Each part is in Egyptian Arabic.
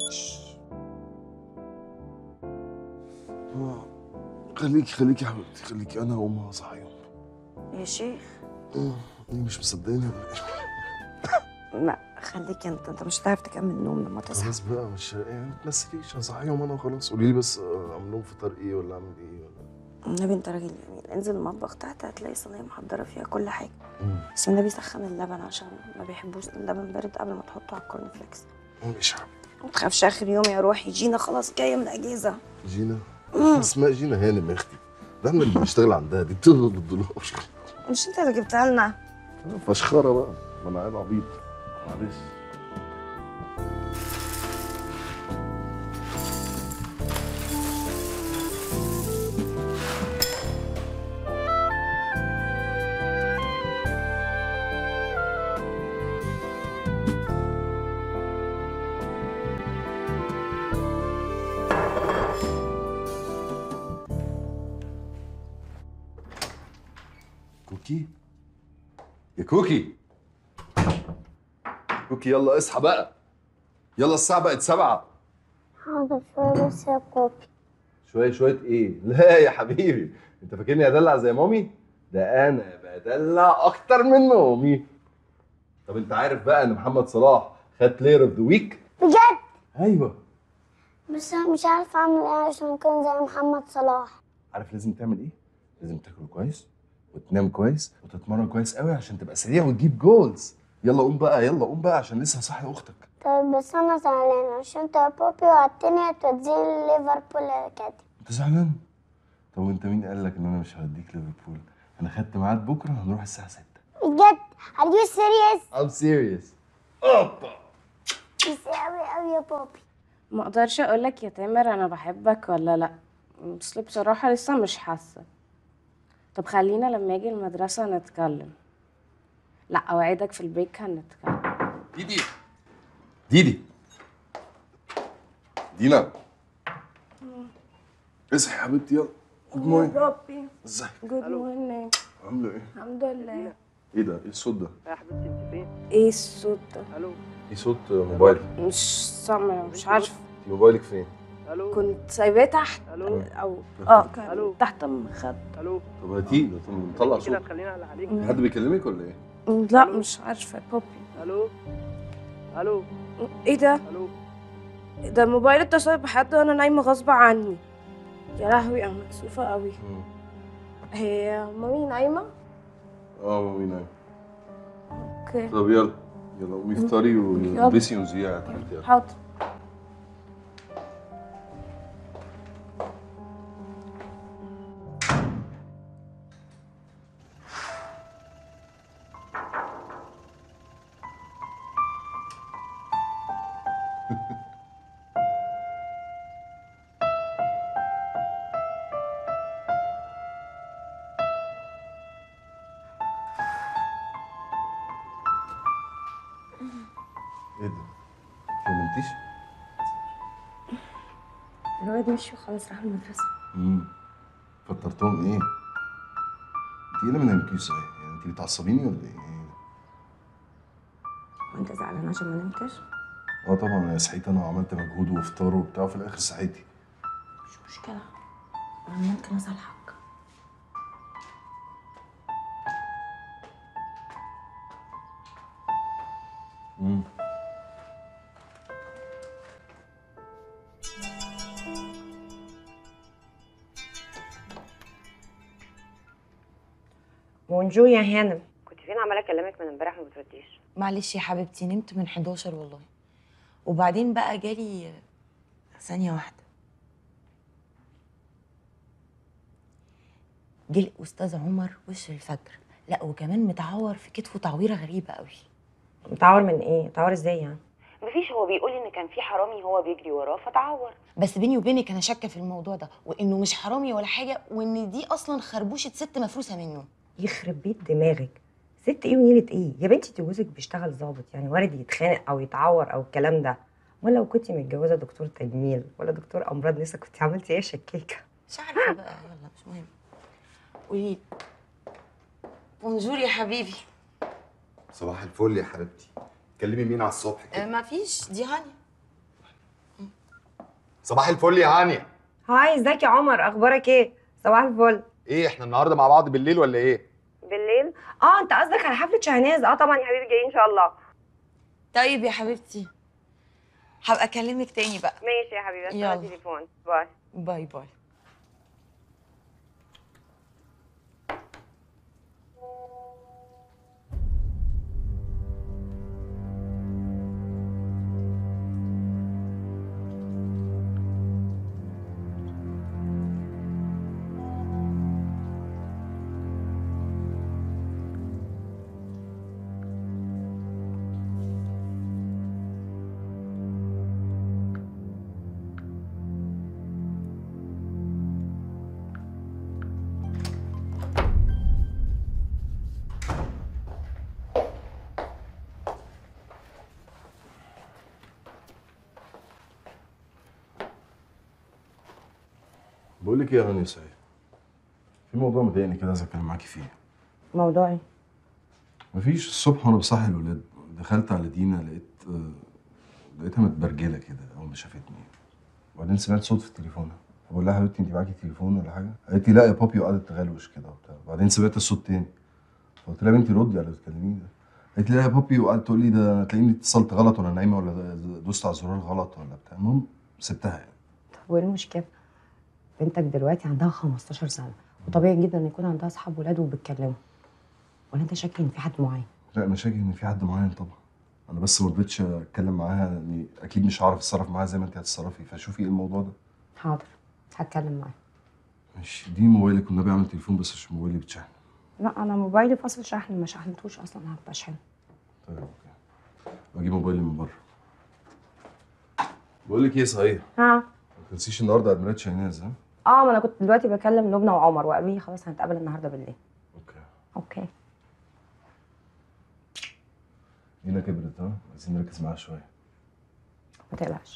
آه، خليكي خليكي يا حبيبتي خليكي انا وامها صحيهم يا شيخ انت مش مصدقاني ولا ايه؟ لا خليك انت انت مش هتعرف تكمل نوم لما تصحى خلاص بقى مش يعني ما تمسكيش هصحيهم انا وخلاص قولي لي بس آه، اعمل لهم فطار ايه ولا اعمل ايه ولا النبي انت راجل جميل انزل المطبخ تحت هتلاقي صينيه محضره فيها كل حاجه مم. بس النبي سخن اللبن عشان ما بيحبوش اللبن بارد قبل ما تحطه على الكورن فليكس مش يا حبيبتي ما تخافش اخر يوم يا روحي جينا خلاص جايه من الاجازه جينا اسمها جينا هانم يا اختي ده احنا اللي بنشتغل عندها دي بتغلط بالدولار مش انت اللي جبتها لنا فشخره بقى ما انا عيب عبيط معلش كوكي يا كوكي كوكي يلا اصحى بقى يلا الساعة بقت سبعة حاضر شوية بس يا بابي شوية شوية ايه؟ لا يا حبيبي انت فاكرني ادلع زي مامي؟ ده انا بدلع اكتر من مامي طب انت عارف بقى ان محمد صلاح خد بلاير اوف ذا ويك؟ بجد ايوه بس انا مش عارفة اعمل ايه عشان اكون زي محمد صلاح عارف لازم تعمل ايه؟ لازم تاكل كويس وتنام كويس وتتمرن كويس قوي عشان تبقى سريع وتجيب جولز يلا قوم بقى يلا قوم بقى عشان لسه صاحي اختك طيب بس انا زعلانة عشان انت يا بابي وعدتني توديني ليفربول اكاديمي انت زعلان؟ طب وانت مين قال لك ان انا مش هوديك ليفربول؟ انا خدت ميعاد بكره هنروح الساعه 6 بجد are you serious؟ I'm serious اوبا بس اوي اوي يا بابي ما اقدرش اقول لك يا تامر انا بحبك ولا لا اصل بصراحه لسه مش حاسه طب خلينا لما اجي المدرسه نتكلم لا اوعدك في البريك هنتكلم ديدي ديدي دينا اصحي يا حبيبتي يلا جود مورنينج بابي ازيك جود مورنينج عامله ايه؟ الحمد لله ايه ده؟ ايه الصوت ده؟ يا حبيبتي انت فين؟ ايه الصوت ده الو ايه صوت موبايلي مش سامع مش عارفه انت موبايلك فين؟ الو كنت سايباه تحت الو او اه كان ألو. تحت المخد الو طب هاتيه ده طب مطلع كده صوت تخلينا على عليك في حد بيكلمك ولا ايه؟ لا مش عارفه يا بابي الو الو ايه ده الو ده الموبايل اتصل بحد وانا نايمه غصب عني يا لهوي انا مكسوفه قوي هي مامي نايمه اه مامي نايم اوكي طب يلا يلا قومي افطري والبسي وانزلي على تحت يلا حاضر ايه ده؟ ما نمتيش؟ الواد مشي وخلاص راح المدرسه امم فطرتهم ايه؟ انت ايه اللي ما نمتيش صحيح؟ يعني انت بتعصبيني ولا ايه؟ وانت زعلان عشان ما نمتش اه طبعا انا صحيت انا وعملت مجهود وافطار وبتاع وفي الاخر صحيتي مش مشكله انا ممكن اصالحك امم بونجور يا هانم كنت فين عماله اكلمك من امبارح ما بترديش معلش يا حبيبتي نمت من 11 والله وبعدين بقى جالي ثانية واحدة جه الأستاذ عمر وش الفجر لا وكمان متعور في كتفه تعويرة غريبة قوي متعور من ايه متعور ازاي يعني مفيش هو بيقول ان كان في حرامي هو بيجري وراه فتعور بس بيني وبينك أنا شاكة في الموضوع ده وإنه مش حرامي ولا حاجة وإن دي أصلا خربوشة ست مفروسة منه يخرب بيت دماغك ست ايه ونيلة ايه يا بنتي انت جوزك بيشتغل ظابط يعني وارد يتخانق او يتعور او الكلام ده ولا لو كنتي متجوزه دكتور تجميل ولا دكتور امراض نسا كنت عملتي ايه شكيكه مش عارفة بقى يلا مش مهم قولي بونجور يا حبيبي صباح الفل يا حبيبتي كلمي مين على الصبح آه، كده ما فيش دي هاني صباح الفل يا هانيا هاي ازيك يا عمر اخبارك ايه صباح الفل ايه احنا النهارده مع بعض بالليل ولا ايه بالليل اه انت قصدك على حفله شهناز اه طبعا يا حبيبي جايين ان شاء الله طيب يا حبيبتي هبقى اكلمك تاني بقى ماشي يا حبيبي يلا. تليفون باي باي باي بقول لك ايه يا هاني سعيد في موضوع مضايقني كده عايز اتكلم معاكي فيه موضوعي مفيش الصبح وانا بصحي الولاد دخلت على دينا لقيت آه، لقيتها متبرجله كده اول ما شافتني وبعدين سمعت صوت في تليفونها بقول لها حبيبتي انت معاكي تليفون ولا حاجه؟ قالت لي لا يا بابي وقعدت تغلوش كده وبتاع بعدين سمعت الصوت تاني فقلت لها يا بنتي ردي على اللي بتكلميني ده قالت لي لا يا بابي وقعدت تقول لي ده تلاقيني اتصلت غلط وانا نايمه ولا دوست على الزرار غلط ولا بتاع المهم سبتها يعني طب وايه المشكله بنتك دلوقتي عندها 15 سنه وطبيعي جدا ان يكون عندها اصحاب ولاد وبتكلموا ولا انت شاكك ان في حد معين لا انا شاكك ان في حد معين طبعا انا بس ما رضيتش اتكلم معاها لاني اكيد مش هعرف اتصرف معاها زي ما انت هتتصرفي فشوفي ايه الموضوع ده حاضر هتكلم معاه ماشي دي موبايلك والنبي اعمل تليفون بس عشان موبايلي بتشحن لا انا موبايلي فاصل شحن ما شحنتوش اصلا هبقى اشحن طيب اوكي بجيب موبايلي من بره بقول لك ايه صحيح ها ما تنسيش النهارده عيد ميلاد شاهناز ها اه ما انا كنت دلوقتي بكلم لبنى وعمر وقالوا لي خلاص هنتقابل النهارده بالليل اوكي اوكي لينا كبرت ها عايزين نركز معاها شويه ما تقلقش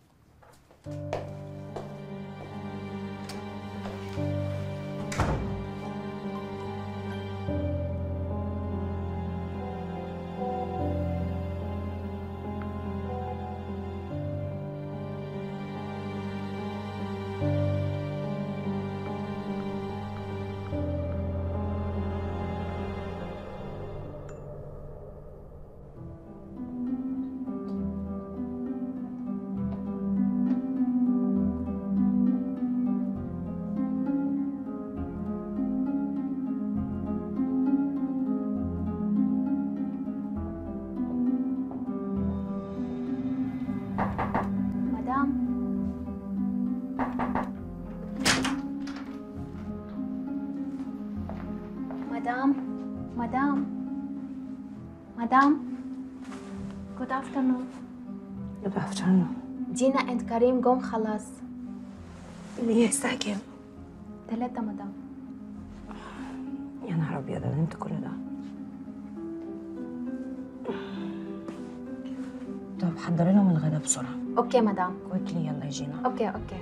مدام مدام مدام مدام Good afternoon Good afternoon دينا and كريم جم خلاص ليه الساعة كام؟ ثلاثة مدام يا نهار ابيض انا نمت كل ده طب حضري لهم الغدا بسرعة اوكي مدام كويكلي يلا يا جينا اوكي اوكي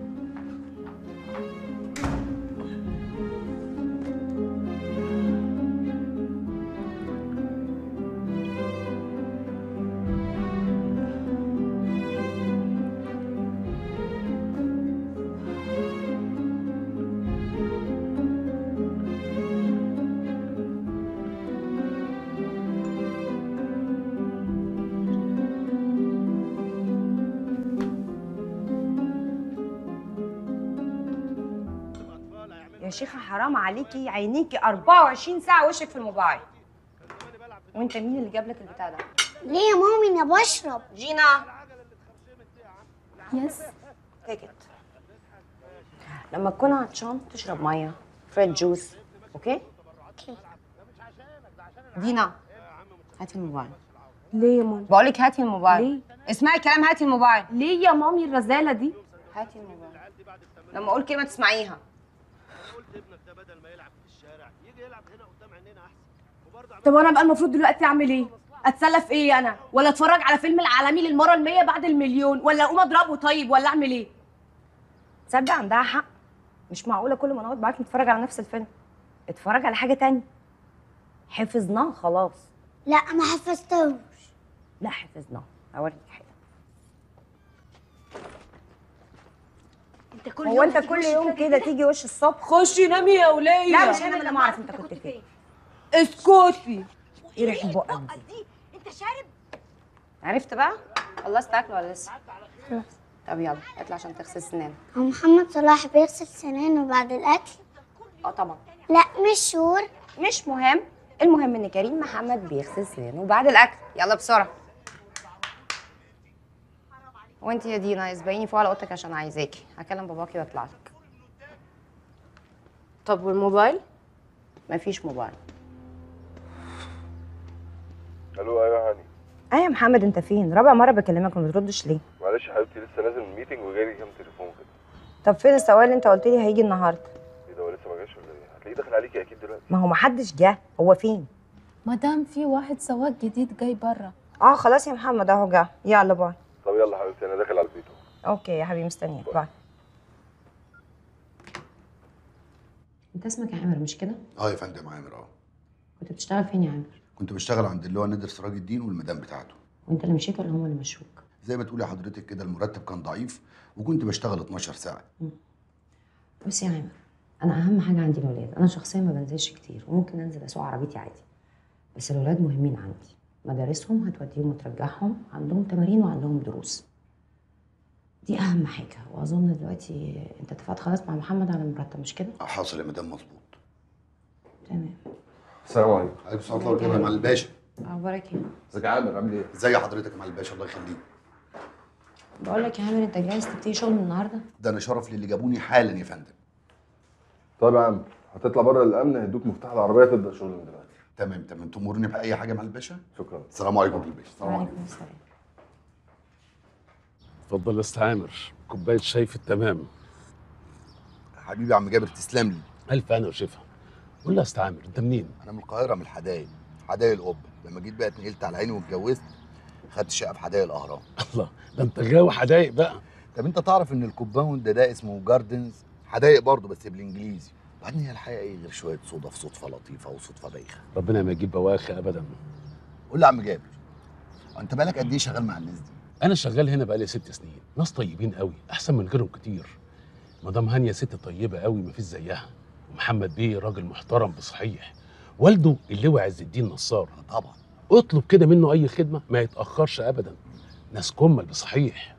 يا شيخة حرام عليكي عينيكي 24 ساعة وشك في الموبايل وانت مين اللي جاب لك البتاع ده؟ ليه يا مامي انا بشرب جينا يس تيك ات لما تكون عطشان تشرب ميه فريد جوس اوكي؟ اوكي دينا هاتي الموبايل ليه يا مامي بقول لك هاتي الموبايل ليه؟ اسمعي الكلام هاتي الموبايل ليه يا مامي الرزالة دي هاتي الموبايل لما اقول كلمه تسمعيها طب وانا بقى المفروض دلوقتي اعمل ايه اتسلى في ايه انا ولا اتفرج على فيلم العالمي للمره المية بعد المليون ولا اقوم اضربه طيب ولا اعمل ايه تصدق عندها حق مش معقوله كل ما نقعد معاك نتفرج على نفس الفيلم اتفرج على حاجه تانية حفظناه خلاص لا ما حفظتهوش لا حفظناه اوريك حاجه هو انت كل يوم كده تيجي وش الصبح خشي نامي يا ولية لا مش انا اللي ما اعرف انت كنت فين اسكتي ايه ريحه بقك دي عرفت بقى خلصت اكل ولا لسه طب يلا اطلع عشان تغسل سنانك هو محمد صلاح بيغسل سنانه بعد الأكل؟ اه طبعا لا مش شور مش مهم المهم ان كريم محمد بيغسل سنانه بعد الاكل يلا بسرعه وانت يا دينا اسبقيني فوق على اوضتك عشان عايزاكي هكلم باباكي واطلع لك طب والموبايل مفيش موبايل الو ايوه يا هاني ايه يا محمد انت فين رابع مره بكلمك وما بتردش ليه معلش يا حبيبتي لسه نازل من ميتنج وجاي كام تليفون كده طب فين السواق اللي انت قلت لي هيجي النهارده ايه ده هو لسه ما جاش ولا ايه هتلاقيه داخل عليكي اكيد دلوقتي ما هو ما حدش جه هو فين مدام في واحد سواق جديد جاي برا اه خلاص يا محمد اهو جه يلا باي طب يلا يا حبيبتي انا داخل على البيت اهو اوكي يا حبيبي مستنيك باي انت اسمك يا عامر مش كده اه يا فندم عامر اه كنت بتشتغل فين يا عامر كنت بشتغل عند اللي هو نادر سراج الدين والمدام بتاعته وانت اللي مشيت ولا هم اللي مشوك زي ما تقولي حضرتك كده المرتب كان ضعيف وكنت بشتغل 12 ساعه بص يا عامر انا اهم حاجه عندي الولاد انا شخصيا ما بنزلش كتير وممكن انزل اسوق عربيتي عادي بس الولاد مهمين عندي مدارسهم هتوديهم وترجعهم عندهم تمارين وعندهم دروس دي اهم حاجه واظن دلوقتي انت اتفقت خلاص مع محمد على المرتب مش كده حاصل يا مدام مظبوط تمام السلام عليكم عليكم السلام ورحمه الله وبركاته يا معالي الباشا اخبارك ايه ازيك يا عامر عامل ايه ازي حضرتك يا معالي الباشا الله يخليك بقول لك يا عامر انت جاهز تبتدي شغل من النهارده ده انا شرف للي جابوني حالا يا فندم طيب يا عم هتطلع بره الامن هيدوك مفتاح العربيه تبدا شغل من دلوقتي تمام تمام تمرني باي حاجه مع الباشا شكرا السلام عليكم يا الباشا السلام عليكم وعليكم السلام اتفضل يا استاذ عامر كوبايه شاي في التمام حبيبي يا عم جابر تسلم لي الف انا وشفا قول لي يا استاذ عامر انت منين انا من القاهره من الحدايق حدايق القبه لما جيت بقى اتنقلت على عيني واتجوزت خدت شقه في حدايق الاهرام الله ده انت غاوي حدايق بقى طب انت تعرف ان الكومباوند ده, ده اسمه جاردنز حدايق برضه بس بالانجليزي بعدين هي الحقيقه ايه غير شويه صدف صدفه لطيفه وصدفه بايخه ربنا ما يجيب بواخي ابدا قول لي يا عم جابر انت بالك قد ايه شغال مع الناس دي انا شغال هنا بقالي ست سنين ناس طيبين قوي احسن من غيرهم كتير مدام هانيه ست طيبه قوي مفيش زيها ومحمد بيه راجل محترم بصحيح والده اللواء عز الدين نصار طبعا اطلب كده منه اي خدمه ما يتاخرش ابدا ناس كمل بصحيح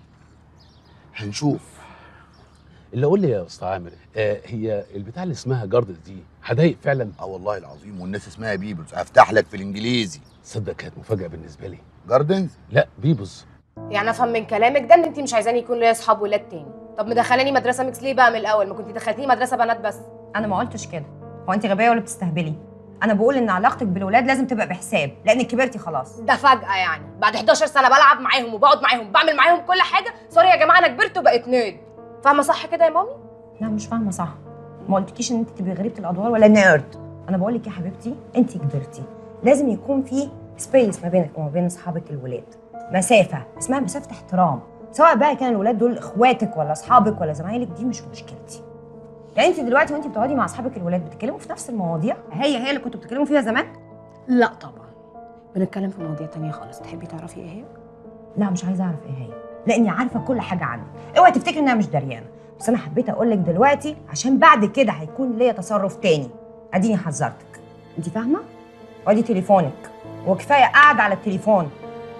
هنشوف اللي قول لي يا استاذ عامر آه هي البتاع اللي اسمها جاردز دي حدايق فعلا اه والله العظيم والناس اسمها بيبلز هفتح لك في الانجليزي تصدق كانت مفاجاه بالنسبه لي جاردنز لا بيبوز يعني افهم من كلامك ده ان انت مش عايزاني يكون ليا اصحاب ولاد تاني طب مدخلاني مدرسه ميكس ليه بقى من الاول ما كنتي دخلتيني مدرسه بنات بس انا ما قلتش كده هو انت غبيه ولا بتستهبلي انا بقول ان علاقتك بالولاد لازم تبقى بحساب لانك كبرتي خلاص ده فجاه يعني بعد 11 سنه بلعب معاهم وبقعد معاهم بعمل معاهم كل حاجه سوري يا جماعه انا كبرت وبقيت نيرد فاهمه صح كده يا مامي لا مش فاهمه صح ما قلتكيش ان انت تبقي غريبه الادوار ولا نيرد انا بقول لك يا حبيبتي انت كبرتي لازم يكون في سبيس ما بينك وما بين اصحابك الولاد مسافه اسمها مسافه احترام سواء بقى كان الولاد دول اخواتك ولا اصحابك ولا زمايلك دي مش مشكلتي يعني انت دلوقتي وانت بتقعدي مع اصحابك الولاد بتتكلموا في نفس المواضيع هي هي اللي كنتوا بتتكلموا فيها زمان لا طبعا بنتكلم في مواضيع تانية خالص تحبي تعرفي ايه هي لا مش عايزه اعرف ايه هي لاني عارفه كل حاجه عنك اوعي تفتكري انها مش دريانه بس انا حبيت اقول لك دلوقتي عشان بعد كده هيكون ليا تصرف تاني اديني حذرتك انت فاهمه ادي تليفونك وكفايه قاعده على التليفون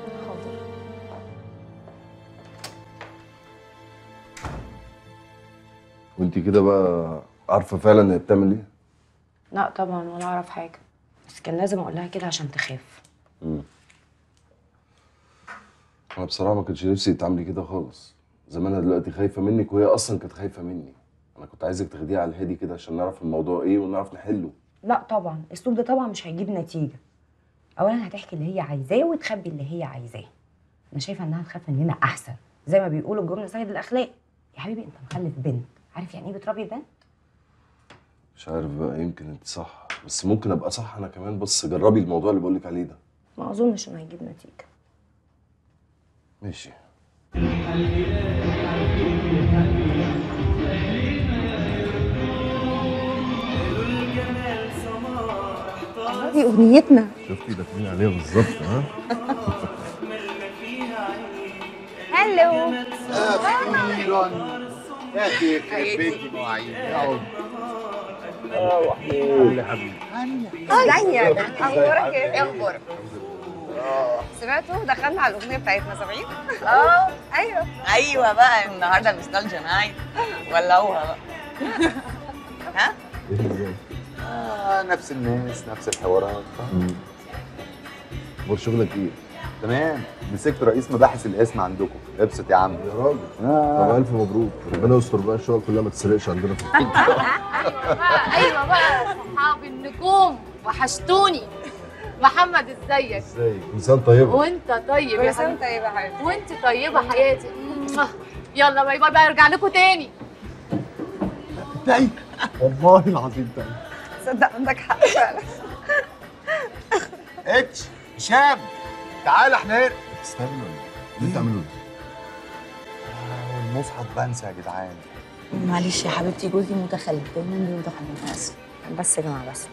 وانت كده بقى عارفه فعلا هي بتعمل ايه لا طبعا ولا اعرف حاجه بس كان لازم اقول لها كده عشان تخاف مم. انا بصراحه ما كانش نفسي تعملي كده خالص زمانها دلوقتي خايفه منك وهي اصلا كانت خايفه مني انا كنت عايزك تاخديها على الهادي كده عشان نعرف الموضوع ايه ونعرف نحله لا طبعا الاسلوب ده طبعا مش هيجيب نتيجه اولا هتحكي اللي هي عايزاه وتخبي اللي هي عايزاه انا شايفه انها تخاف مننا احسن زي ما بيقولوا الجمله سيد الاخلاق يا حبيبي انت مخلف بنت عارف يعني ايه بتربي بنت مش عارف بقى يمكن انت صح بس ممكن ابقى صح انا كمان بص جربي الموضوع اللي بقولك عليه ده ما اظنش انه هيجيب نتيجه ماشي دي اغنيتنا شفتي داخلين عليها بالظبط ها هلو اخيرا يا اخي يخرب بيتي مواعيد اه وحيد يا حبيبي ازيك اخبارك ايه ايه اخبارك سمعتوا دخلنا على الاغنيه بتاعتنا سامعين اه ايوه ايوه بقى النهارده النوستالجيا نايت ولعوها بقى ها آه نفس الناس نفس الحوارات اخبار شغلك ايه؟ تمام مسكت رئيس مباحث الاسم عندكم ابسط يا عم يا راجل آه. طب الف مبروك ربنا يستر بقى الشغل كلها ما تسرقش عندنا في البيت ايوه بقى صحاب النجوم وحشتوني محمد ازيك ازيك انسان طيبه وانت طيب يا كل سنه حبيبي وانت طيبه يا حبيبتي وانت طيبه حياتي يلا باي باي بقى ارجع لكم تاني تاي والله العظيم تاي تصدق عندك حق فعلا اتش هشام تعال احنا هنا استنى اللي انت عامله آه، المصحف بنسى يا جدعان معلش يا حبيبتي جوزي متخلف دايما بيمتخلف انا اسف بس يا جماعه بس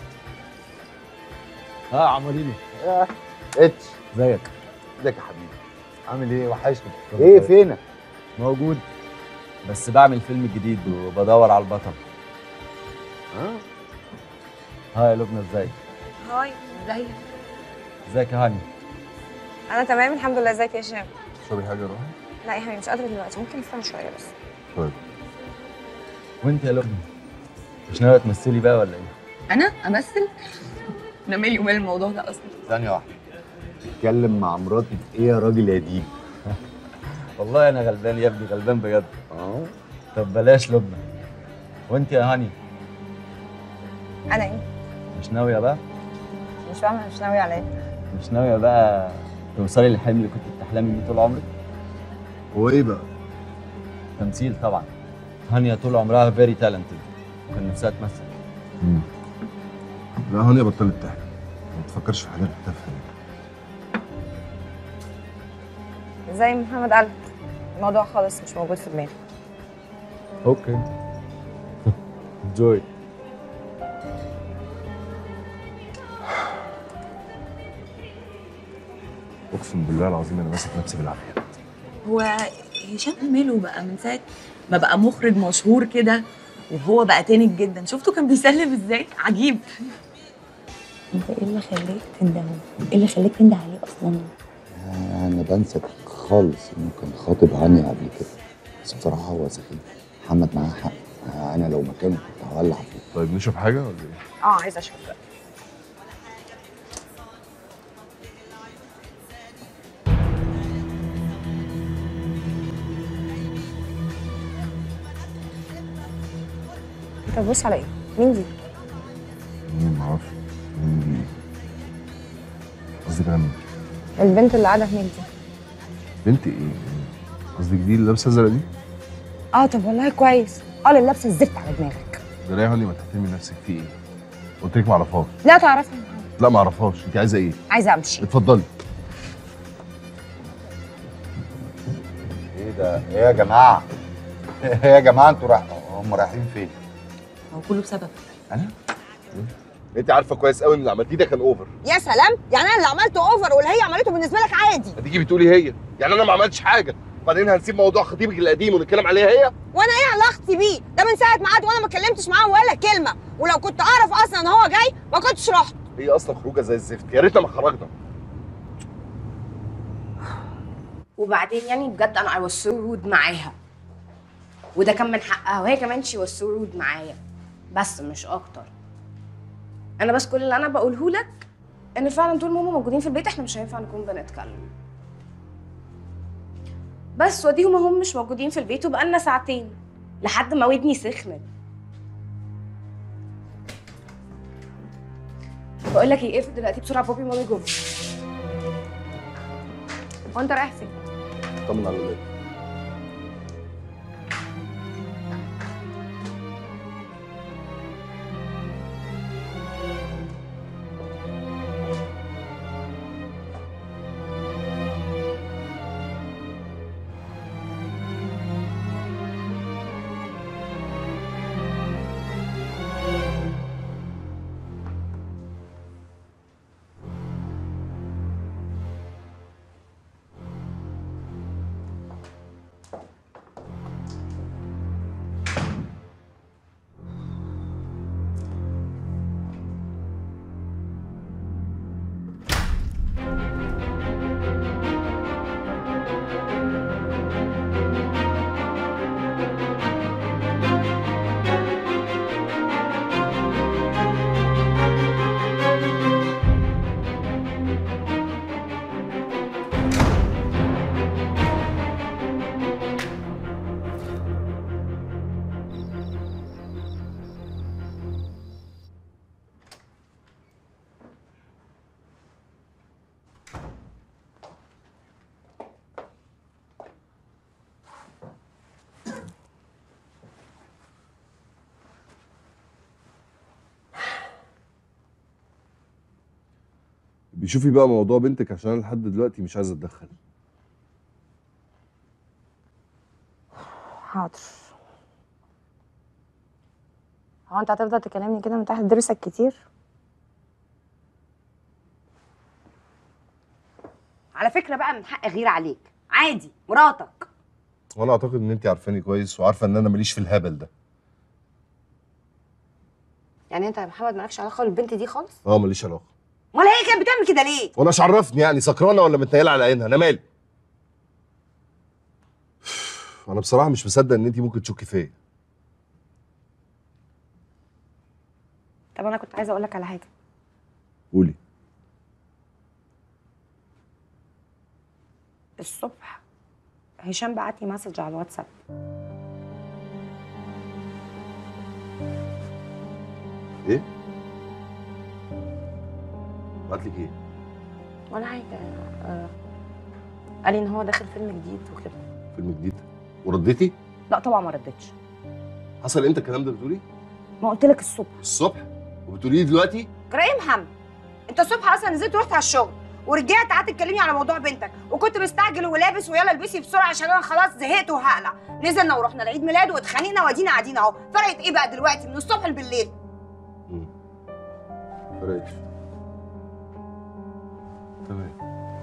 اه عمالينو اتش ازيك ازيك يا حبيبي عامل ايه وحشني كله ايه كويس. فينك موجود بس بعمل فيلم جديد وبدور على البطل اه ها يا لبنى ازيك هاي ازيك ازيك يا هاني انا تمام الحمد لله ازيك يا هشام تشربي حاجه يا روحي؟ لا يا حبيبي مش قادره دلوقتي ممكن نستنى شويه بس طيب وانت يا لبنى مش ناويه تمثلي بقى ولا ايه انا امثل انا مالي ومال الموضوع ده اصلا ثانيه واحده تتكلم مع مراتي في ايه يا راجل يا ديب والله انا غلبان يا ابني غلبان بجد اه طب بلاش لبنى وانت يا هاني انا ايه مش ناويه بقى مش فاهمه مش ناويه على ايه مش ناويه بقى توصلي للحلم اللي كنت بتحلمي بيه طول عمرك هو ايه بقى؟ تمثيل طبعا هانيا طول عمرها فيري تالنتد وكان نفسها تمثل لا هانيا بطلت تحلم ما تفكرش في حاجات تافهه زي ما محمد قال الموضوع خالص مش موجود في دماغي اوكي انجوي اقسم بالله العظيم انا ماسك نفسي بالعافيه هو هشام ماله بقى من ساعه ما بقى مخرج مشهور كده وهو بقى تاني جدا شفتوا كان بيسلم ازاي عجيب انت ايه اللي خليك تندهه ايه اللي خليك تنده عليه اصلا انا بنسى خالص انه كان خاطب هانيا قبل كده بس بصراحه هو سخيف محمد معاه حق انا لو مكانه كنت هولع فيه طيب نشرب حاجه ولا ايه؟ اه عايزه اشوف بقى انت بتبص على ايه؟ مين دي؟ مم، معرفش مين دي؟ قصدك انا البنت اللي قاعده هناك دي بنت ايه؟ قصدك دي اللي لابسه ازرق دي؟ اه طب والله كويس اه اللي لابسه الزفت على دماغك ده يا هاني ما تحترمي نفسك في ايه؟ قلت لك ما اعرفهاش لا تعرفها لا ما اعرفهاش انت عايزه ايه؟ عايزه امشي اتفضلي ايه ده ايه يا جماعه ايه يا جماعه انتوا رايح هم رايحين فين هو كله بسبب انا انت عارفه كويس قوي ان اللي عملتيه ده كان اوفر يا سلام يعني انا اللي عملته اوفر واللي هي عملته بالنسبه لك عادي هتيجي بتقولي هي يعني انا ما عملتش حاجه وبعدين هنسيب موضوع خطيبك القديم ونتكلم عليها هي وانا ايه علاقتي بيه ده من ساعه ما قعد وانا ما اتكلمتش معاه ولا كلمه ولو كنت اعرف اصلا ان هو جاي ما كنتش رحت هي اصلا خروجه زي الزفت يا ريتنا ما خرجنا وبعدين يعني بجد انا I was so rude معاها وده كان من حقها وهي كمان she was so rude معايا بس مش اكتر انا بس كل اللي انا بقوله لك ان فعلا طول ما هما موجودين في البيت احنا مش هينفع نكون بنتكلم بس وديهم هم مش موجودين في البيت وبقالنا ساعتين لحد ما ودني سخنت بقول لك ايه اقفل دلوقتي بسرعه بابي ومامي جم وانت رايح فين طمن على الولاد بيشوفي بقى موضوع بنتك عشان انا لحد دلوقتي مش عايز اتدخل حاضر هو انت هتفضل تكلمني كده من تحت ضرسك كتير على فكره بقى من حق غير عليك عادي مراتك وانا اعتقد ان انت عارفاني كويس وعارفه ان انا ماليش في الهبل ده يعني انت يا محمد مالكش علاقه بالبنت دي خالص اه ماليش علاقه ولا هي كانت بتعمل كده ليه وانا مش عرفني يعني سكرانه ولا متنيله على عينها انا مالي انا بصراحه مش مصدق ان انت ممكن تشكي فيا طب انا كنت عايزه اقول لك على حاجه قولي الصبح هشام بعت لي مسج على الواتساب ايه بعت لك ايه ولا حاجه آه. قال لي ان هو داخل فيلم جديد وكده فيلم جديد ورديتي لا طبعا ما ردتش حصل امتى الكلام ده بتقولي ما قلت لك الصبح الصبح وبتقولي لي دلوقتي ايه محمد انت الصبح اصلا نزلت ورحت على الشغل ورجعت قعدت تكلمني على موضوع بنتك وكنت مستعجل ولابس ويلا البسي بسرعه عشان انا خلاص زهقت وهقلع نزلنا ورحنا لعيد ميلاده واتخانقنا وادينا قاعدين اهو فرقت ايه بقى دلوقتي من الصبح بالليل فرقتش تمام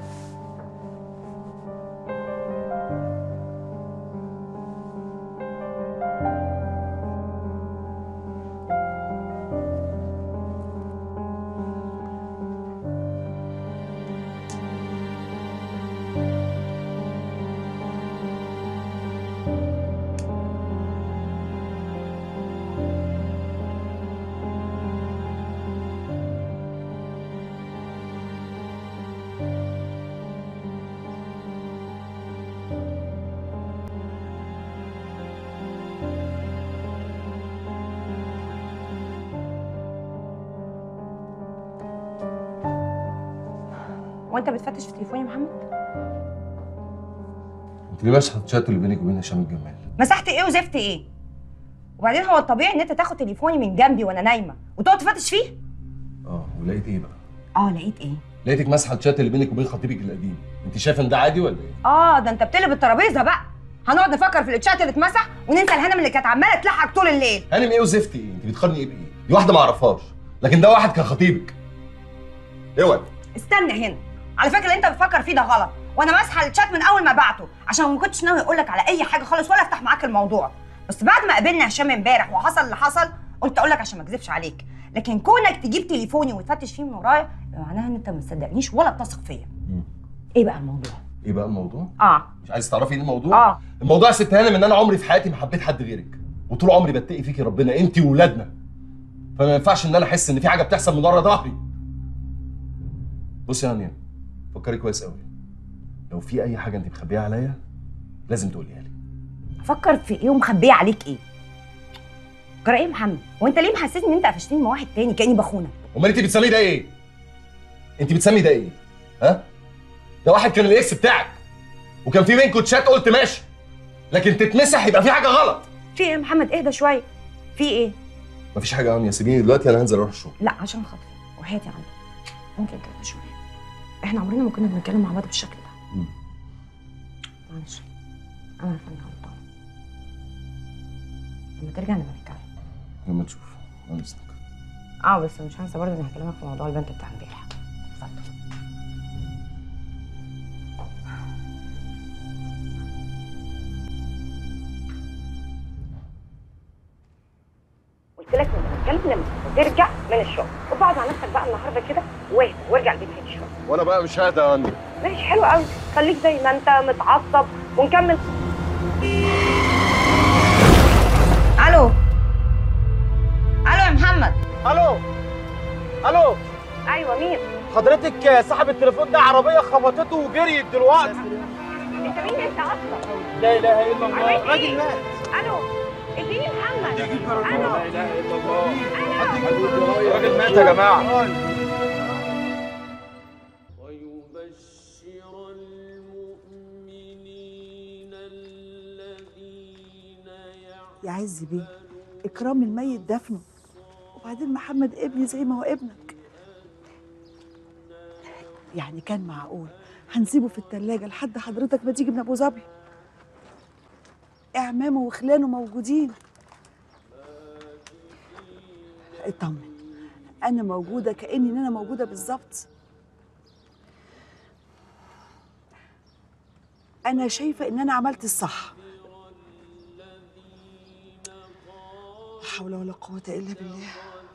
وانت بتفتش في تليفوني يا محمد انت ليه ماسحه الشات اللي بينك وبين هشام الجمال مسحت ايه وزفت ايه وبعدين هو الطبيعي ان انت تاخد تليفوني من جنبي وانا نايمه وتقعد تفتش فيه اه ولقيت ايه بقى اه لقيت ايه لقيتك ماسحه الشات اللي بينك وبين خطيبك القديم انت شايفه ان ده عادي ولا ايه اه ده انت بتقلب الترابيزه بقى هنقعد نفكر في الاتشات اللي اتمسح وننسى الهنم اللي كانت عماله تلحق طول الليل هانم ايه وزفت ايه انت بتقارني ايه بايه دي واحده ما اعرفهاش لكن ده واحد كان خطيبك اوعي استنى هنا على فكره اللي انت بتفكر فيه ده غلط وانا ماسحه الشات من اول ما بعته عشان ما كنتش ناوي اقول لك على اي حاجه خالص ولا افتح معاك الموضوع بس بعد ما قابلنا هشام امبارح وحصل اللي حصل قلت اقول لك عشان ما اكذبش عليك لكن كونك تجيب تليفوني وتفتش فيه من ورايا يبقى معناها ان انت ما تصدقنيش ولا بتثق فيا ايه بقى الموضوع ايه بقى الموضوع اه مش عايز تعرفي ايه الموضوع اه الموضوع يا ست هانم ان انا عمري في حياتي ما حبيت حد غيرك وطول عمري بتقي فيكي ربنا انت وولادنا فما ينفعش ان انا احس ان في حاجه بتحصل من ورا ظهري بصي يا هانيا فكري كويس قوي لو في اي حاجه انت مخبيها عليا لازم تقوليها لي افكر في ايه ومخبيه عليك ايه جرى ايه يا محمد وانت ليه محسسني ان انت قفشتني مع واحد تاني كاني بخونك امال انت بتسميه ده ايه انت بتسمي ده ايه ها ده واحد كان الاكس بتاعك وكان في بينكم تشات قلت ماشي لكن تتمسح يبقى في حاجه غلط في ايه يا محمد اهدى شويه في ايه مفيش حاجه يا هانيا سيبيني دلوقتي انا هنزل اروح الشغل لا عشان خاطري وحياتي عندك ممكن كده شويه احنا عمرنا ما كنا بنتكلم مع بعض بالشكل ده مم. معلش انا عارفه اني غلطانه لما ترجع نبقى نتكلم لما تشوف انا اذنك اه بس مش هنسى برضه اني هكلمك في موضوع البنت بتاع امبارح اتفضل قلت لك لما نتكلم لما ترجع من الشغل وبقعد مع نفسك بقى النهارده كده واهدى وارجع البيت هادي شويه وانا بقى مش هادى يا هانيا ماشي حلو قوي خليك زي ما انت متعصب ونكمل الو الو يا محمد الو الو ايوه مين حضرتك صاحب التليفون ده عربيه خبطته وجريت دلوقتي انت مين انت اصلا لا اله الا الله عملت راجل ايه؟ مات الو اديني محمد الو لا اله الا الله راجل مات يا جماعه يا عز بيه اكرام الميت دفنه وبعدين محمد ابني زي ما هو ابنك يعني كان معقول هنسيبه في التلاجة لحد حضرتك ما تيجي من ابو ظبي اعمامه وخلانه موجودين اطمن انا موجوده كاني ان انا موجوده بالظبط انا شايفه ان انا عملت الصح لا حول ولا قوه الا بالله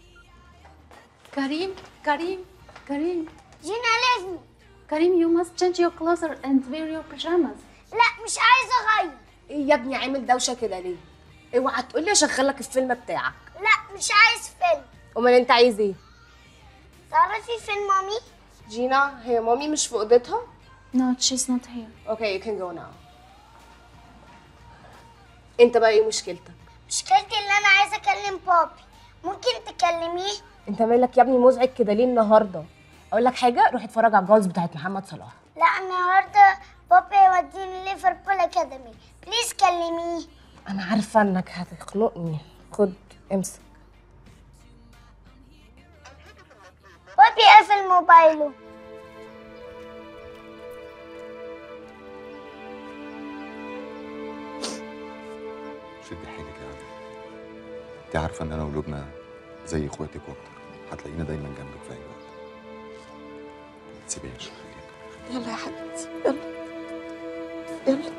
كريم كريم كريم جينا لازم كريم you must change your clothes and wear your pajamas لا مش عايزه اغير ايه يا ابني عامل دوشه كده ليه اوعى تقول لي اشغل لك الفيلم بتاعك لا مش عايز فيلم امال انت عايز ايه تعرفي فين مامي جينا هي مامي مش في اوضتها no she's not here اوكي you can go now انت بقى ايه مشكلتك مشكلتي ان انا عايزه اكلم بابي ممكن تكلميه انت مالك يا ابني مزعج كده ليه النهارده اقول لك حاجه روح اتفرج على الجواز بتاعت محمد صلاح لا النهارده بابي يوديني ليفربول اكاديمي بليز كلميه انا عارفه انك هتخنقني خد امسك بابي قفل موبايله شدي حيلك يا عم انت عارفه ان انا ولبنى زي اخواتك واكتر هتلاقينا دايما جنبك في اي وقت ما تسيبيهاش يلا يا حبيبتي يلا يلا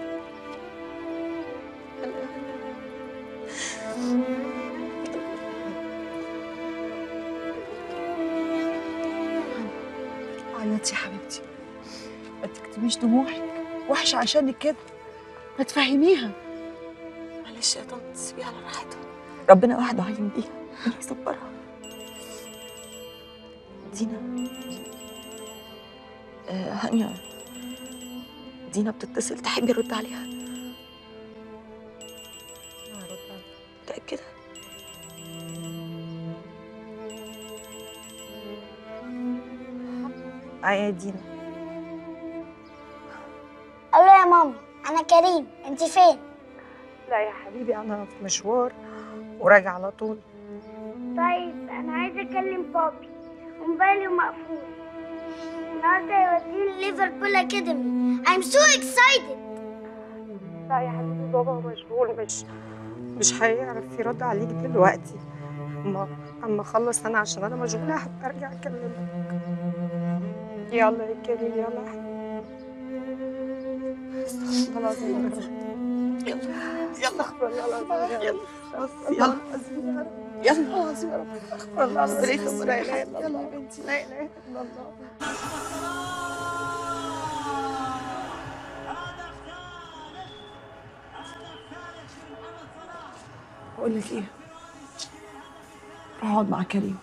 عيطي يا حبيبتي ما تكتميش دموعك وحشة عشانك كده ما تفهميها معلش يا طنط سيبيها على راحتها ربنا وحده عليم بيها ربنا يصبرها دينا آه هانيا دينا بتتصل تحبي ارد عليها متأكدة اه يا دينا الو يا ماما انا كريم انت فين لا يا حبيبي انا في مشوار وراجع على طول طيب انا عايزه اكلم بابي وموبايلي مقفول النهارده يوديني ليفربول اكاديمي I'm so excited لا يا حبيبي بابا مشغول مش مش هيعرف يرد عليك دلوقتي اما اما اخلص انا عشان انا مشغوله هرجع اكلمك يلا يا كريم يلا يا حبيبي استغفر الله العظيم يا رب. يلا استغفر الله العظيم يا رب يلا يلا يلا العظيم يا رب استغفر الله العظيم لا اله الا الله يا بنتي لا اله الا الله بقول لك ايه روح اقعد مع كريم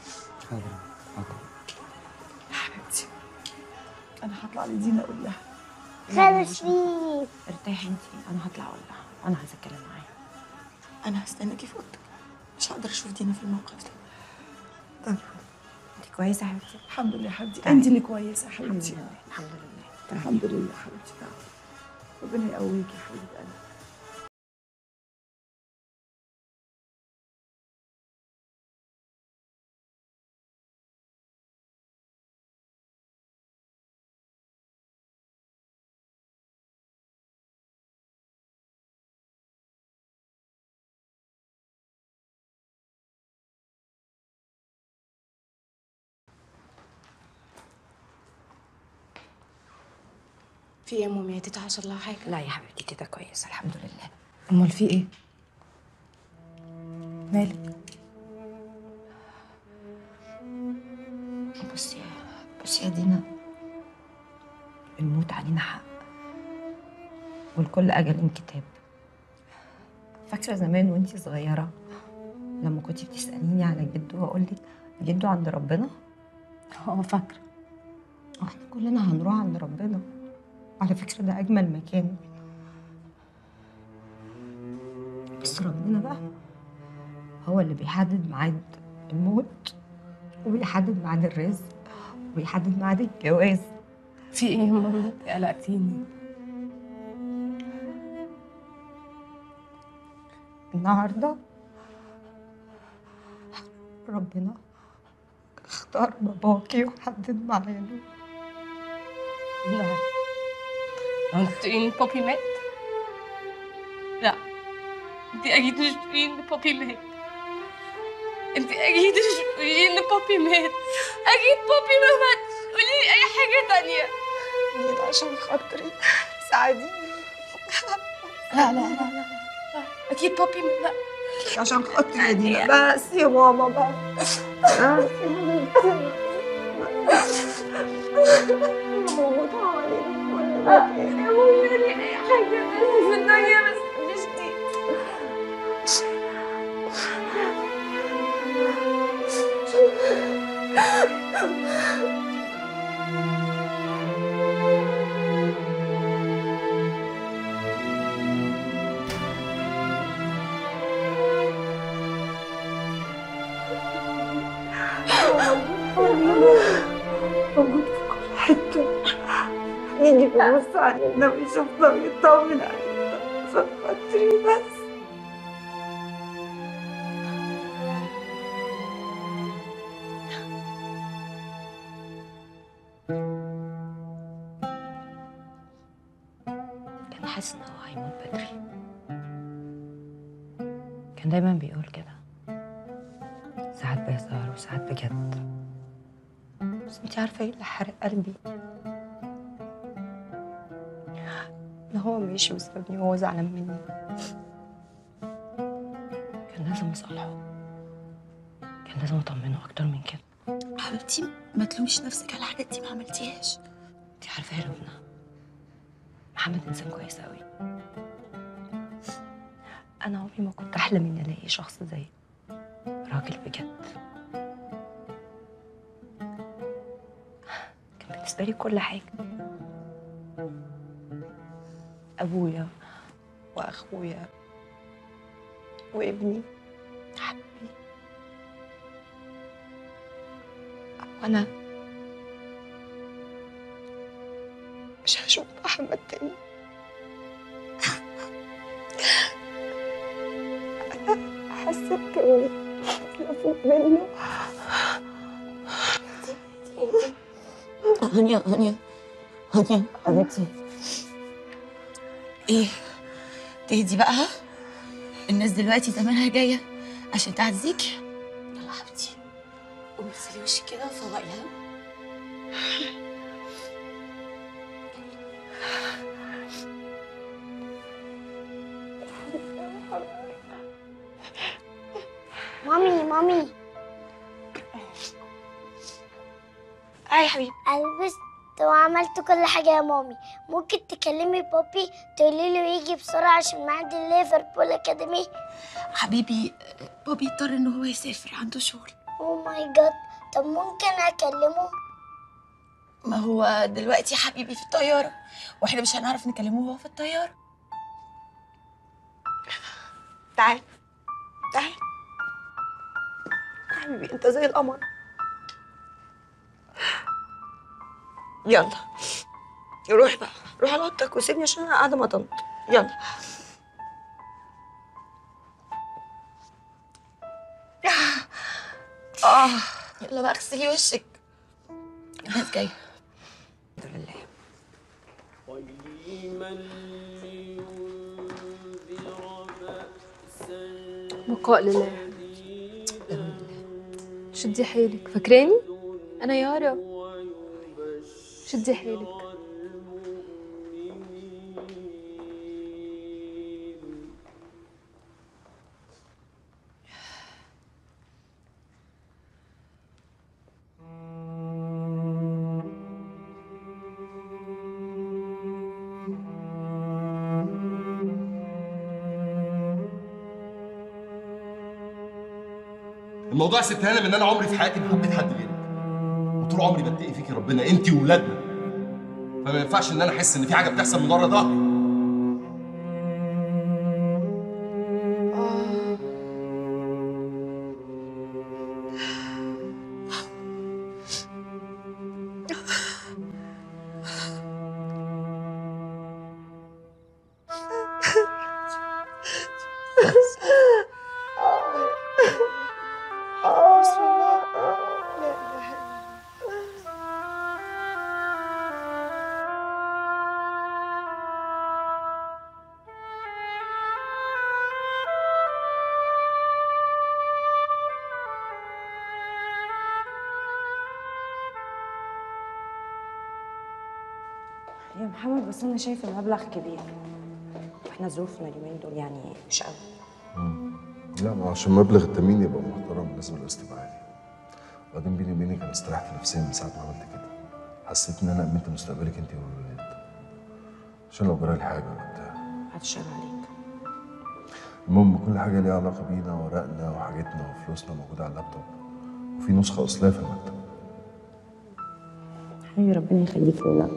يا حبيبتي انا هطلع لدينا اقول لها خالة شريف ارتاحي انت انا هطلع اقول لها انا عايزه اتكلم معاها انا هستناكي في اوضتك مش هقدر اشوف دينا في الموقف ده طيب انت كويسه يا حبيبتي الحمد لله يا حبيبتي انت اللي كويسه يا حبيبتي الحمد لله الحمد لله يا حبيبتي تعالي ربنا يقويكي يا حبيبه قلبي في ايه يا مامي يا تيتا حصل لها حاجه لا يا حبيبتي تيتا كويسه الحمد لله امال في ايه مالك بصي بصي يا دينا الموت علينا حق والكل أجل كتاب فاكرة زمان وانتي صغيرة لما كنتي بتسأليني على جده وأقول لك جده عند ربنا اه فاكرة احنا كلنا هنروح عند ربنا على فكرة ده أجمل مكان بس ربنا بقى هو اللي بيحدد ميعاد الموت وبيحدد ميعاد الرزق وبيحدد ميعاد الجواز في ايه يا ماما قلقتيني النهارده ربنا اختار باباكي وحدد ميعاده لا انت تقولي ان بابي مات لا انت اكيد مش بتقولي ان بابي مات انت اكيد مش بتقولي ان بابي مات اكيد بابي ما ماتش قولي لي اي حاجه تانية نيل عشان خاطري ساعديني لا لا لا لا اكيد بابي ما لا عشان خاطري يا دينا بس يا ماما بس بس يا حبيبتي موجود حوالينا كل مكان يا ماما اي حاجه تانية في الدنيا بس مش دي موجود في كل حتة يجي بيبص علينا ويشوفنا ويطمن علينا عشان خاطري بس كان حاسس ان هو هيموت بدري كان دايما بيقول كده ساعات بيظهر وساعات بجد بس انتي عارفه ايه اللي حرق قلبي ان هو ماشي وسابني وهو زعلان مني كان لازم اصالحه كان لازم اطمنه اكتر من كده حبيبتي ما تلوميش نفسك على الحاجات دي ما عملتيهاش انتي عارفه يا لبنى محمد انسان كويس قوي انا عمري ما كنت احلم اني الاقي شخص زيه راجل بجد كان بالنسبه لي كل حاجه ابويا واخويا وابني حبيبي وانا مش هشوف محمد تاني انا حاسه بكوني مفروض منه هانيا هانيا هانيا حبيبتي ايه تهدي بقى ها الناس دلوقتي زمانها جايه عشان تعزيك يلا حبيبتي قومي اغسلي وشك كده وفوقي ها مامي مامي اي يا حبيبي أنا لبست وعملت كل حاجة يا مامي ممكن تكلمي بابي تقولي له يجي بسرعة عشان معدي ليفربول أكاديمي حبيبي بابي اضطر ان هو يسافر عنده شغل أوه ماي جاد طب ممكن أكلمه ما هو دلوقتي حبيبي في الطياره واحنا مش هنعرف نكلمه وهو في الطياره تعال تعال حبيبي انت زي القمر يلا روح بقى روح على اوضتك وسيبني عشان انا قاعده مع طنط يلا اه يلا بقى اغسلي وشك الناس جايه الحمد لله بقاء لله شدي حيلك فاكراني انا يارا شدي حيلك الموضوع يا ست هانم ان انا عمري في حياتي ما حبيت حد غيرك وطول عمري بتقي فيكي ربنا انت وولادنا فما ينفعش ان انا احس ان في حاجه بتحصل من ورا ظهري محمد بس انا شايفه المبلغ كبير واحنا ظروفنا اليومين دول يعني مش قوي لا ما عشان مبلغ التامين يبقى محترم لازم القسط يبقى عالي وبعدين بيني وبينك انا استريحت نفسيا من ساعه ما عملت كده حسيت ان انا امنت مستقبلك انت والولاد عشان لو جرالي حاجه ولا بتاع هتشال عليك المهم كل حاجه ليها علاقه بينا ورقنا وحاجتنا وفلوسنا موجوده على اللابتوب وفي نسخه اصليه في المكتب حبيبي ربنا يخليك لنا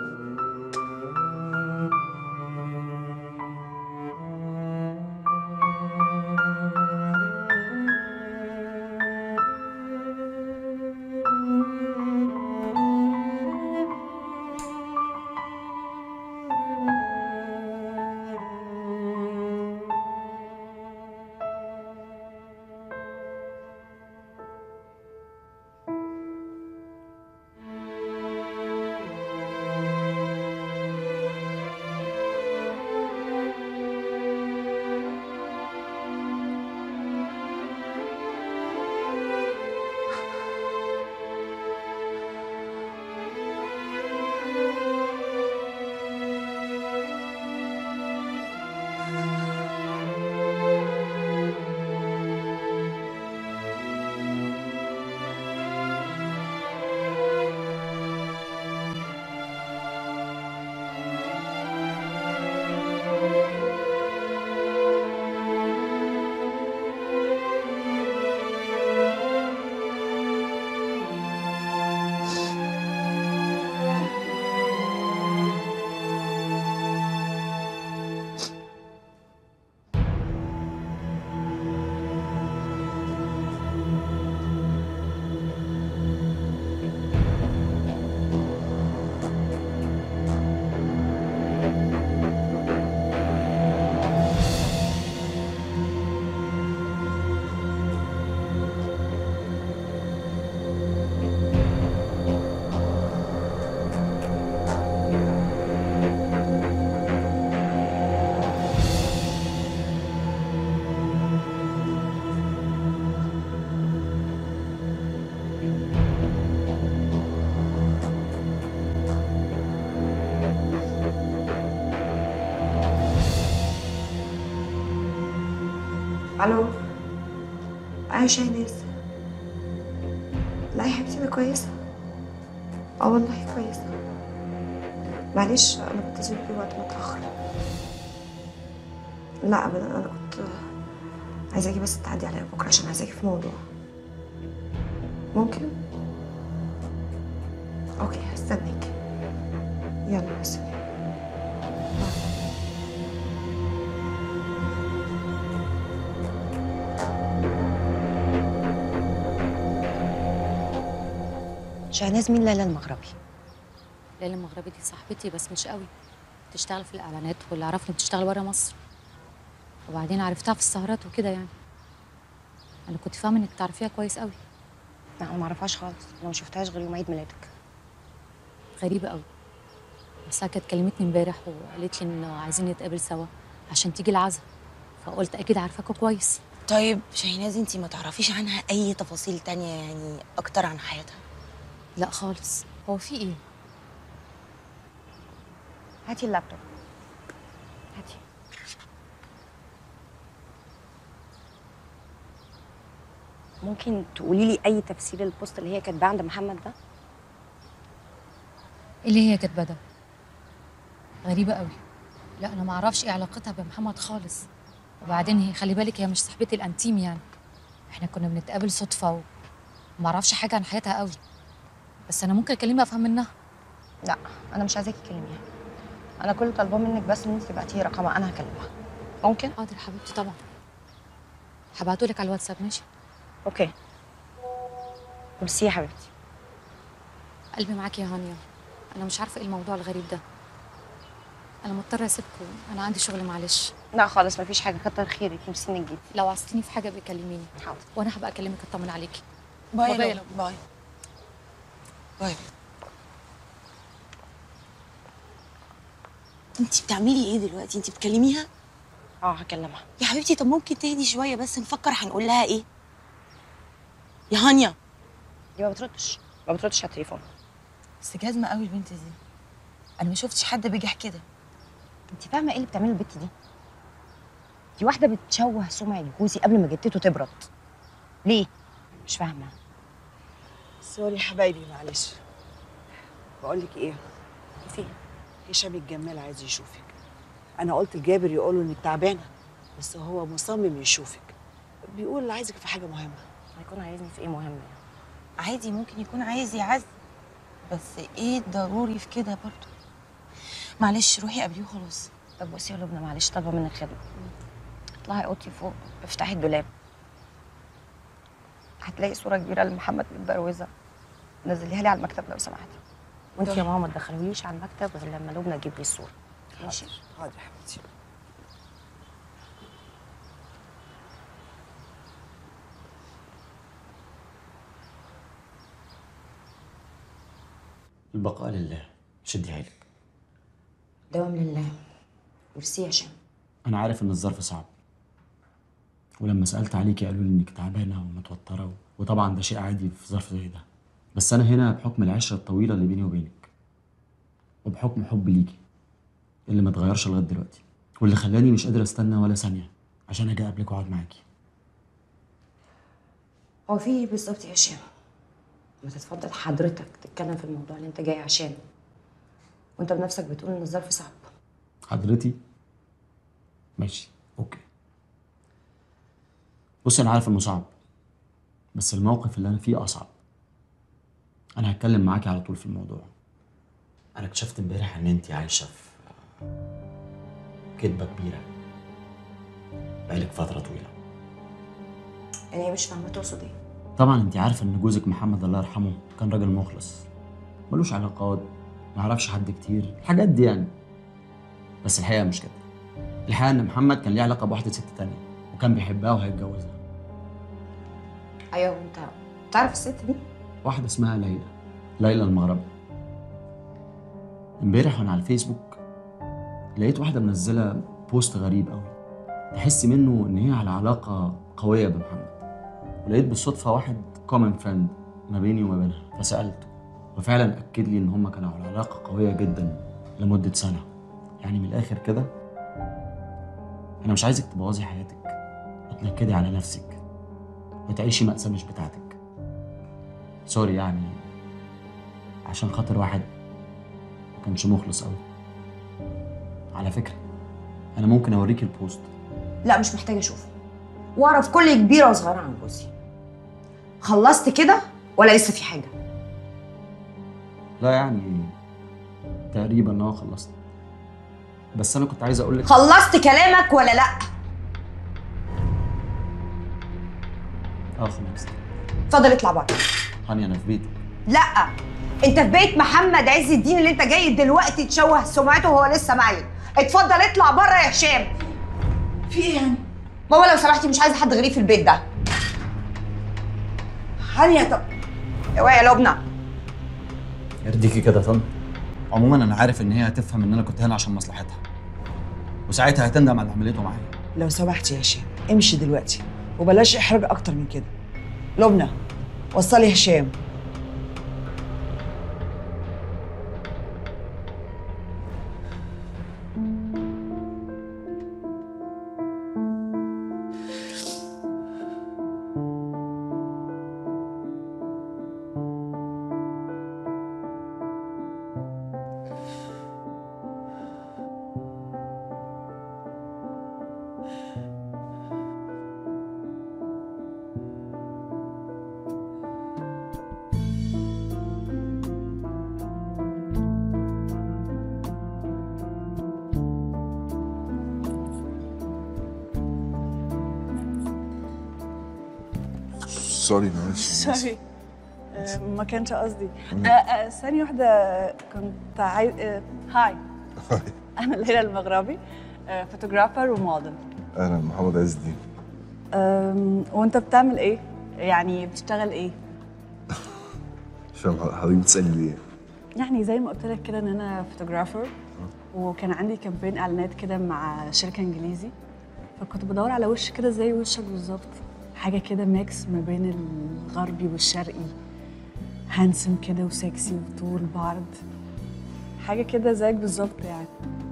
الو عايشه يا ناس لا يا حبيبتي انا كويسه اه والله كويسه معلش انا بتصل بيه وقت متاخر لا ابدا انا كنت عايزاكي بس تعدي عليا بكره عشان عايزاكي في موضوع ممكن اوكي هستناك يلا سلام شهناز مين ليلى المغربي ليلى المغربي دي صاحبتي بس مش قوي بتشتغل في الاعلانات واللي عرفني بتشتغل بره مصر وبعدين عرفتها في السهرات وكده يعني انا كنت فاهمه انك تعرفيها كويس قوي لا انا ما اعرفهاش خالص انا ما شفتهاش غير يوم عيد ميلادك غريبه قوي بس هي كانت كلمتني امبارح وقالت لي انه عايزين نتقابل سوا عشان تيجي العزا فقلت اكيد عارفاكوا كويس طيب شاهيناز انت ما تعرفيش عنها اي تفاصيل تانية يعني اكتر عن حياتها لا خالص هو في ايه هاتي اللابتوب هاتي ممكن تقولي لي اي تفسير البوست اللي هي كاتباه عند محمد ده ايه اللي هي كاتبه ده غريبه قوي لا انا ما اعرفش ايه علاقتها بمحمد خالص وبعدين هي خلي بالك هي مش صاحبتي الانتيم يعني احنا كنا بنتقابل صدفه وما اعرفش حاجه عن حياتها قوي بس انا ممكن اكلمها افهم منها لا انا مش عايزاكي تكلميها انا كل اللي طالباه منك بس ان انت تبعتي لي رقمها انا هكلمها ممكن حاضر حبيبتي طبعا هبعته لك على الواتساب ماشي اوكي ميرسي يا حبيبتي قلبي معاكي يا هانيا انا مش عارفه ايه الموضوع الغريب ده انا مضطره اسيبكم انا عندي شغل معلش لا خالص مفيش حاجه كتر خيرك ميرسي انك جيتي لو عايزتيني في حاجه بيكلميني حاضر وانا هبقى اكلمك اطمن عليكي باي باي باي يا لو. باي باي انت بتعملي ايه دلوقتي انت بتكلميها اه هكلمها يا حبيبتي طب ممكن تهدي شويه بس نفكر هنقول لها ايه يا هانيا دي ما بتردش ما بتردش على التليفون بس جازمه قوي البنت دي انا ما شفتش حد بيجح كده انت فاهمه ايه اللي بتعمله البت دي دي واحده بتشوه سمعه جوزي قبل ما جدته تبرد ليه مش فاهمه سوري حبايبي معلش بقول لك ايه في هشام الجمال عايز يشوفك انا قلت لجابر يقول له انك تعبانه بس هو مصمم يشوفك بيقول عايزك في حاجه مهمه هيكون عايزني في ايه مهم يعني عادي ممكن يكون عايز يعز بس ايه ضروري في كده برضه معلش روحي قبليه وخلاص طب بصي يا لبنى معلش طالبه منك خدمه اطلعي اوضتي فوق افتحي الدولاب هتلاقي صوره كبيره لمحمد متبروزه نزليها لي على المكتب لو سمحتي وانت يا ماما ما تدخليش على المكتب غير لما لبنى تجيب لي الصوره ماشي حاضر يا حبيبتي البقاء لله شدي حيلك دوام لله ميرسي يا هشام انا عارف ان الظرف صعب ولما سالت عليكي قالوا لي انك تعبانه ومتوتره و... وطبعا ده شيء عادي في ظرف زي ده بس انا هنا بحكم العشره الطويله اللي بيني وبينك وبحكم حب ليكي اللي ما اتغيرش لغايه دلوقتي واللي خلاني مش قادر استنى ولا ثانيه عشان اجي اقابلك واقعد معاكي هو في ايه بالظبط يا هشام ما تتفضل حضرتك تتكلم في الموضوع اللي انت جاي عشانه وانت بنفسك بتقول ان الظرف صعب حضرتي ماشي اوكي بص انا عارف انه صعب بس الموقف اللي انا فيه اصعب انا هتكلم معاكي على طول في الموضوع انا اكتشفت امبارح ان انت عايشه في كدبه كبيره بقالك فتره طويله يعني ايه مش فاهمه تقصد ايه طبعا انت عارفه ان جوزك محمد الله يرحمه كان راجل مخلص ملوش علاقات ما يعرفش حد كتير الحاجات دي يعني بس الحقيقه مش كده الحقيقه ان محمد كان ليه علاقه بواحده ست تانية وكان بيحبها وهيتجوزها ايوه وانت تعرف الست دي واحده اسمها ليلى ليلى المغربي امبارح وانا على الفيسبوك لقيت واحده منزله بوست غريب قوي تحس منه ان هي على علاقه قويه بمحمد ولقيت بالصدفه واحد كومن فريند ما بيني وما بينها فسالته وفعلا اكد لي ان هم كانوا على علاقه قويه جدا لمده سنه يعني من الاخر كده انا مش عايزك تبوظي حياتك وتنكدي على نفسك وتعيشي مأساة مش بتاعتك سوري يعني عشان خاطر واحد ما كانش مخلص قوي على فكرة أنا ممكن أوريك البوست لا مش محتاجه اشوفه واعرف كل كبيره وصغيره عن جوزي خلصت كده ولا لسه في حاجه لا يعني تقريبا اه خلصت بس أنا كنت عايز أقول لك خلصت كلامك ولا لا اه خلصت اتفضل اطلع بره هاني أنا في بيتي لا انت في بيت محمد عز الدين اللي انت جاي دلوقتي تشوه سمعته وهو لسه ميت اتفضل اطلع بره يا هشام في ايه يعني ماما لو سمحتي مش عايزه حد غريب في البيت ده هانيا طب اوعي يا لبنى يرضيكي كده يا طن عموما أنا عارف إن هي هتفهم إن أنا كنت هنا عشان مصلحتها وساعتها هتندم على اللي عملته معايا لو سمحت يا هشام امشي دلوقتي وبلاش احراج اكتر من كده لبنى وصلي هشام سوري معلش أنا آسف. سوري آه، ما كانش قصدي آه، آه، ثانية واحدة كنت عايز آه، هاي أنا ليلى المغربي آه، فوتوغرافر وموديل اهلا محمد عز الدين أم، وأنت بتعمل إيه؟ يعني بتشتغل إيه؟ مش فاهم حضرتك بتسالني ليه يعني زي ما قلت لك كده إن أنا فوتوغرافر وكان عندي كامبين إعلانات كده مع شركة إنجليزي فكنت بدور على وش كده زي وشك بالظبط حاجة كده ميكس ما بين الغربي والشرقي هانسم كده وسكسي وطول بعرض حاجه كده زيك بالظبط يعني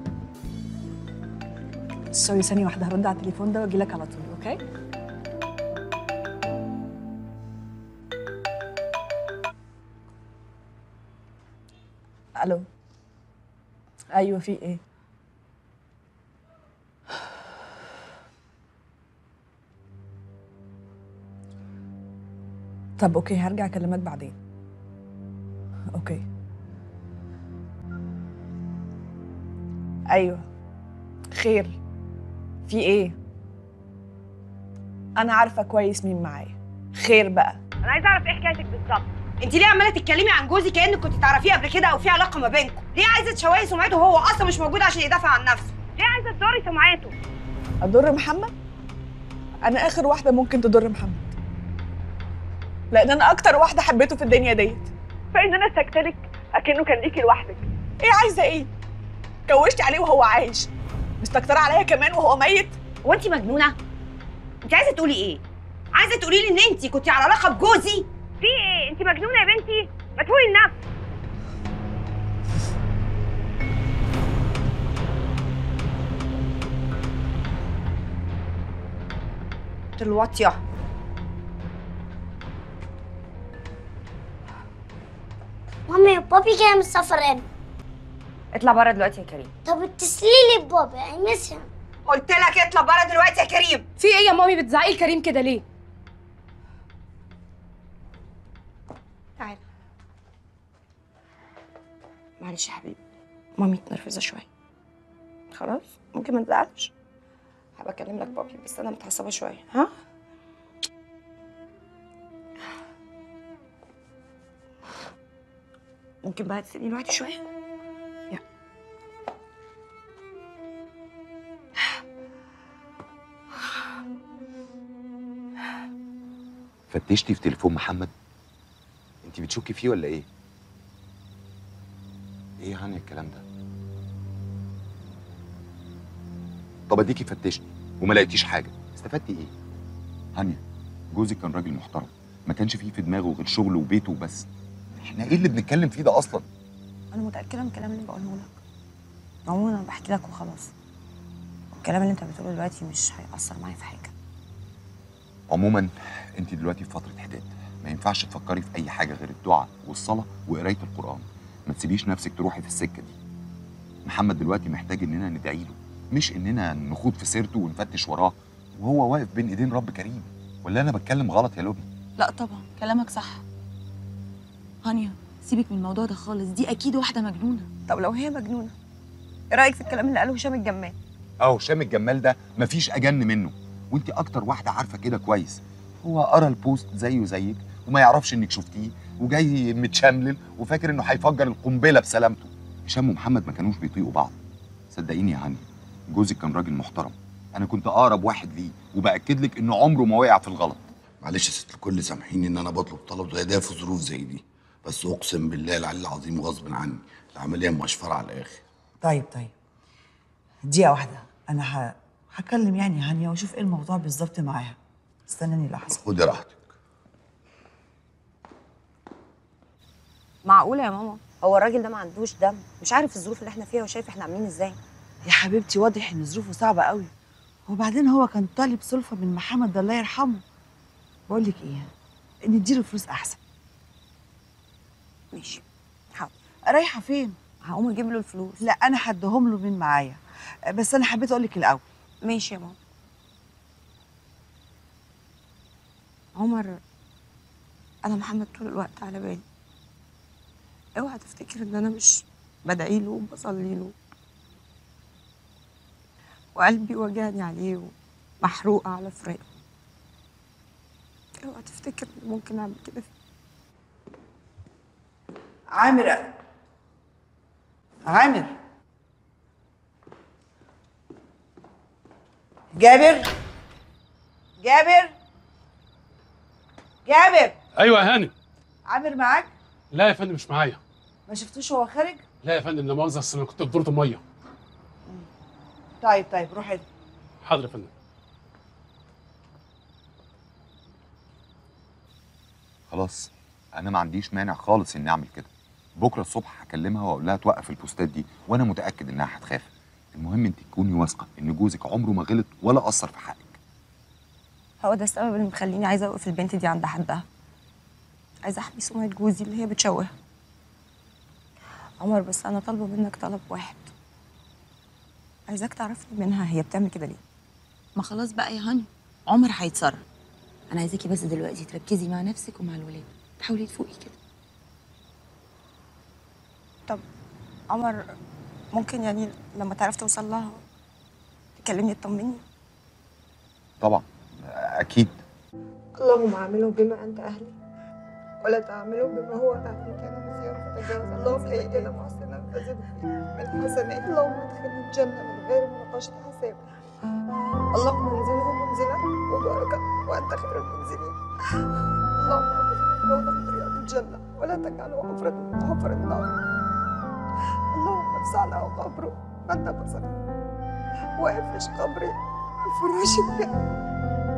سوري ثانيه واحده هرد على التليفون ده واجي لك على طول اوكي الو ايوه في ايه طب اوكي هرجع اكلمك بعدين اوكي ايوه خير في ايه انا عارفه كويس مين معايا خير بقى انا عايزه اعرف ايه حكايتك بالظبط انت ليه عماله تتكلمي عن جوزي كانك كنت تعرفيه قبل كده او في علاقه ما بينكم ليه عايزه تشوهي سمعته وهو اصلا مش موجود عشان يدافع عن نفسه ليه عايزه تضري سمعته اضر محمد انا اخر واحده ممكن تضر محمد لان انا اكتر واحده حبيته في الدنيا ديت فان انا سكتلك اكنه كان ليكي لوحدك ايه عايزه ايه كوشتي عليه وهو عايش مستكتره عليا كمان وهو ميت هو انت مجنونه انت عايزه تقولي ايه عايزه تقولي لي ان انت كنت على علاقه بجوزي في ايه انت مجنونه يا بنتي ما تقولي النفس الواطيه مامي وبابي جاي من السفر امتى؟ اطلع بره دلوقتي يا كريم طب اتصلي لي ببابي اي ميس هيم قلت لك اطلع بره دلوقتي يا كريم في ايه يا مامي بتزعقي لكريم كده ليه تعالى معلش يا حبيبي مامي اتنرفزه شويه خلاص ممكن ما تزعلش هبقى اكلم لك بابي بس انا متعصبه شويه ها ممكن بقى تسيبني لوحدي شويه يلا فتشتي في تليفون محمد انت بتشكي فيه ولا ايه ايه يا هانيا الكلام ده طب اديكي فتشتي وما لقيتيش حاجه استفدتي ايه هانيا جوزك كان راجل محترم ما كانش فيه في دماغه غير شغله وبيته وبس احنا ايه اللي بنتكلم فيه ده اصلا انا متاكده من الكلام اللي بقوله لك عموما انا بحكي لك وخلاص الكلام اللي انت بتقوله دلوقتي مش هيأثر معايا في حاجه عموما انت دلوقتي في فتره حداد ما ينفعش تفكري في اي حاجه غير الدعاء والصلاه وقرايه القران ما تسيبيش نفسك تروحي في السكه دي محمد دلوقتي محتاج اننا ندعي له مش اننا نخوض في سيرته ونفتش وراه وهو واقف بين ايدين رب كريم ولا انا بتكلم غلط يا لبنى لا طبعا كلامك صح هانيا سيبك من الموضوع ده خالص دي اكيد واحده مجنونه طب لو هي مجنونه ايه رايك في الكلام اللي قاله هشام الجمال اهو هشام الجمال ده مفيش اجن منه وانت اكتر واحده عارفه كده كويس هو قرا البوست زيه زيك وما يعرفش انك شفتيه وجاي متشملل وفاكر انه هيفجر القنبله بسلامته هشام ومحمد ما كانوش بيطيقوا بعض صدقيني يا هاني جوزك كان راجل محترم انا كنت اقرب واحد ليه وباكد لك انه عمره ما وقع في الغلط معلش يا ست الكل سامحيني ان انا بطلب طلب زي ده في ظروف زي دي بس اقسم بالله العلي العظيم غصب عني العمليه مشفره على الاخر طيب طيب دقيقه واحده انا ه... هكلم يعني هانيا واشوف ايه الموضوع بالظبط معاها استناني لحظه خدي راحتك معقوله يا ماما هو الراجل ده ما عندوش دم مش عارف الظروف اللي احنا فيها وشايف احنا عاملين ازاي يا حبيبتي واضح ان ظروفه صعبه قوي وبعدين هو كان طالب سلفه من محمد ده الله يرحمه بقول لك ايه نديله فلوس احسن ماشي حاضر رايحه فين هقوم اجيب له الفلوس لا انا هديهم له من معايا بس انا حبيت اقول لك الاول ماشي يا ماما عمر انا محمد طول الوقت على بالي اوعى تفتكر ان انا مش بدعي له وبصلي له وقلبي وجعني عليه ومحروقه على فراقه اوعى تفتكر ان ممكن اعمل كده فيه عامر عامر جابر جابر جابر ايوه يا هاني عامر معاك لا يا فندم مش معايا ما شفتوش هو خارج لا يا فندم لا مؤاخذه اصل انا كنت في دورة الميه طيب طيب روح انت حاضر يا فندم خلاص انا ما عنديش مانع خالص اني اعمل كده بكره الصبح هكلمها واقول لها توقف البوستات دي وانا متاكد انها هتخاف المهم انت تكوني واثقه ان جوزك عمره ما غلط ولا قصر في حقك هو ده السبب اللي مخليني عايزه اوقف البنت دي عند حدها عايزه احمي سمعه جوزي اللي هي بتشوهها عمر بس انا طالبه منك طلب واحد عايزاك تعرفني منها هي بتعمل كده ليه ما خلاص بقى يا هاني عمر هيتصرف انا عايزاكي بس دلوقتي تركزي مع نفسك ومع الولاد تحاولي تفوقي كده طب عمر ممكن يعني لما تعرف توصل لها تكلمني تطمني طبعا اكيد اللهم اعمله بما انت اهلي ولا تعمله بما هو اهلي كان مسيرا فتجاوز اللهم اهدنا محسنا فزد من حسنات اللهم ادخلني الجنه من غير مناقشه حساب اللهم انزله منزلا مباركا وانت خير المنزلين اللهم اجعله روضه من رياض الجنه ولا تجعله حفره من حفر النار اللهم افزع له قبره انت بصري وافرش قبري بفراش الجنه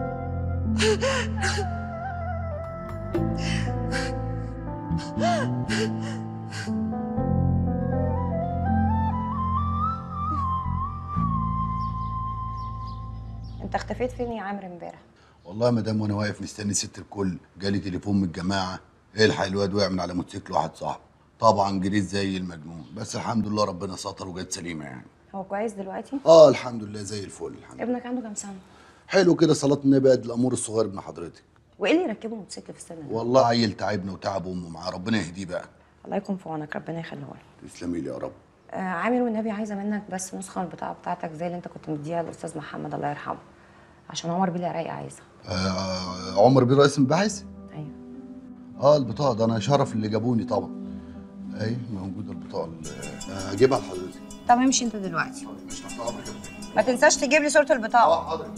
انت اختفيت فين يا عامر امبارح والله يا مدام وانا واقف مستني ست الكل جالي تليفون من الجماعه الحق الواد وقع من على موتوسيكل واحد صاحبه طبعا جريت زي المجنون بس الحمد لله ربنا ستر وجت سليمه يعني هو كويس دلوقتي اه الحمد لله زي الفل الحمد ابنك عنده كام سنه حلو كده صلاه النبي قد الامور الصغير ابن حضرتك وايه اللي يركبه موتوسيكل في السن ده والله عيل تعبنا وتعب امه معاه ربنا يهديه بقى الله يكون في عونك ربنا يخليه لك تسلمي لي يا رب آه عامر والنبي عايزه منك بس نسخه من البطاقه بتاعتك زي اللي انت كنت مديها للاستاذ محمد الله يرحمه عشان عمر بيه رايقه عايزها آه عمر بيه رئيس المباحث ايوه اه البطاقه ده انا شرف اللي جابوني طبعا اي موجوده البطاقه ال- آه، هجيبها لحضرتك طب امشي انت دلوقتي مش تحت امرك يا فندم. ما تنساش تجيب لي صوره البطاقه اه حاضر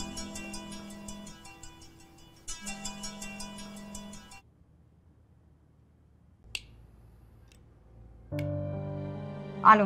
الو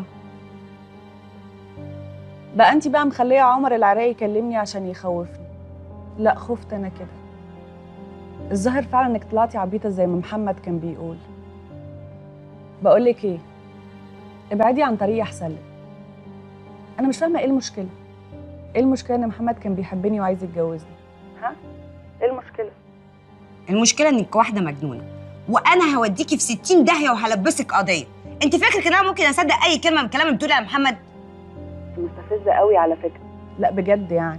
بقى انت بقى مخليه عمر العراقي يكلمني عشان يخوفني لا خفت انا كده الظاهر فعلا انك طلعتي عبيطه زي ما محمد كان بيقول بقول لك ايه ابعدي عن طريقي احسن لك انا مش فاهمه ايه المشكله ايه المشكله ان محمد كان بيحبني وعايز يتجوزني ها ايه المشكله المشكله انك واحده مجنونه وانا هوديكي في 60 داهيه وهلبسك قضيه انت فاكرك ان انا ممكن اصدق اي كلمه من الكلام اللي بتقولي يا محمد مستفزه قوي على فكره لا بجد يعني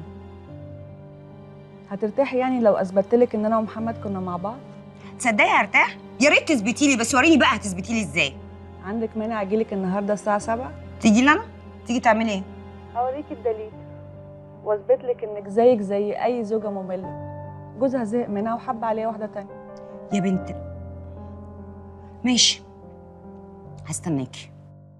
هترتاحي يعني لو اثبتت لك ان انا ومحمد كنا مع بعض تصدقي هرتاح يا ريت تثبتي لي بس وريني بقى هتثبتي لي ازاي عندك مانع اجيلك النهارده الساعه 7 تيجي لي انا تيجي تعملي ايه هوريكي الدليل واثبت لك انك زيك زي اي زوجه ممله جوزها زهق منها وحب عليها واحده تانية يا بنت ماشي هستناكي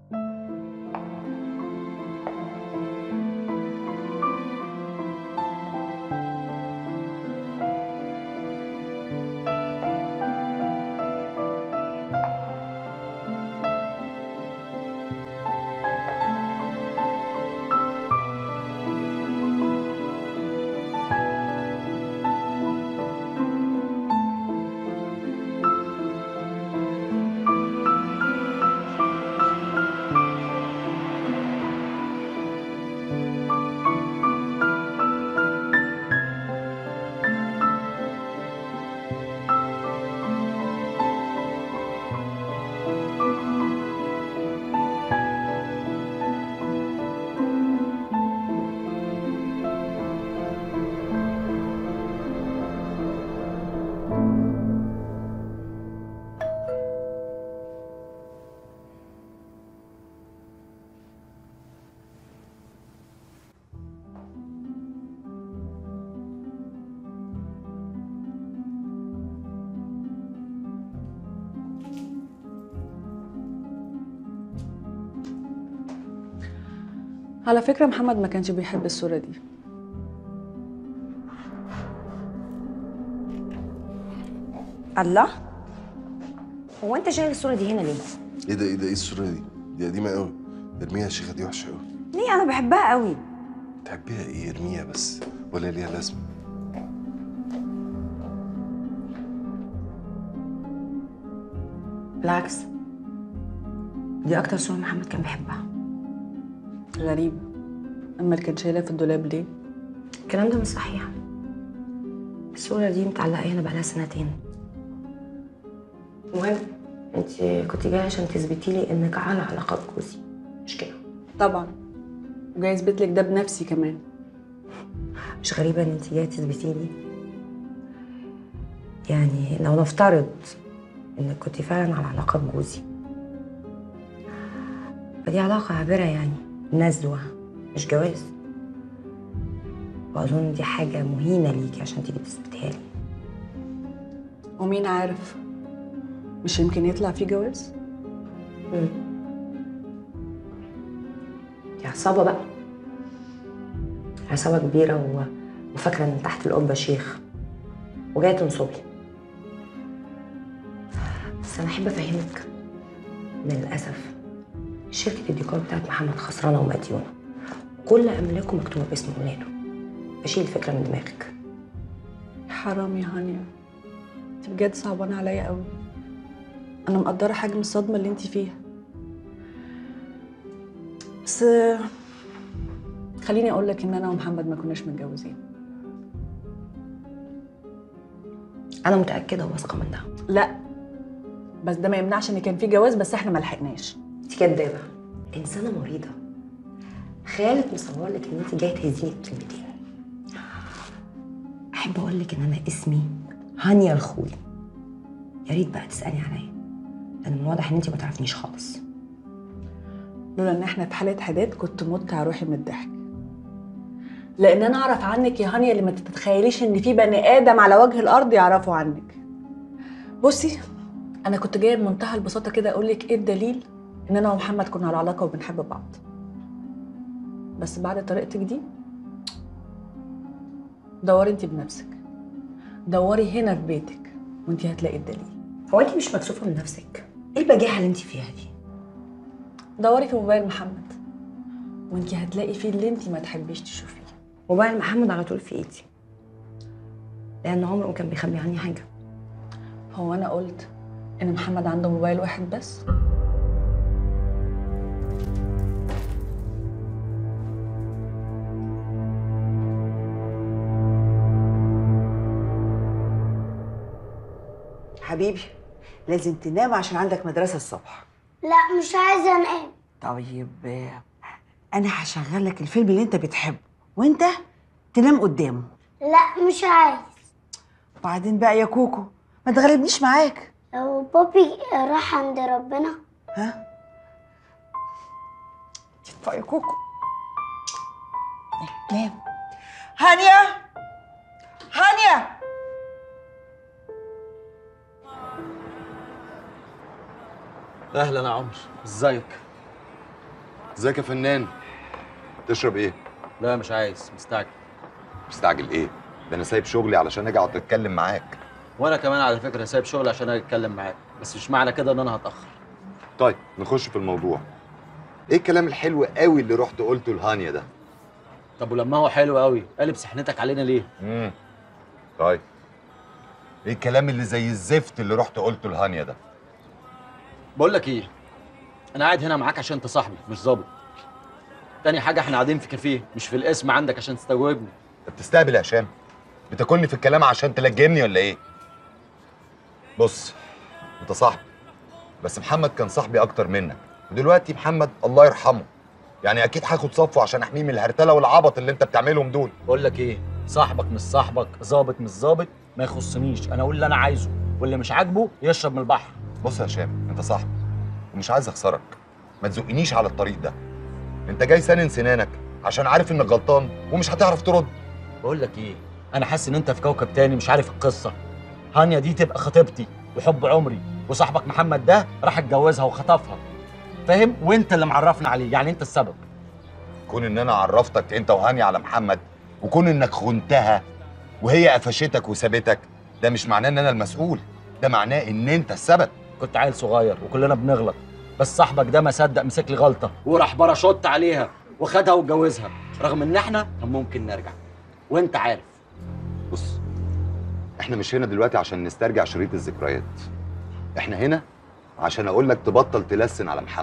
على فكره محمد ما كانش بيحب الصوره دي الله هو انت شايل الصوره دي هنا ليه ايه ده ايه ده ايه الصوره دي؟ دي قديمه قوي ارميها يا شيخه دي وحشه قوي ليه انا بحبها قوي تحبيها ايه ارميها بس ولا ليها لازمه بالعكس دي اكتر صورة محمد كان بيحبها غريب اما اللي كان شايلها في الدولاب ليه الكلام ده مش صحيح الصورة دي متعلقة هنا بقالها سنتين المهم انت كنت جاية عشان تثبتي لي انك على علاقة بجوزي مش كده طبعا وجاي اثبت لك ده بنفسي كمان مش غريبة ان انت جاية تثبتي لي يعني لو نفترض انك كنت فعلا على علاقة بجوزي فدي علاقة عابرة يعني نزوة مش جواز وأظن دي حاجة مهينة ليكي عشان تيجي تثبتها لي ومين عارف مش يمكن يطلع فيه جواز دي عصابة بقى عصابة كبيرة و... وفاكرة إن تحت القبة شيخ وجاية تنصبي بس أنا أحب أفهمك إن للأسف شركة الديكور بتاعت محمد خسرانة ومديونة كل أملاكه مكتوبة باسم ولاده بشيل الفكرة من دماغك حرام يا هانيا انت بجد صعبانة عليا قوي انا مقدرة حجم الصدمة اللي انت فيها بس خليني اقول لك ان انا ومحمد ما كناش متجوزين أنا متأكدة وواثقة من ده لا بس ده ما يمنعش ان كان في جواز بس احنا ما لحقناش انت كدابة إنسانة مريضة خيالك مصور لك إن أنت جاية تهزيني بكلمتين أحب أقول لك إن أنا اسمي هانيا الخولي يا ريت بقى تسألي عليا لأن من الواضح إن أنت ما تعرفنيش خالص لولا ان احنا في حالة حداد كنت مت على روحي من الضحك لان انا اعرف عنك يا هانيا اللي ما تتخيليش ان في بني ادم على وجه الارض يعرفوا عنك بصي انا كنت جايه بمنتهى البساطه كده اقول لك ايه الدليل ان انا ومحمد كنا على علاقه وبنحب بعض بس بعد طريقتك دي دوري انت بنفسك دوري هنا في بيتك وانت هتلاقي الدليل هو أنت مش مكسوفة من نفسك إيه البجاحة اللي أنت فيها دي دوري في موبايل محمد وانت هتلاقي فيه اللي انت ما تحبيش تشوفيه موبايل محمد على طول في إيدي لأن عمره ما كان بيخبي عني حاجة هو انا قلت ان محمد عنده موبايل واحد بس حبيبي لازم تنام عشان عندك مدرسة الصبح لا مش عايزة انام طيب آه، أنا هشغل لك الفيلم اللي أنت بتحبه وأنت تنام قدامه لا مش عايز وبعدين بقى يا كوكو ما تغلبنيش معاك لو بابي راح عند ربنا ها ادفع يا كوكو نام هانيا هانيا اهلا يا عمر ازيك ازيك يا فنان تشرب ايه لا مش عايز مستعجل مستعجل ايه ده انا سايب شغلي علشان اجي اقعد اتكلم معاك وانا كمان على فكره سايب شغل عشان اجي اتكلم معاك بس مش معنى كده ان انا هتاخر طيب نخش في الموضوع ايه الكلام الحلو قوي اللي رحت قلته لهانيا ده طب ولما هو حلو قوي قلب سحنتك علينا ليه امم طيب ايه الكلام اللي زي الزفت اللي رحت قلته لهانيا ده بقول لك ايه انا قاعد هنا معاك عشان انت صاحبي مش ظابط تاني حاجه احنا قاعدين في كافيه مش في الاسم عندك عشان تستجوبني انت بتستهبل يا هشام بتاكلني في الكلام عشان تلجمني ولا ايه بص انت صاحبي بس محمد كان صاحبي اكتر منك ودلوقتي محمد الله يرحمه يعني اكيد هاخد صفه عشان احميه من الهرتله والعبط اللي انت بتعملهم دول بقول لك ايه صاحبك مش صاحبك ظابط مش ظابط ما يخصنيش انا اقول اللي انا عايزه واللي مش عاجبه يشرب من البحر بص يا هشام انت صاحبي ومش عايز اخسرك ما تزقنيش على الطريق ده انت جاي سنن سنانك عشان عارف انك غلطان ومش هتعرف ترد بقول لك ايه انا حاسس ان انت في كوكب تاني مش عارف القصه هانيا دي تبقى خطيبتي وحب عمري وصاحبك محمد ده راح اتجوزها وخطفها فاهم وانت اللي معرفنا عليه يعني انت السبب كون ان انا عرفتك انت وهاني على محمد وكون انك خنتها وهي قفشتك وسابتك ده مش معناه ان انا المسؤول ده معناه ان انت السبب كنت عيل صغير وكلنا بنغلط بس صاحبك ده ما صدق مسك لي غلطه وراح باراشوت عليها وخدها واتجوزها رغم ان احنا كان ممكن نرجع وانت عارف بص احنا مش هنا دلوقتي عشان نسترجع شريط الذكريات احنا هنا عشان اقول لك تبطل تلسن على محمد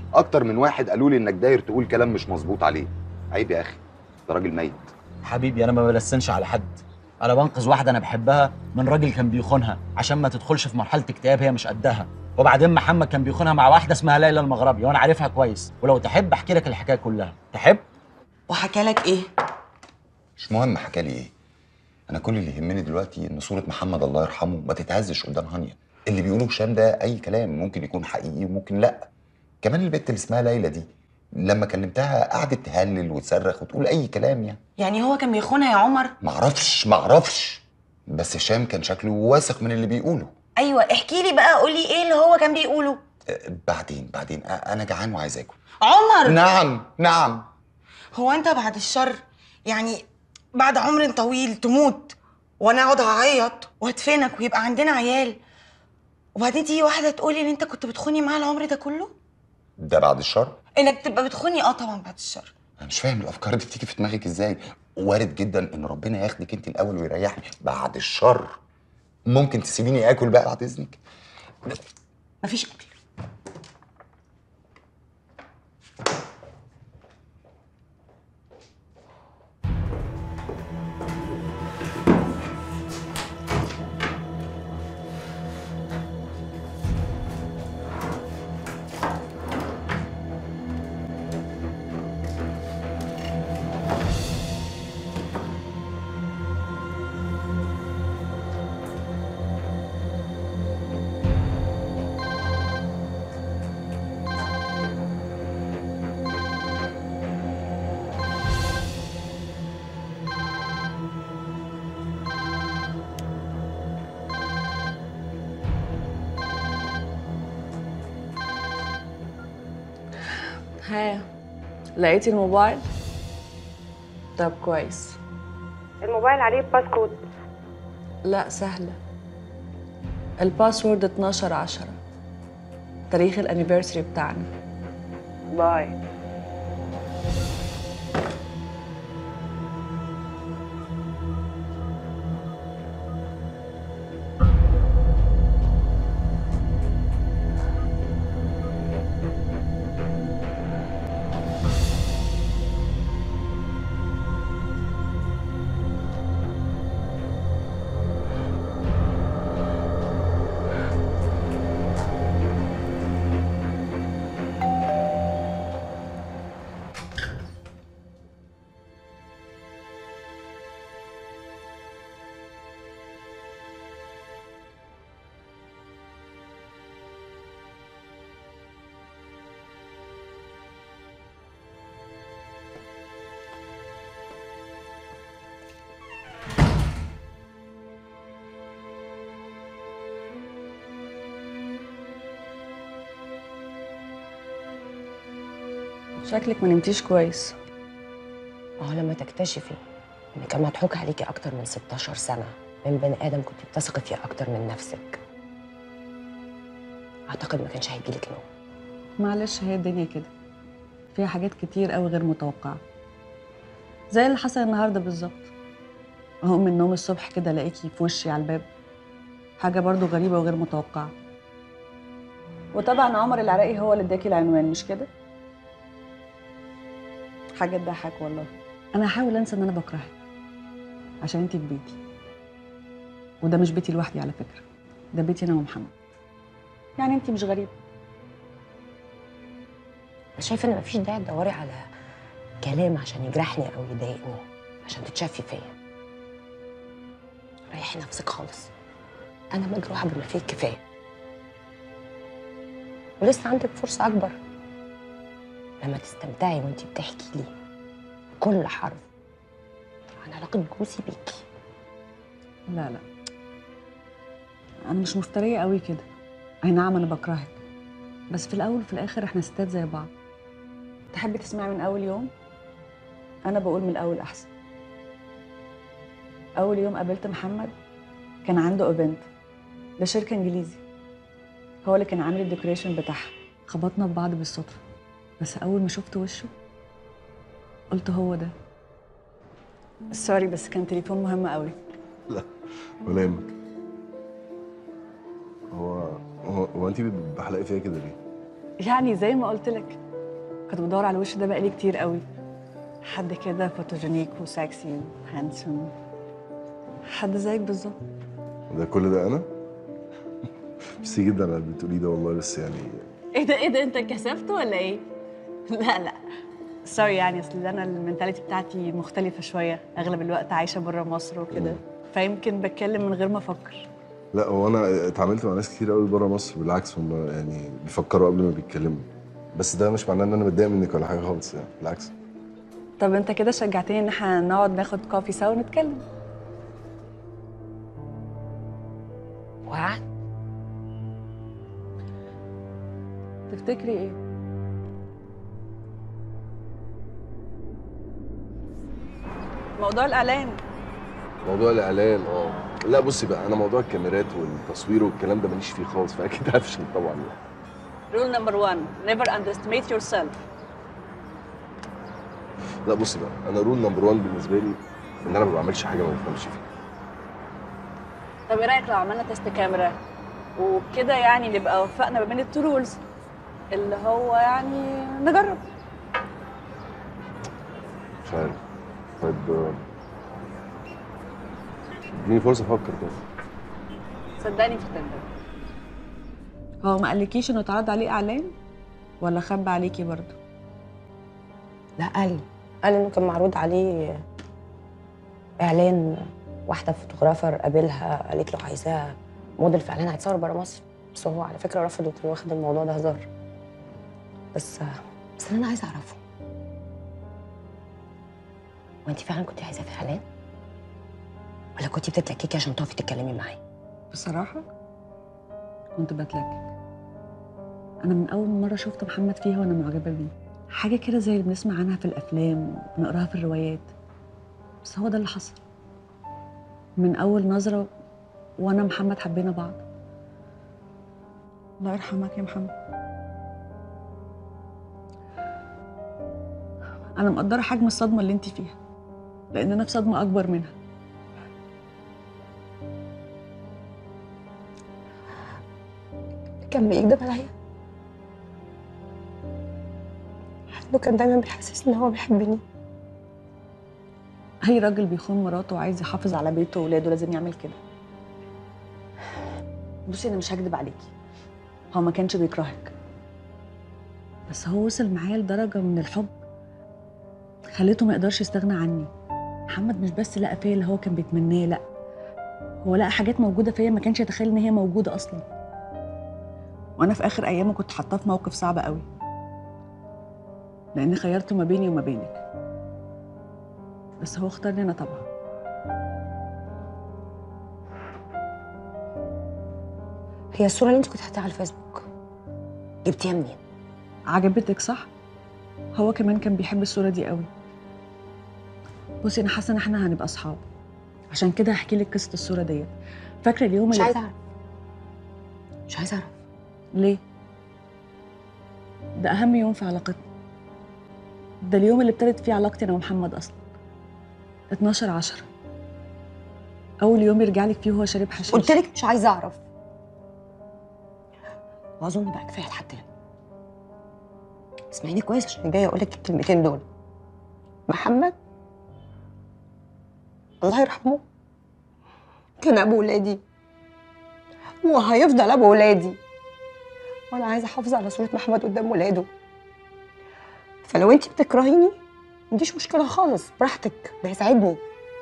اكتر من واحد قالوا لي انك داير تقول كلام مش مظبوط عليه عيب يا اخي ده راجل ميت حبيبي انا ما بلسنش على حد انا بنقذ واحده انا بحبها من راجل كان بيخونها عشان ما تدخلش في مرحله اكتئاب هي مش قدها وبعدين محمد كان بيخونها مع واحده اسمها ليلى المغربي وانا عارفها كويس ولو تحب احكي لك الحكايه كلها تحب وحكى لك ايه مش مهم حكى لي ايه انا كل اللي يهمني دلوقتي ان صوره محمد الله يرحمه ما تتهزش قدام هانيا اللي بيقوله هشام ده اي كلام ممكن يكون حقيقي وممكن لا كمان البنت اللي اسمها ليلى دي لما كلمتها قعدت تهلل وتصرخ وتقول اي كلام يعني يعني هو كان بيخونها يا عمر معرفش معرفش بس هشام كان شكله واثق من اللي بيقوله ايوه احكي لي بقى قولي ايه اللي هو كان بيقوله بعدين بعدين أ- انا جعان وعايز اكل عمر نعم نعم هو انت بعد الشر يعني بعد عمر طويل تموت وانا اقعد اعيط وادفنك ويبقى عندنا عيال وبعدين تيجي واحده تقولي ان انت كنت بتخوني معاه العمر ده كله ده بعد الشر انك تبقى بتخوني اه طبعا بعد الشر انا مش فاهم الافكار دي بتيجي في دماغك ازاي وارد جدا ان ربنا ياخدك انت الاول ويريحني بعد الشر ممكن تسيبيني اكل بقى بعد اذنك مفيش اكل ها لقيتي الموبايل طب كويس الموبايل عليه باسكود لا سهلة الباسورد 12 10 تاريخ الانيفرساري بتاعنا باي شكلك ما نمتيش كويس اه لما تكتشفي ان كان مضحوك عليكي اكتر من 16 سنه من بني ادم كنت بتثقي فيه اكتر من نفسك اعتقد ما كانش هيجيلك نوم معلش هي الدنيا كده فيها حاجات كتير قوي غير متوقعة زي اللي حصل النهاردة بالظبط أقوم من النوم الصبح كده ألاقيكي في وشي على الباب حاجة برضو غريبة وغير متوقعة وطبعا عمر العراقي هو اللي اداكي العنوان مش كده؟ حاجة تضحك والله أنا هحاول أنسى إن أنا بكرهك عشان أنتي في بيتي وده مش بيتي لوحدي على فكرة ده بيتي أنا ومحمد يعني أنتي مش غريبة انا شايفه ان مفيش داعي تدوري على كلام عشان يجرحني او يضايقني عشان تتشافي فيا ريحي نفسك خالص انا مجروحه بما فيه الكفايه ولسه عندك فرصه اكبر لما تستمتعي وانتي بتحكي لي كل حرف عن علاقه جوزي بيكي لا لا انا مش مفتريه قوي كده اي نعم انا بكرهك بس في الاول وفي الاخر احنا ستات زي بعض تحبي تسمعي من اول يوم انا بقول من الاول احسن اول يوم قابلت محمد كان عنده ايفنت لشركه انجليزي هو اللي كان عامل الديكوريشن بتاعها خبطنا في بعض بالصدفه بس اول ما شفت وشه قلت هو ده سوري بس كان تليفون مهم قوي لا ولا يهمك هو هو, هو انت بحلقي فيها كده ليه؟ يعني زي ما قلت لك كنت بدور على الوش ده بقالي كتير قوي حد كده فوتوجينيك وسكسي وهانسوم حد زيك بالظبط ده كل ده انا ميرسي جدا على اللي بتقوليه ده والله بس يعني ايه ده ايه ده انت اتكسفت ولا ايه؟ لا لا سوري يعني اصل انا المنتاليتي بتاعتي مختلفة شوية اغلب الوقت عايشة بره مصر وكده فيمكن بتكلم من غير ما افكر لا هو انا اتعاملت مع ناس كتير قوي بره مصر بالعكس هم يعني بيفكروا قبل ما بيتكلموا بس ده مش معناه ان انا متضايق منك ولا حاجه خالص يعني بالعكس طب انت كده شجعتني ان احنا نقعد ناخد كوفي سوا ونتكلم وعد تفتكري ايه؟ موضوع الاعلان موضوع الاعلان اه لا بصي بقى انا موضوع الكاميرات والتصوير والكلام ده ماليش فيه خالص فاكيد هفشل طبعا يعني. رول نمبر 1 never underestimate yourself لا بصي بقى انا رول نمبر 1 بالنسبه لي ان انا ما بعملش حاجه ما بفهمش فيها طب ايه رايك لو عملنا تيست كاميرا وبكده يعني نبقى وفقنا ما بين التو رولز اللي هو يعني نجرب مش عارف طيب آه، اديني فرصه افكر كده صدقني في التندر هو ما قالكيش انه اتعرض عليه اعلان ولا خبى عليكي برضه لا قال لي قال انه كان معروض عليه اعلان واحده فوتوغرافر قابلها قالت له عايزاه موديل في اعلان هيتصور بره مصر بس هو على فكره رفض وكان واخد الموضوع ده هزار بس بس اللي انا عايزه اعرفه وانت فعلا كنت عايزاه في اعلان ولا كنت بتتلككي عشان تقفي تتكلمي معايا بصراحه كنت بتلكك انا من اول مره شفت محمد فيها وانا معجبه بيه حاجه كده زي اللي بنسمع عنها في الافلام ونقراها في الروايات بس هو ده اللي حصل من اول نظره وانا محمد حبينا بعض الله يرحمك يا محمد انا مقدره حجم الصدمه اللي انت فيها لان انا في صدمه اكبر منها كان بيكدب عليا انه كان دايما بيحسسني ان هو بيحبني اي راجل بيخون مراته وعايز يحافظ على بيته واولاده لازم يعمل كده بصي انا مش هكدب عليكي هو ما كانش بيكرهك بس هو وصل معايا لدرجه من الحب خليته ما يقدرش يستغنى عني محمد مش بس لقى فيا اللي هو كان بيتمناه لا هو لقى حاجات موجوده فيا ما كانش يتخيل ان هي موجوده اصلا وانا في اخر ايامه كنت حاطاه في موقف صعب قوي لاني خيرته ما بيني وما بينك بس هو اختارني انا طبعا هي الصوره اللي انت كنت حاطاها على الفيسبوك جبتيها منين عجبتك صح هو كمان كان بيحب الصوره دي قوي بصي انا حاسه ان احنا هنبقى اصحاب عشان كده هحكي لك قصه الصوره ديت فاكره اليوم مش اللي عايزه اعرف مش عايزه اعرف ليه ده اهم يوم في علاقتنا ده اليوم اللي ابتدت فيه علاقتي انا ومحمد اصلا 12 10 اول يوم يرجع لك فيه وهو شارب حشيش قلت لك مش عايزه اعرف واظن بقى كفايه لحد هنا اسمعيني كويس عشان جايه اقول لك الكلمتين دول محمد الله يرحمه كان ابو ولادي وهيفضل ابو ولادي وانا عايزه احافظ على صوره محمد قدام ولاده فلو انت بتكرهيني ما عنديش مشكله خالص براحتك ده يساعدني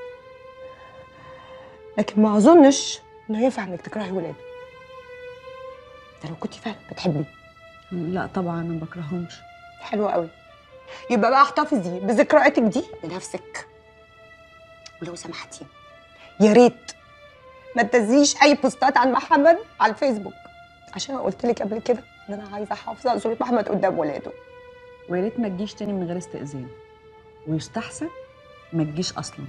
لكن ما اظنش انه ينفع انك تكرهي ولاده ده لو كنت فعلا بتحبي لا طبعا ما بكرههمش حلو قوي يبقى بقى احتفظي بذكرياتك دي لنفسك ولو سمحتي يا ريت ما تنزليش اي بوستات عن محمد على الفيسبوك عشان انا قلت لك قبل كده ان انا عايزه احافظ على صوره محمد قدام ولاده ويا ريت ما تجيش تاني من غير استئذان ويستحسن ما تجيش اصلا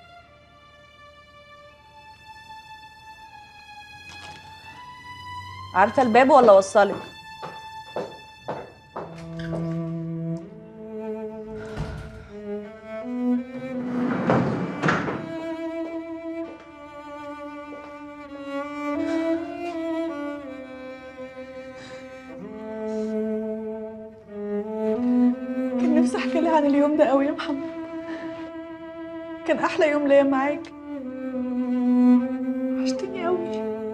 عارفه الباب ولا اوصلك عن اليوم ده قوي يا محمد كان احلى يوم ليا معاك وحشتني قوي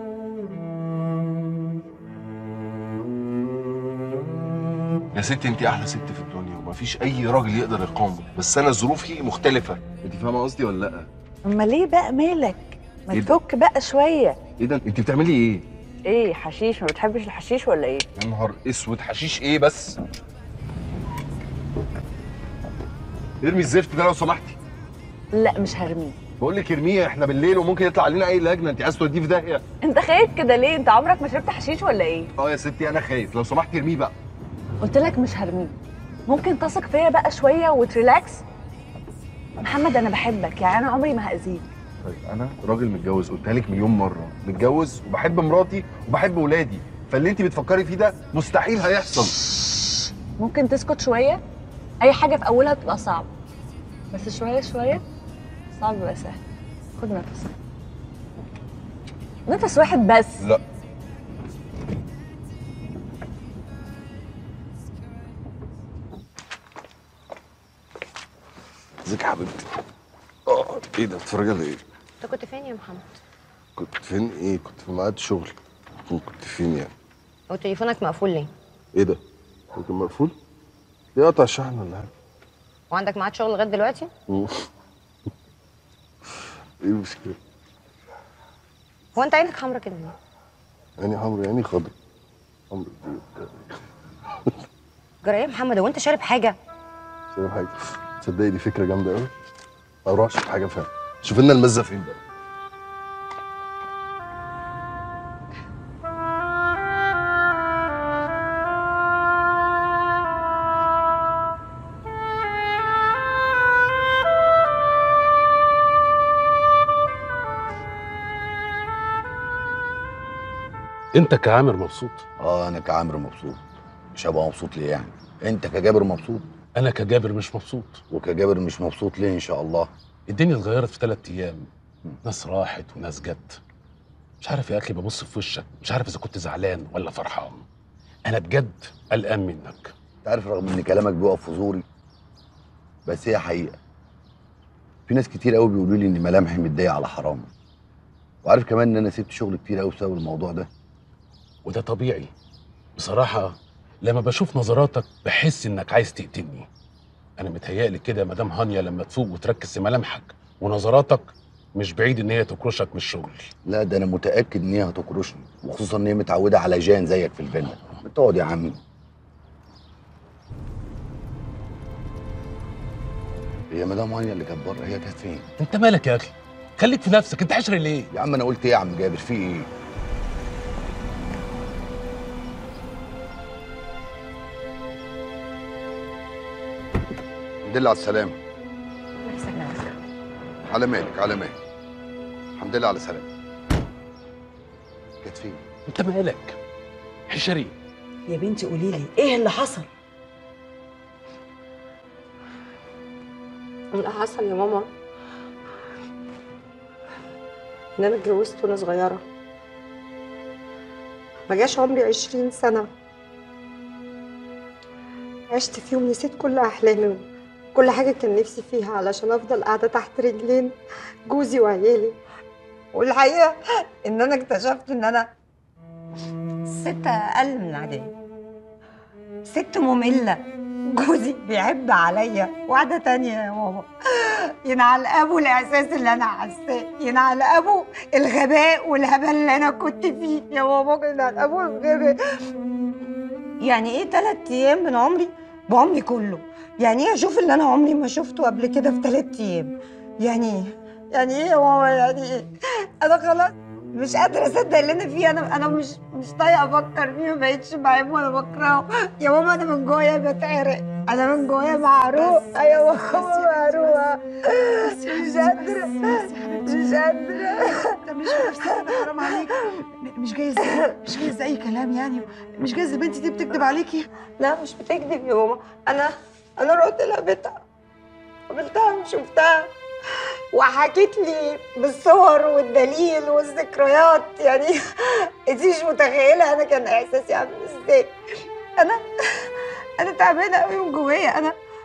يا ستي انت احلى ست في الدنيا ومفيش اي راجل يقدر يقاومك بس انا ظروفي مختلفه انت فاهمه قصدي ولا لا اما ليه بقى مالك ما إيه ده؟ تفك بقى شويه ايه ده انت بتعملي ايه ايه حشيش ما بتحبش الحشيش ولا ايه يا نهار اسود حشيش ايه بس ارمي الزفت ده لو سمحتي لا مش هرميه بقول لك ارميه احنا بالليل وممكن يطلع علينا اي لجنه انت عايز توديه في داهيه انت خايف كده ليه انت عمرك ما شربت حشيش ولا ايه اه يا ستي انا خايف لو سمحتي ارميه بقى قلت لك مش هرميه ممكن تثق فيا بقى شويه وتريلاكس محمد انا بحبك يعني انا عمري ما هاذيك طيب انا راجل متجوز قلتها لك مليون مره متجوز وبحب مراتي وبحب ولادي فاللي انت بتفكري فيه ده مستحيل هيحصل ممكن تسكت شويه اي حاجه في اولها بتبقى صعبه بس شويه شويه صعب يبقى سهل خد نفس نفس واحد بس لا ازيك يا حبيبتي اه ايه ده بتتفرجي على ايه انت كنت فين يا محمد كنت فين ايه كنت في ميعاد شغل كنت فين يعني هو تليفونك مقفول ليه ايه ده هو كان مقفول ليه قطع الشحن ولا حاجه وعندك ميعاد شغل لغايه دلوقتي مم. ايه المشكله هو انت عينك حمرا كده ليه عيني حمرا عيني خضرا حمرا دي جرى ايه يا محمد هو انت شارب حاجه شوف حاجه تصدقي دي فكره جامده قوي اروح اشوف حاجه فعلا شوف لنا المزه فين بقى انت كعامر مبسوط اه انا كعامر مبسوط مش هبقى مبسوط ليه يعني انت كجابر مبسوط انا كجابر مش مبسوط وكجابر مش مبسوط ليه ان شاء الله الدنيا اتغيرت في ثلاث ايام ناس راحت وناس جت مش عارف يا اخي ببص في وشك مش عارف اذا كنت زعلان ولا فرحان انا بجد قلقان منك انت عارف رغم ان كلامك بيقف في زوري بس هي حقيقه في ناس كتير قوي بيقولوا لي ان ملامحي متضايقه على حرام وعارف كمان ان انا سبت شغل كتير قوي بسبب الموضوع ده وده طبيعي بصراحة لما بشوف نظراتك بحس انك عايز تقتلني انا متهيألي كده يا مدام هانيا لما تفوق وتركز في ملامحك ونظراتك مش بعيد ان هي تكرشك من الشغل لا ده انا متاكد ان هي هتكرشني وخصوصا ان هي متعوده على جان زيك في الفيلا ما تقعد يا عمي هي مدام هانيا اللي كانت بره هي كانت فين انت مالك يا اخي خليك في نفسك انت حشري ليه يا عم انا قلت ايه يا عم جابر في ايه الحمد لله على السلامة على مالك على مالك الحمد لله على السلامة كانت فين؟ انت مالك حشري يا بنتي قولي لي ايه اللي حصل اللي حصل يا ماما ان انا اتجوزت وانا صغيره ما جاش عمري عشرين سنه عشت فيهم نسيت كل احلامي كل حاجه كان نفسي فيها علشان افضل قاعده تحت رجلين جوزي وعيالي والحقيقه ان انا اكتشفت ان انا ست اقل من العاديه ست ممله جوزي بيعب عليا واحدة تانية يا ماما ينعل أبو الإحساس اللي أنا حاساه ينعل أبو الغباء والهبل اللي أنا كنت فيه يا ماما ينعل أبو الغباء يعني إيه تلات أيام من عمري بعمري كله يعني إيه أشوف اللي أنا عمري ما شفته قبل كده في تلات أيام يعني إيه يعني إيه يا ماما يعني إيه أنا خلاص مش قادرة أصدق اللي أنا فيه أنا أنا مش مش طايقة أفكر فيه ما بقتش بحبه ولا بكرهه يا ماما أنا من جوايا بتعرق أنا من جوايا معروق أيوة ماما معروقة مش قادرة مش قادرة ده مش في نفسك انا حرام عليك م- مش جايز مش جايز اي كلام يعني مش جايز البنت دي بتكذب عليكي لا مش بتكذب يا ماما أنا أنا رحت لها بيتها قابلتها وشفتها وحكيت لي بالصور والدليل والذكريات يعني انت مش متخيله انا كان احساسي عامل ازاي انا انا تعبانه قوي من جوايا انا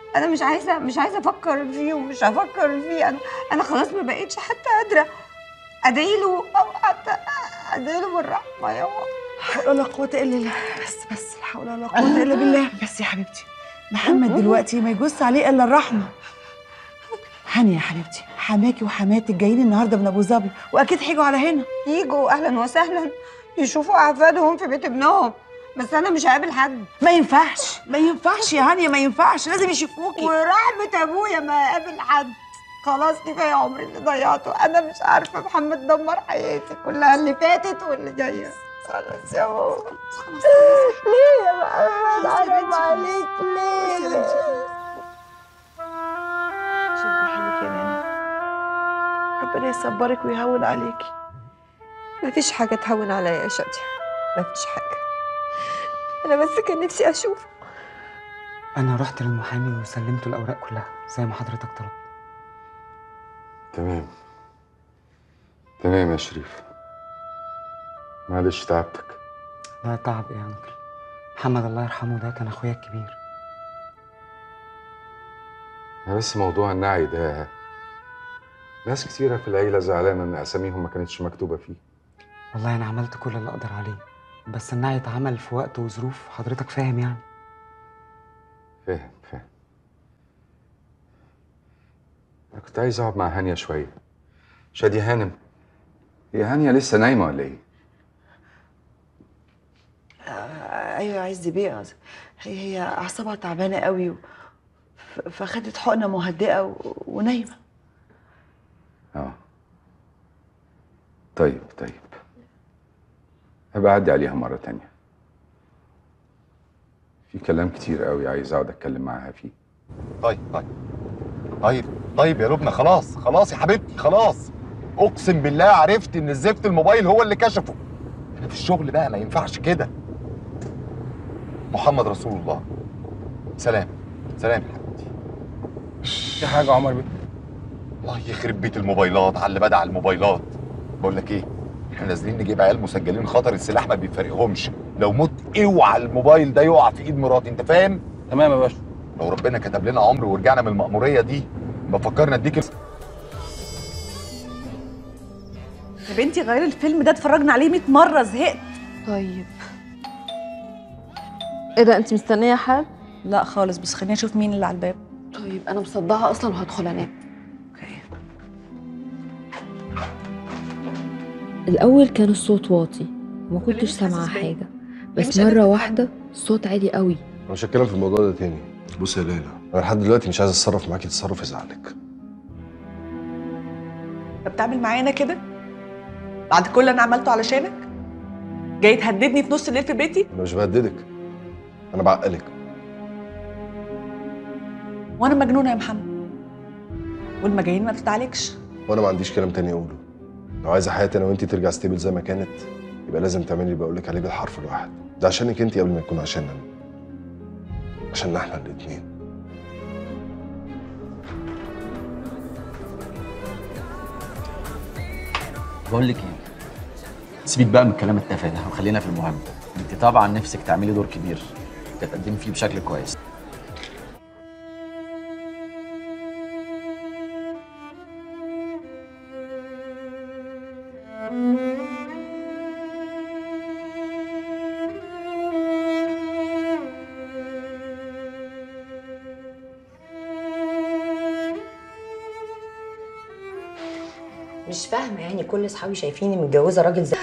انا مش عايزه مش عايزه افكر فيه ومش هفكر فيه انا انا خلاص ما بقتش حتى قادره ادعيله او حتى ادعيله بالرحمه يا ماما حول ولا قوة إلا بالله بس بس لا حول ولا قوة إلا بالله بس يا حبيبتي محمد دلوقتي ما يجوز عليه إلا الرحمة هاني يا حبيبتي حماكي وحماتك جايين النهارده من أبو ظبي وأكيد هيجوا على هنا يجوا اهلا وسهلا يشوفوا احفادهم في بيت ابنهم بس انا مش هقابل حد ما ينفعش ما ينفعش يا هانية ما ينفعش لازم يشوفوكي ورحمة ابويا ما اقابل حد خلاص كفايه عمري اللي ضيعته انا مش عارفه محمد دمر حياتي كلها اللي فاتت واللي جايه خلاص يا ماما ليه يا محمد حرام عليك ليه شدي حيلك يا نانا ربنا يصبرك ويهون عليكي مفيش حاجه تهون عليا يا شاديه مفيش حاجه انا بس كان نفسي اشوفه انا رحت للمحامي وسلمته الاوراق كلها زي ما حضرتك طلبت تمام تمام يا شريف معلش تعبتك لا تعب ايه يا انكل محمد الله يرحمه ده كان اخويا الكبير أنا بس موضوع النعي ده ناس كتيرة في العيلة زعلانة إن أساميهم ما كانتش مكتوبة فيه والله انا عملت كل اللي اقدر عليه بس النعي اتعمل في وقت وظروف حضرتك فاهم يعني فاهم فاهم أنا كنت عايز أقعد مع هانية شوية شادي هانم هي هانية لسه نايمة ولا إيه؟ آه، ايوه يا عز بيه هي هي اعصابها تعبانه قوي و... ف- فخدت حقنه مهدئه و... ونايمه آه طيب طيب هبقى أعدي عليها مرة تانية في كلام كتير قوي عايز أقعد أتكلم معاها فيه طيب طيب طيب طيب يا لبنى خلاص خلاص يا حبيبتي خلاص اقسم بالله عرفت ان الزفت الموبايل هو اللي كشفه انا في الشغل بقى ما ينفعش كده محمد رسول الله سلام سلام يا حبيبتي في حاجه يا عمر بيه الله يخرب بيت الموبايلات على اللي بدع الموبايلات بقول لك ايه احنا نازلين نجيب عيال مسجلين خطر السلاح ما بيفرقهمش لو مت اوعى الموبايل ده يقع في ايد مراتي انت فاهم تمام يا باشا لو ربنا كتب لنا عمر ورجعنا من المأمورية دي بفكرنا اديك يا بنتي غير الفيلم ده اتفرجنا عليه 100 مره زهقت طيب ايه ده انت مستنيه حد لا خالص بس خليني اشوف مين اللي على الباب طيب انا مصدعه اصلا وهدخل انام الأول كان الصوت واطي وما كنتش سامعة حاجة بس مرة واحدة الصوت عالي قوي انا مش هتكلم في الموضوع ده تاني بص يا ليلى انا لحد دلوقتي مش عايز اتصرف معاكي تصرف يزعلك انت بتعمل معايا انا كده بعد كل اللي انا عملته علشانك جاي تهددني في نص الليل في بيتي انا مش بهددك انا بعقلك وانا مجنونه يا محمد والمجانين ما بتتعالجش وانا ما عنديش كلام تاني اقوله لو عايزه حياتي انا وانتي ترجع ستيبل زي ما كانت يبقى لازم تعملي اللي بقول لك عليه بالحرف الواحد ده عشانك انتي قبل ما يكون عشاننا أنا. عشاننا احنا الاتنين بقول لك ايه سيبك بقى من الكلام التافه ده وخلينا في المهم انت طبعا نفسك تعملي دور كبير تتقدمي فيه بشكل كويس مش فاهمه يعني كل اصحابي شايفيني متجوزه راجل زي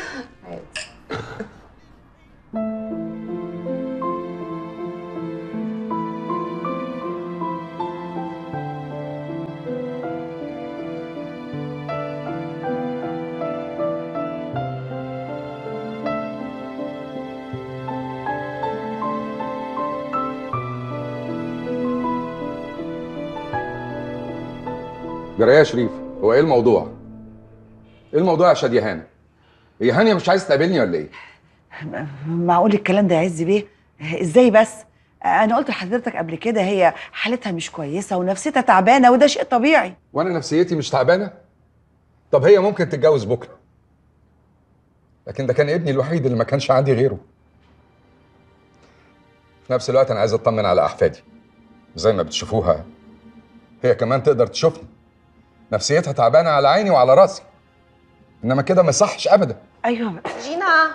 جرايه يا شريف هو ايه الموضوع؟ ايه الموضوع يا شاديه هانم؟ هي هانيه مش عايز تقابلني ولا ايه؟ معقول الكلام ده يا عز بيه ازاي بس انا قلت لحضرتك قبل كده هي حالتها مش كويسه ونفسيتها تعبانه وده شيء طبيعي وانا نفسيتي مش تعبانه؟ طب هي ممكن تتجوز بكره لكن ده كان ابني الوحيد اللي ما كانش عندي غيره في نفس الوقت انا عايز اطمن على احفادي زي ما بتشوفوها هي كمان تقدر تشوفني نفسيتها تعبانه على عيني وعلى راسي انما كده ما يصحش ابدا ايوه جينا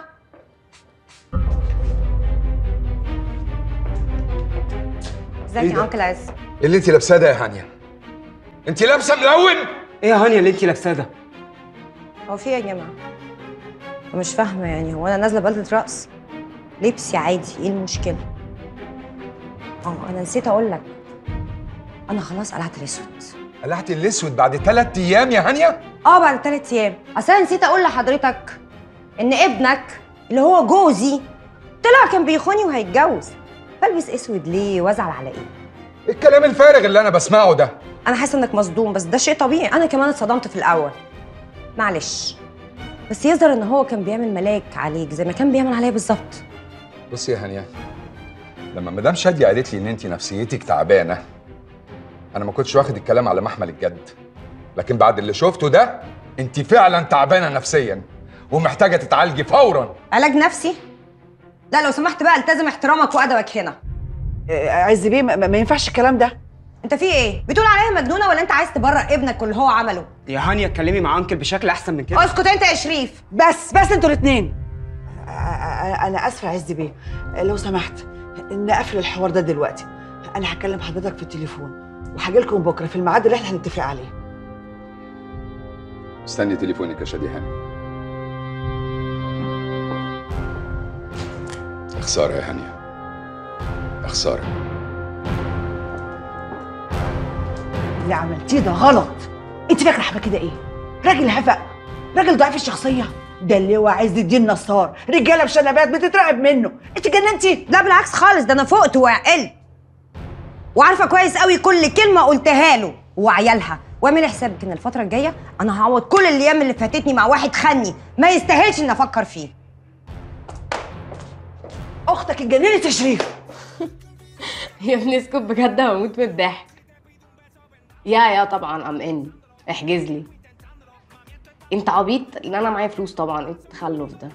ازيك إيه يا ده؟ انكل عز إيه اللي انت لابساه ده يا هانيا انت لابسه ملون ايه يا هانيا اللي انت لابساه ده هو في ايه يا جماعه أنا مش فاهمه يعني هو انا نازله بلدة رقص لبسي عادي ايه المشكله اه انا نسيت اقول لك انا خلاص قلعت الاسود قلعت الاسود بعد ثلاث ايام يا هانيا اه بعد ثلاث ايام اصل انا نسيت اقول لحضرتك ان ابنك اللي هو جوزي طلع كان بيخوني وهيتجوز بلبس اسود ليه وازعل على ايه الكلام الفارغ اللي انا بسمعه ده انا حاسه انك مصدوم بس ده شيء طبيعي انا كمان اتصدمت في الاول معلش بس يظهر ان هو كان بيعمل ملاك عليك زي ما كان بيعمل عليا بالظبط بصي يا هانيا لما مدام شاديه قالت لي ان انت نفسيتك تعبانه انا ما كنتش واخد الكلام على محمل الجد لكن بعد اللي شفته ده انت فعلا تعبانه نفسيا ومحتاجه تتعالجي فورا علاج نفسي لا لو سمحت بقى التزم احترامك وادبك هنا عز بيه ما, ما ينفعش الكلام ده انت في ايه بتقول عليا مجنونه ولا انت عايز تبرر ابنك واللي هو عمله يا هانيا اتكلمي مع انكل بشكل احسن من كده اسكت انت يا شريف بس بس انتوا الاثنين انا اسفه يا عز بيه لو سمحت نقفل الحوار ده دلوقتي انا هكلم حضرتك في التليفون وهاجي لكم بكره في الميعاد اللي احنا هنتفق عليه استني تليفونك يا شاديه هاني يا خساره يا هانيا يا خساره اللي عملتيه ده غلط انت فاكره حبه كده ايه راجل هفق راجل ضعيف الشخصيه ده اللي هو عز الدين نصار رجاله بشنبات بتترعب منه انت جننتي لا بالعكس خالص ده انا فقت وعقلت وعارفه كويس قوي كل كلمه قلتها له وعيالها واعملي حسابك ان الفتره الجايه انا هعوض كل الايام اللي فاتتني مع واحد خني ما يستاهلش اني افكر فيه اختك اتجننت يا شريف يا ابني اسكت بجد هموت من الضحك يا يا طبعا ام ان احجز لي انت عبيط ان انا معايا فلوس طبعا ايه التخلف ده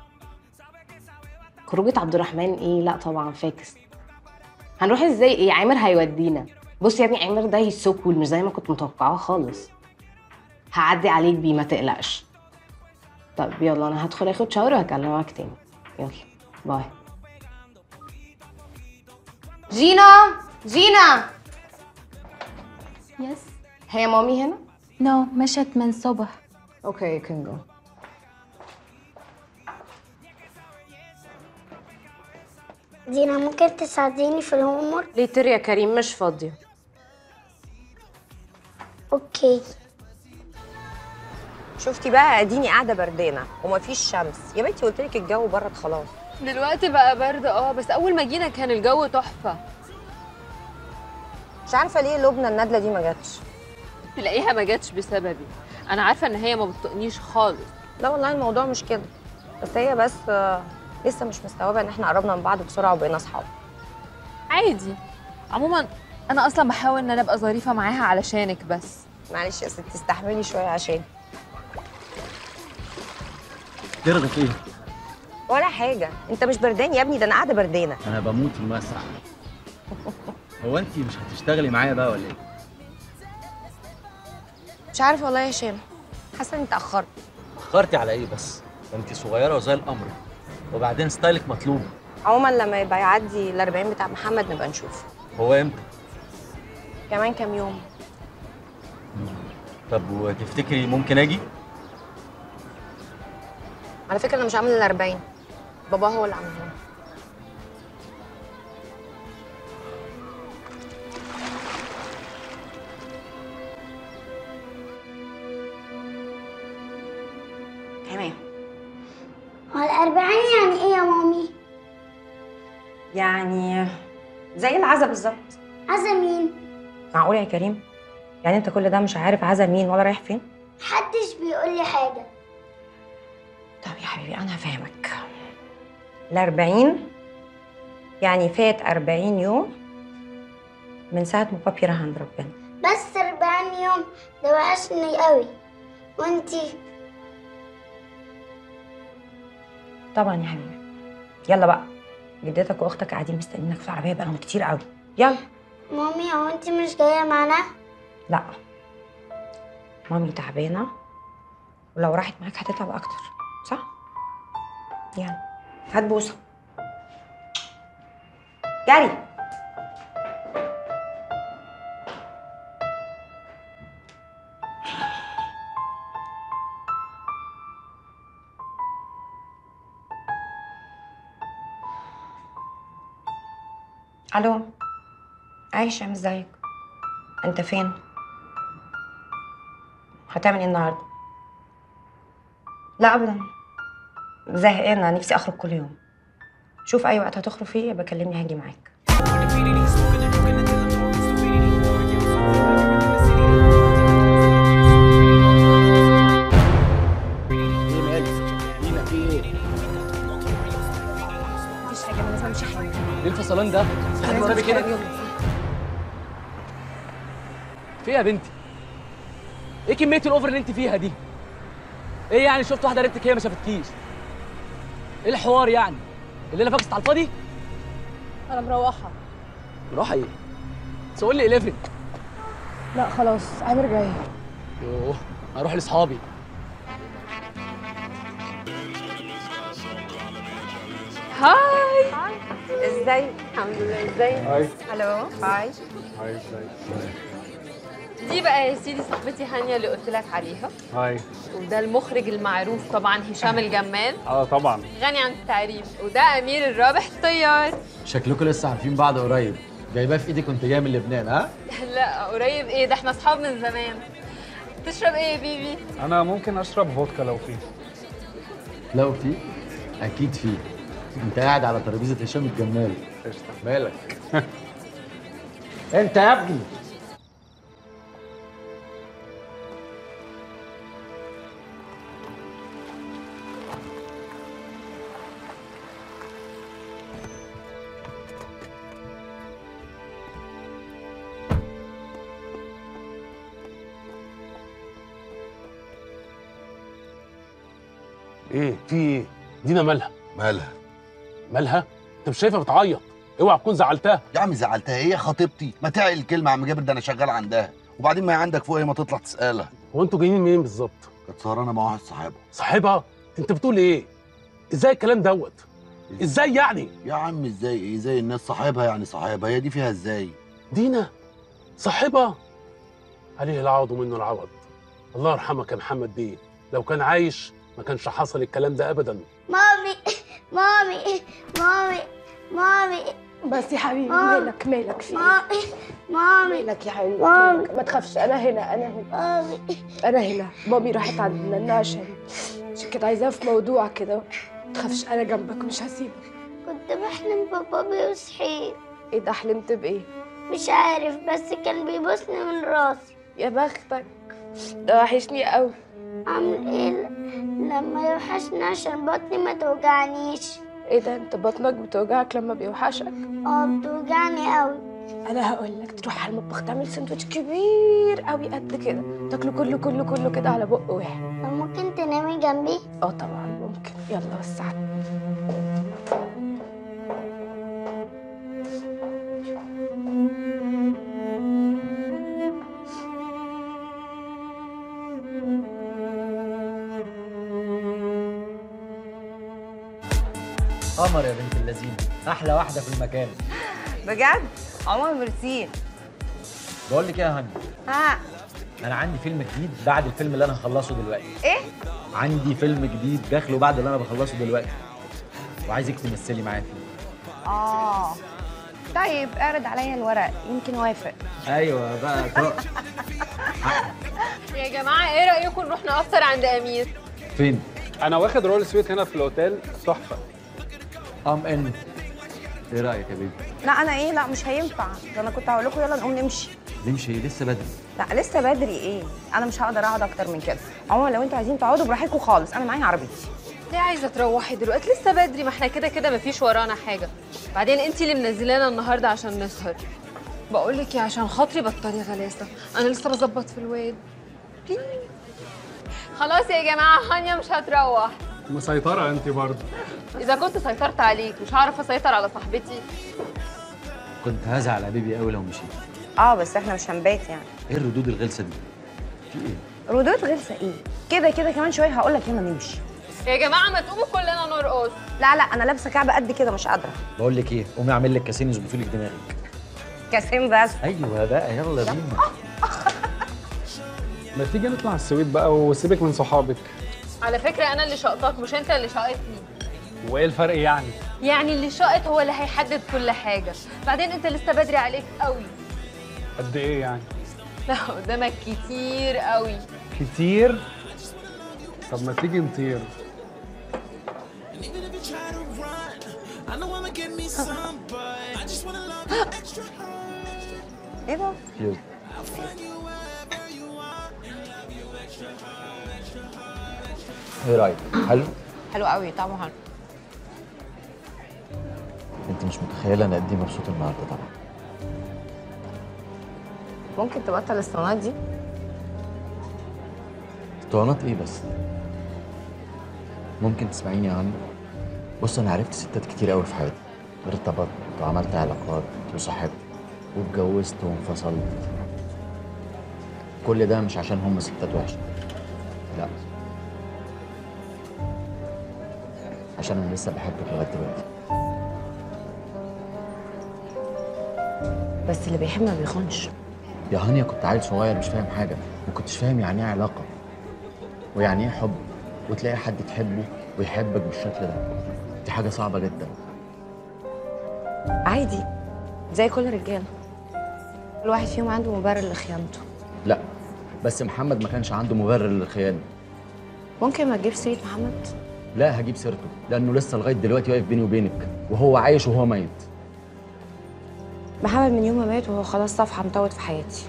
خروجة عبد الرحمن ايه لا طبعا فاكس هنروح ازاي ايه عامر هيودينا بص يا ابني عامر ده يسوكول مش زي ما كنت متوقعاه خالص هعدي عليك بيه ما تقلقش طب يلا انا هدخل اخد شاور وهكلمك تاني يلا باي جينا جينا يس هي مامي هنا نو مشت من صبح اوكي you can go دينا ممكن تساعديني في الهومورك ليتر يا كريم مش فاضية اوكي شفتي بقى اديني قاعده بردانه ومفيش شمس يا بنتي قلت لك الجو برد خلاص دلوقتي بقى برد اه بس اول ما جينا كان الجو تحفه مش عارفه ليه لبنى الندله دي ما جاتش تلاقيها ما جاتش بسببي انا عارفه ان هي ما بتطقنيش خالص لا والله الموضوع مش كده بس هي بس آه، لسه مش مستوعبه ان احنا قربنا من بعض بسرعه وبقينا اصحاب عادي عموما انا اصلا بحاول ان انا ابقى ظريفه معاها علشانك بس معلش يا ستي استحملي شويه عشان ترغي فيه ولا حاجه انت مش بردان يا ابني ده انا قاعده بردانه انا بموت في المسرح هو انت مش هتشتغلي معايا بقى ولا ايه مش عارفه والله يا هشام حاسه اني اتاخرت اخرتي على ايه بس ده انت صغيره وزي القمر وبعدين ستايلك مطلوب عموما لما يبقى يعدي ال 40 بتاع محمد نبقى نشوف هو امتى كمان كام يوم طب وتفتكري ممكن اجي على فكره انا مش عامله ال 40 بابا هو اللي عاملها تمام هو الأربعين يعني إيه يا مامي؟ يعني زي العزا بالظبط عزا مين؟ معقول يا كريم يعني انت كل ده مش عارف عزا مين ولا رايح فين محدش بيقول لي حاجة طب يا حبيبي انا هفهمك ال 40 يعني فات 40 يوم من ساعه ما بابي راح عند ربنا بس أربعين يوم ده وحشني قوي وانتي طبعا يا حبيبي يلا بقى جدتك واختك قاعدين مستنيينك في العربيه بقالهم كتير قوي يلا مامي هو انت مش جايه معانا لا مامي تعبانة ولو راحت معاك هتتعب أكتر صح؟ يعني هات بوسة جري الو عايشة مش ازيك انت فين هتعمل ايه النهارده لا ابدا زهقانه نفسي اخرج كل يوم شوف اي وقت هتخرج فيه يبقى كلمني هاجي معاك ايه مالك؟ دينا في ايه؟ مفيش حاجه انا لازم امشي حالا ايه الفصلان ده؟ لازم احنا ورانا أمشي كده؟ حالاً، يلا. في ايه يا بنتي؟ ايه كمية الاوفر اللي انت فيها دي؟ ايه يعني شفت واحدة قريبتك هي ما شافتكيش؟ ايه الحوار يعني؟ اللي انا فاكست على الفاضي؟ انا مروحه روح ايه؟ تقول لي 11 لا خلاص عامر جاي يوه هروح لاصحابي هاي ازاي الحمد لله ازاي هاي. هلو هاي هاي دي بقى يا سيدي صاحبتي هانيا اللي قلت لك عليها هاي وده المخرج المعروف طبعا هشام الجمال اه طبعا غني عن التعريف وده امير الرابح الطيار شكلكم لسه عارفين بعض قريب جايباه في ايدي كنت جاي من لبنان ها لا قريب ايه ده احنا اصحاب من زمان تشرب ايه يا بيبي انا ممكن اشرب فودكا لو في لو في اكيد في انت قاعد على ترابيزه هشام الجمال مالك انت يا ابني ايه في ايه دينا مالها مالها مالها انت مش شايفها بتعيط اوعى تكون زعلتها يا عم زعلتها هي خطيبتي ما تعقل الكلمه يا عم جابر ده انا شغال عندها وبعدين ما هي عندك فوق ما تطلع تسالها هو انتوا جايين منين بالظبط كانت سهرانه مع واحد صاحبها صاحبها انت بتقول ايه ازاي الكلام دوت ازاي يعني يا عم ازاي ايه زي الناس صاحبها يعني صاحبها هي دي فيها ازاي دينا صاحبها عليه العوض ومنه العوض الله يرحمك يا محمد بيه لو كان عايش ما كانش حصل الكلام ده ابدا مامي مامي مامي مامي بس يا حبيبي مامي. مالك مالك في مامي مامي مالك يا حبيبي مامي. مالك؟ ما تخافش انا هنا انا هنا مامي انا هنا مامي راحت عند نانا عشان عشان كانت عايزاها في موضوع كده ما تخافش انا جنبك مش هسيبك كنت بحلم ببابي وصحيت ايه ده حلمت بايه مش عارف بس كان بيبوسني من راسي يا بختك ده وحشني قوي اعمل ايه لما يوحشني عشان بطني ما توجعنيش ايه ده انت بطنك بتوجعك لما بيوحشك اه بتوجعني قوي انا هقول لك تروح على المطبخ تعمل سندوتش كبير قوي قد كده تاكله كله كله كله كده على بق واحد طب ممكن تنامي جنبي اه طبعا ممكن يلا وسعت قمر يا بنت اللذينه احلى واحده في المكان بجد عمر ميرسي بقول لك ايه يا هاني ها انا عندي فيلم جديد بعد الفيلم اللي انا هخلصه دلوقتي ايه عندي فيلم جديد داخله بعد اللي انا بخلصه دلوقتي وعايزك تمثلي معايا فيه اه طيب اعرض عليا الورق يمكن اوافق ايوه بقى طق. يا جماعه ايه رايكم نروح نفطر عند امير فين انا واخد رول سويت هنا في الاوتيل تحفه ام ان ايه رايك يا بيبي لا انا ايه لا مش هينفع ده انا كنت هقول لكم يلا نقوم نمشي نمشي لسه بدري لا لسه بدري ايه انا مش هقدر اقعد اكتر من كده عموما لو انتوا عايزين تقعدوا براحتكم خالص انا معايا عربيتي ليه عايزه تروحي دلوقتي لسه بدري ما احنا كده كده مفيش ورانا حاجه بعدين انت اللي منزلانا النهارده عشان نسهر بقول لك يا عشان خاطري بطلي غلاسه انا لسه بظبط في الواد بليز. خلاص يا جماعه هانيا مش هتروح مسيطره انت برضه اذا كنت سيطرت عليك مش هعرف اسيطر على صاحبتي كنت هزعل يا بيبي قوي لو مشيت اه بس احنا مش هنبات يعني ايه الردود الغلسه دي في ايه ردود غلسه ايه كده كده كمان شويه هقول لك يلا نمشي يا جماعه ما تقوموا كلنا نرقص لا لا انا لابسه كعب قد كده مش قادره بقول لك ايه قومي اعمل لك كاسين يظبطوا لك دماغك كاسين بس ايوه بقى يلا بينا ما تيجي نطلع السويد بقى وسيبك من صحابك على فكره انا اللي شقطاك مش انت اللي شقطني وايه الفرق يعني يعني اللي شقط هو اللي هيحدد كل حاجه بعدين انت لسه بدري عليك قوي قد ايه يعني لا قدامك كتير قوي كتير طب ما تيجي نطير ايه ده يلا ايه رايك حلو حلو قوي طعمه حلو انت مش متخيله انا قد ايه مبسوط النهارده طبعا ممكن تبطل الاسطوانات دي اسطوانات ايه بس ممكن تسمعيني يا عم بص انا عرفت ستات كتير قوي في حياتي ارتبطت وعملت علاقات وصاحبت واتجوزت وانفصلت كل ده مش عشان هم ستات وحشه لا عشان انا لسه بحبك لغايه دلوقتي بس اللي بيحب ما بيخونش يا هانيا كنت عيل صغير مش فاهم حاجه ما كنتش فاهم يعني ايه علاقه ويعني ايه حب وتلاقي حد تحبه ويحبك بالشكل ده دي حاجه صعبه جدا عادي زي كل الرجاله كل واحد فيهم عنده مبرر لخيانته لا بس محمد ما كانش عنده مبرر للخيانه ممكن ما تجيب سيره محمد لا هجيب سيرته لانه لسه لغايه دلوقتي واقف بيني وبينك وهو عايش وهو ميت محمد من يوم ما مات وهو خلاص صفحه مطوت في حياتي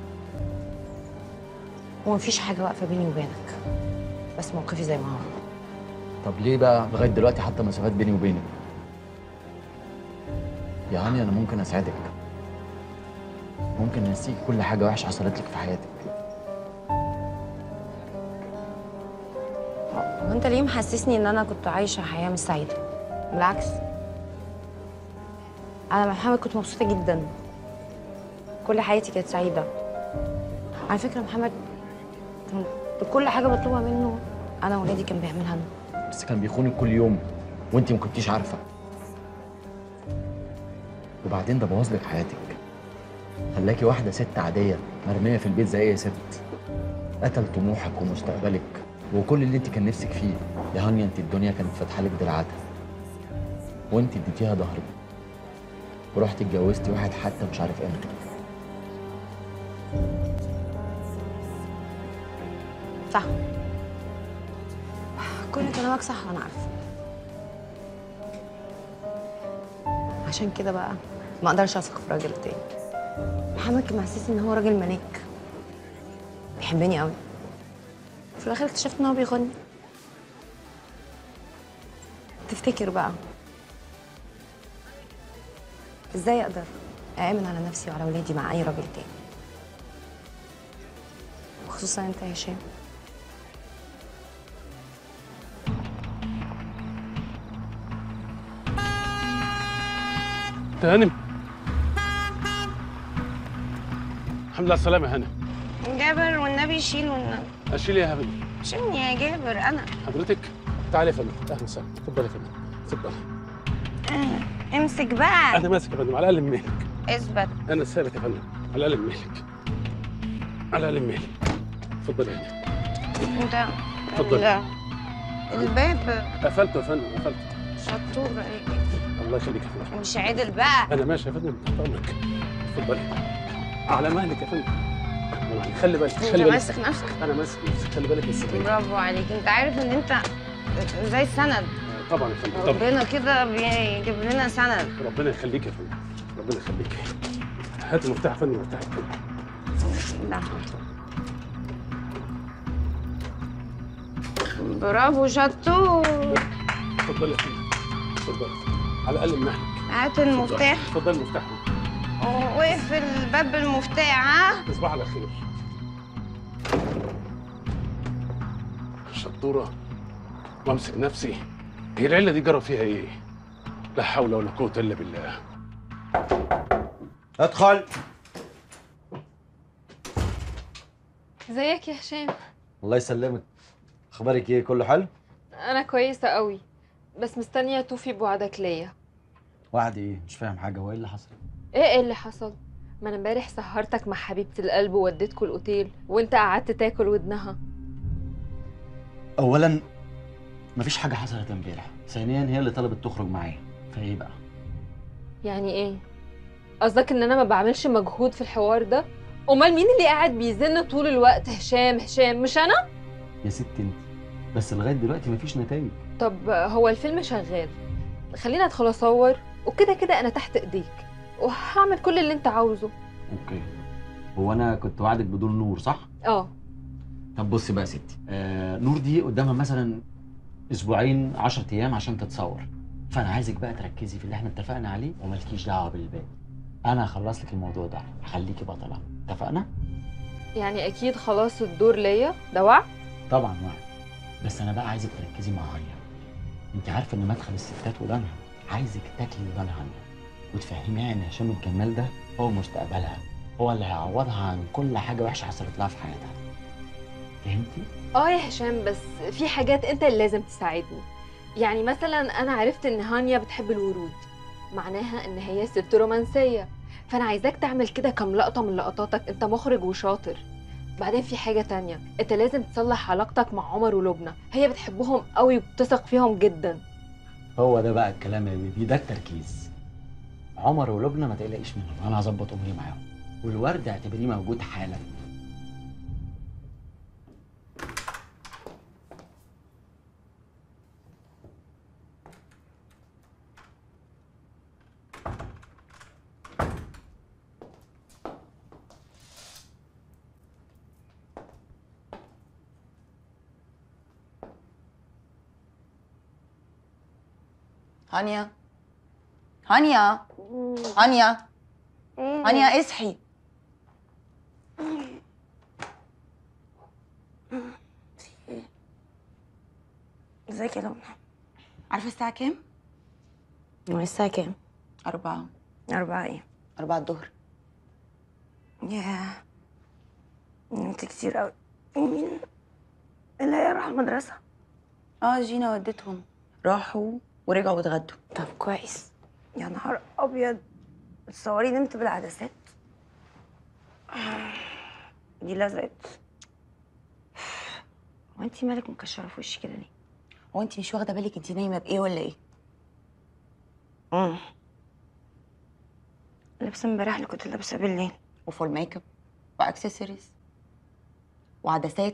ومفيش حاجه واقفه بيني وبينك بس موقفي زي ما هو طب ليه بقى لغايه دلوقتي حتى مسافات بيني وبينك يا هاني انا ممكن اساعدك ممكن انسيك كل حاجه وحشه حصلت لك في حياتك هو انت ليه محسسني ان انا كنت عايشه حياه مش سعيده بالعكس انا مع محمد كنت مبسوطه جدا كل حياتي كانت سعيده على فكره محمد كان كل حاجه بطلبها منه انا وولادي كان بيعملها لنا بس كان بيخونك كل يوم وانت ما كنتيش عارفه وبعدين ده بوظ لك حياتك خلاكي واحده ست عاديه مرميه في البيت زي اي ست قتل طموحك ومستقبلك وكل اللي انت كان نفسك فيه يا هانيا انت الدنيا كانت فاتحه لك دراعاتها وانت اديتيها ظهرك ورحت اتجوزتي واحد حتى مش عارف امتى صح كل كلامك صح وانا عارفه عشان كده بقى ما اقدرش اثق في راجل تاني محمد كان محسسني ان هو راجل ملاك بيحبني قوي في الاخر اكتشفت ان هو بيغني تفتكر بقى ازاي اقدر اامن على نفسي وعلى ولادي مع اي راجل تاني وخصوصا انت يا هشام انت هانم الحمد لله على السلامة يا هانم جابر والنبي شيل والنبي اشيل يا هانم شيلني يا جابر انا حضرتك تعالي يا فندم اهلا وسهلا اتفضلي يا فندم اتفضلي امسك بقى انا ماسك يا فندم على الاقل من مهلك اثبت انا سالك يا فندم على الاقل من مهلك على الاقل من مهلك اتفضلي يا هانم انت اتفضلي. لا. الباب قفلته يا فندم قفلته شطور ايه الله يخليك يا فندم مش عادل بقى انا ماشي يا فندم تحت امرك اتفضلي على مهلك يا فندم على مهلك. خلي بالك انت خلي بالك ماسك نفسك انا ماسك نفسي خلي بالك بس برافو عليك انت عارف ان انت زي السند طبعا يا فندم طبعا ربنا كده بيجيب لنا سند ربنا يخليك يا فندم ربنا يخليك هات المفتاح يا فندم المفتاح يا فندم لا برافو شطور اتفضلي يا فندم اتفضلي على الاقل من ناحيتك هات المفتاح اتفضلي المفتاح وقف الباب بالمفتاح ها تصبح على خير شطورة وامسك نفسي هي العلة دي جرى فيها ايه؟ لا حول ولا قوة الا بالله ادخل ازيك يا هشام الله يسلمك اخبارك ايه كله حلو انا كويسه قوي بس مستنيه توفي بوعدك ليا وعد ايه مش فاهم حاجه هو ايه اللي حصل ايه ايه اللي حصل ما انا امبارح سهرتك مع حبيبه القلب ووديتكوا الاوتيل وانت قعدت تاكل ودنها اولا مفيش حاجه حصلت امبارح ثانيا هي اللي طلبت تخرج معايا فايه بقى يعني ايه قصدك ان انا ما بعملش مجهود في الحوار ده امال مين اللي قاعد بيزن طول الوقت هشام هشام مش انا يا ست انت بس لغايه دلوقتي مفيش نتائج طب هو الفيلم شغال خليني ادخل اصور وكده كده انا تحت ايديك وهعمل كل اللي انت عاوزه اوكي هو انا كنت وعدك بدور نور صح اه طب بصي بقى يا ستي آه نور دي قدامها مثلا اسبوعين 10 ايام عشان تتصور فانا عايزك بقى تركزي في اللي احنا اتفقنا عليه ومالكيش دعوه بالباقي انا هخلص لك الموضوع ده هخليكي بطله اتفقنا يعني اكيد خلاص الدور ليا ده وعد طبعا وعد بس انا بقى عايزك تركزي مع هانيا انت عارفه ان مدخل الستات ودانها عايزك تاكلي ودان هانيا وتفهميها ان هشام الجمال ده هو مستقبلها هو اللي هيعوضها عن كل حاجه وحشه حصلت لها في حياتها فهمتي اه يا هشام بس في حاجات انت اللي لازم تساعدني يعني مثلا انا عرفت ان هانيا بتحب الورود معناها ان هي ست رومانسيه فانا عايزاك تعمل كده كام لقطه من لقطاتك انت مخرج وشاطر بعدين في حاجه تانية انت لازم تصلح علاقتك مع عمر ولبنى هي بتحبهم قوي وبتثق فيهم جدا هو ده بقى الكلام يا بيبي ده التركيز عمر ولبنى ما تقلقيش منهم انا هظبط اموري معاهم والورد اعتبريه موجود حالا هانيا هانيا هانيا هانيا اصحي ازيك يا لمى عارفه الساعه كام هو الساعة كام؟ أربعة أربعة إيه؟ أربعة الظهر ياه نمت كتير أوي مين اللي هيروح المدرسة؟ اه جينا وديتهم راحوا ورجعوا واتغدوا طب كويس يا نهار أبيض تصوري نمت بالعدسات دي لزقت هو انتي مالك مكشرة في وشي كده ليه؟ هو انت مش واخده بالك انت نايمه بايه ولا ايه امم لابسة امبارح اللي كنت لابسة بالليل وفول ميك اب واكسسوارز وعدسات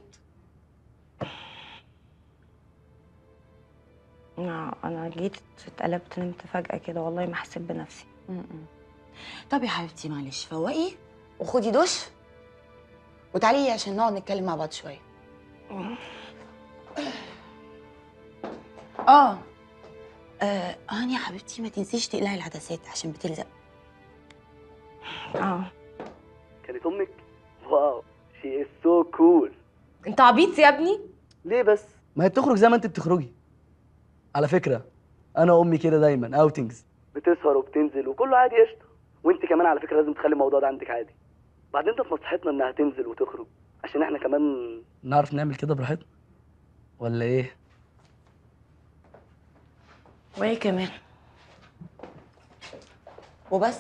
لا، أنا جيت اتقلبت نمت فجأة كده والله ما حسيت بنفسي طب يا حبيبتي معلش فوقي وخدي دش وتعالي عشان نقعد نتكلم مع بعض شويه اه آه، هاني يا حبيبتي ما تنسيش تقلعي العدسات عشان بتلزق اه كانت امك واو شي از سو كول انت عبيط يا ابني ليه بس ما هي بتخرج زي ما انت بتخرجي على فكره انا امي كده دايما اوتنجز بتسهر وبتنزل وكله عادي قشطه وانت كمان على فكره لازم تخلي الموضوع ده عندك عادي بعدين انت في مصلحتنا انها تنزل وتخرج عشان احنا كمان نعرف نعمل كده براحتنا ولا ايه وايه كمان وبس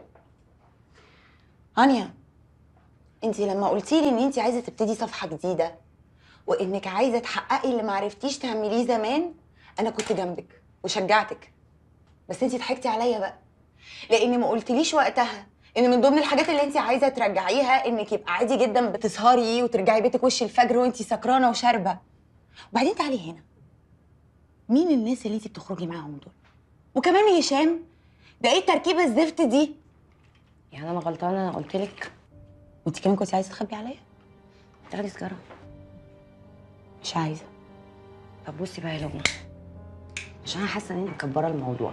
هانيا انت لما قلتي لي ان انت عايزه تبتدي صفحه جديده وانك عايزه تحققي اللي ما عرفتيش تعمليه زمان انا كنت جنبك وشجعتك بس انت ضحكتي عليا بقى لان ما قلتليش وقتها ان من ضمن الحاجات اللي انت عايزه ترجعيها انك يبقى عادي جدا بتسهري وترجعي بيتك وش الفجر وانت سكرانه وشاربه وبعدين تعالي هنا مين الناس اللي انت بتخرجي معاهم دول وكمان هشام ده ايه التركيبه الزفت دي يعني أنا غلطانة أنا قلت لك وانت كمان كنت عايزه تخبي عليا تاخدي سيجارة مش عايزه طب بصي بقى يا لبنى عشان أنا حاسة إن أنت مكبرة الموضوع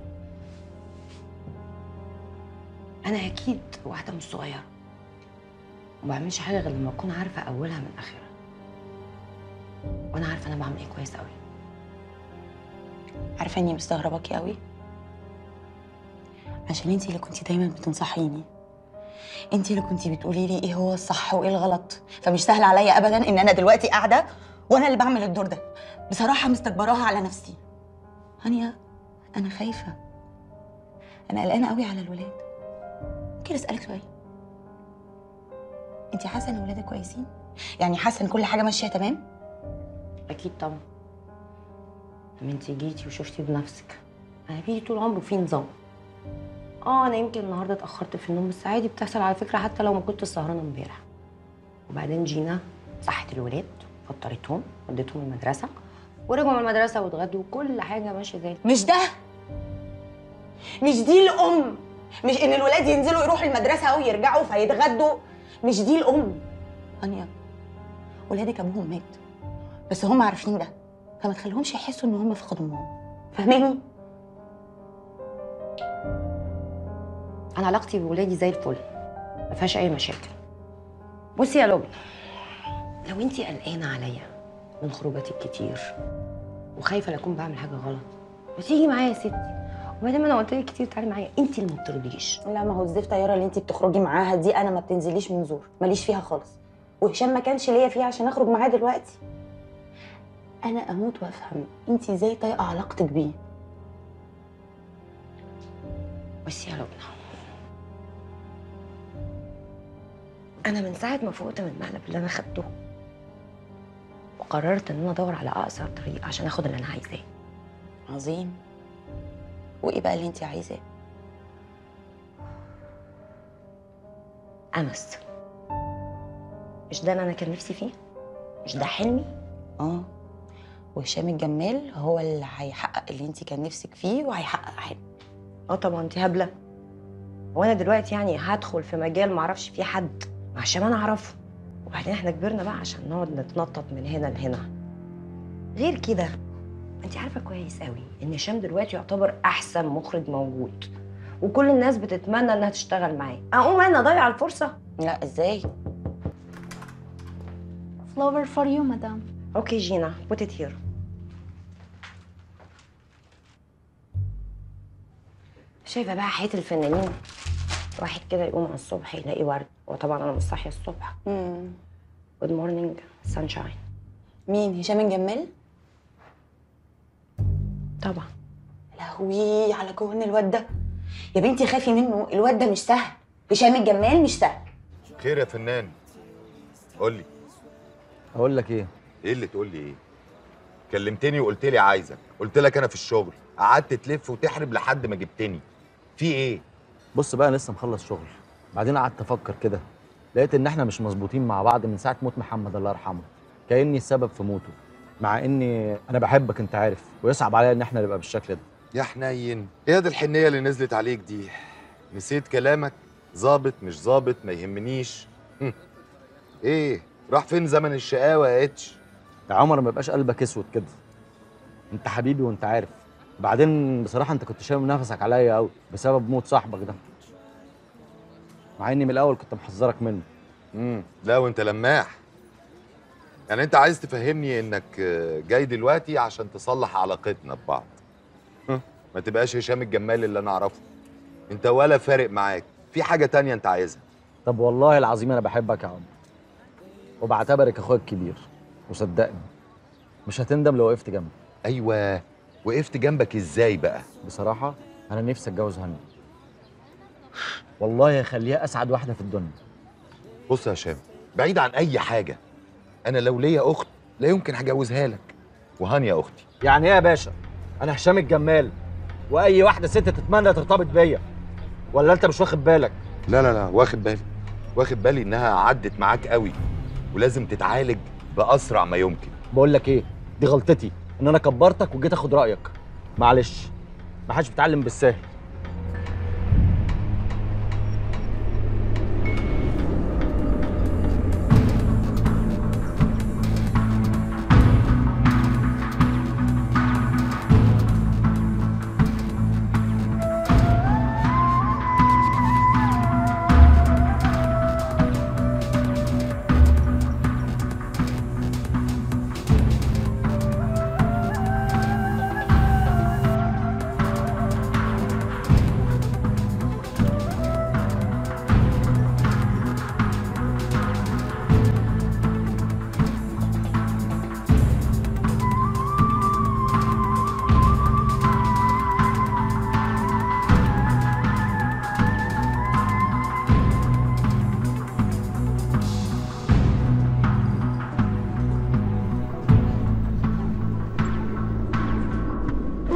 أنا أكيد واحدة مش صغيرة وما بعملش حاجة غير لما أكون عارفة أولها من آخرها وأنا عارفة أنا بعمل إيه كويس أوي عارفه اني مستغرباكي قوي عشان انت اللي كنتي دايما بتنصحيني انت اللي كنتي بتقولي لي ايه هو الصح وايه الغلط فمش سهل عليا ابدا ان انا دلوقتي قاعده وانا اللي بعمل الدور ده بصراحه مستكبراها على نفسي هانيا انا خايفه انا قلقانه قوي على الولاد ممكن اسالك سؤال انت حاسه ان ولادك كويسين يعني حاسه ان كل حاجه ماشيه تمام اكيد طبعا لما انت جيتي وشفتي بنفسك انا بيجي طول عمره في نظام اه انا يمكن النهارده اتاخرت في النوم بس عادي بتحصل على فكره حتى لو ما كنت سهرانه امبارح وبعدين جينا صحت الولاد فطرتهم وديتهم المدرسه ورجعوا من المدرسه واتغدوا وكل حاجه ماشيه زي مش ده مش دي الام مش ان الولاد ينزلوا يروحوا المدرسه او يرجعوا فيتغدوا مش دي الام هانيا ولادك ابوهم مات بس هم عارفين ده فما تخليهمش يحسوا ان هم فقدوا امهم فاهماني انا علاقتي بولادي زي الفل ما فيهاش اي مشاكل بصي يا لبنى لو انتي قلقانه عليا من خروجاتي الكتير وخايفه لا اكون بعمل حاجه غلط ما تيجي معايا يا ستي وبعدين ما انا قلت لك كتير تعالي معايا انت اللي ما بترضيش لا ما هو الزفت طياره اللي انت بتخرجي معاها دي انا ما بتنزليش من زور ماليش فيها خالص وهشام ما كانش ليا فيها عشان اخرج معاه دلوقتي انا اموت وافهم انت ازاي طايقه علاقتك بيه بصي يا لبنى انا من ساعه ما فقت من المقلب اللي انا خدته وقررت ان انا ادور على اقصر طريق عشان اخد اللي انا عايزاه عظيم وايه بقى اللي انت عايزاه امس مش ده اللي انا كان نفسي فيه مش ده حلمي اه وهشام الجمال هو اللي هيحقق اللي انت كان نفسك فيه وهيحقق حلم اه طبعا انت هبله وانا دلوقتي يعني هدخل في مجال معرفش فيه حد عشان انا اعرفه وبعدين احنا كبرنا بقى عشان نقعد نتنطط من هنا لهنا غير كده انت عارفه كويس قوي ان هشام دلوقتي يعتبر احسن مخرج موجود وكل الناس بتتمنى انها تشتغل معاه اقوم انا اضيع الفرصه لا ازاي Flower for you, madam. اوكي جينا put it here شايفه بقى حياه الفنانين واحد كده يقوم على الصبح يلاقي ورد وطبعا انا مش صاحيه الصبح جود مورنينج سانشاين مين هشام الجمال طبعا لهوي على كون الواد ده يا بنتي خافي منه الواد ده مش سهل هشام الجمال مش سهل خير يا فنان قول لي اقول لك ايه ايه اللي تقول لي ايه كلمتني وقلت لي عايزك قلت لك انا في الشغل قعدت تلف وتحرب لحد ما جبتني في ايه بص بقى أنا لسه مخلص شغل بعدين قعدت افكر كده لقيت ان احنا مش مظبوطين مع بعض من ساعه موت محمد الله يرحمه كاني السبب في موته مع اني انا بحبك انت عارف ويصعب عليا ان احنا نبقى بالشكل ده يا حنين ايه دي الحنيه اللي نزلت عليك دي نسيت كلامك ظابط مش ظابط ما يهمنيش هم. ايه راح فين زمن الشقاوه يا اتش يا عمر ما يبقاش قلبك اسود كده انت حبيبي وانت عارف بعدين بصراحه انت كنت شايل نفسك عليا قوي بسبب موت صاحبك ده مع اني من الاول كنت محذرك منه امم لا وانت لماح يعني انت عايز تفهمني انك آه، جاي دلوقتي عشان تصلح علاقتنا ببعض هم، ما تبقاش هشام الجمال اللي انا اعرفه انت ولا فارق معاك في حاجه تانية انت عايزها طب والله العظيم انا بحبك يا عمر وبعتبرك اخويا الكبير وصدقني مش هتندم لو وقفت جنبي ايوه وقفت جنبك ازاي بقى بصراحه انا نفسي اتجوز هاني والله هخليها اسعد واحده في الدنيا بص يا هشام بعيد عن اي حاجه انا لو ليا اخت لا يمكن هجوزها لك وهانيا اختي يعني ايه يا باشا انا هشام الجمال واي واحده ست تتمنى ترتبط بيا ولا انت مش واخد بالك لا لا لا واخد بالي واخد بالي انها عدت معاك قوي ولازم تتعالج باسرع ما يمكن بقول لك ايه دي غلطتي ان انا كبرتك وجيت اخد رايك معلش ما حدش بيتعلم بالسهل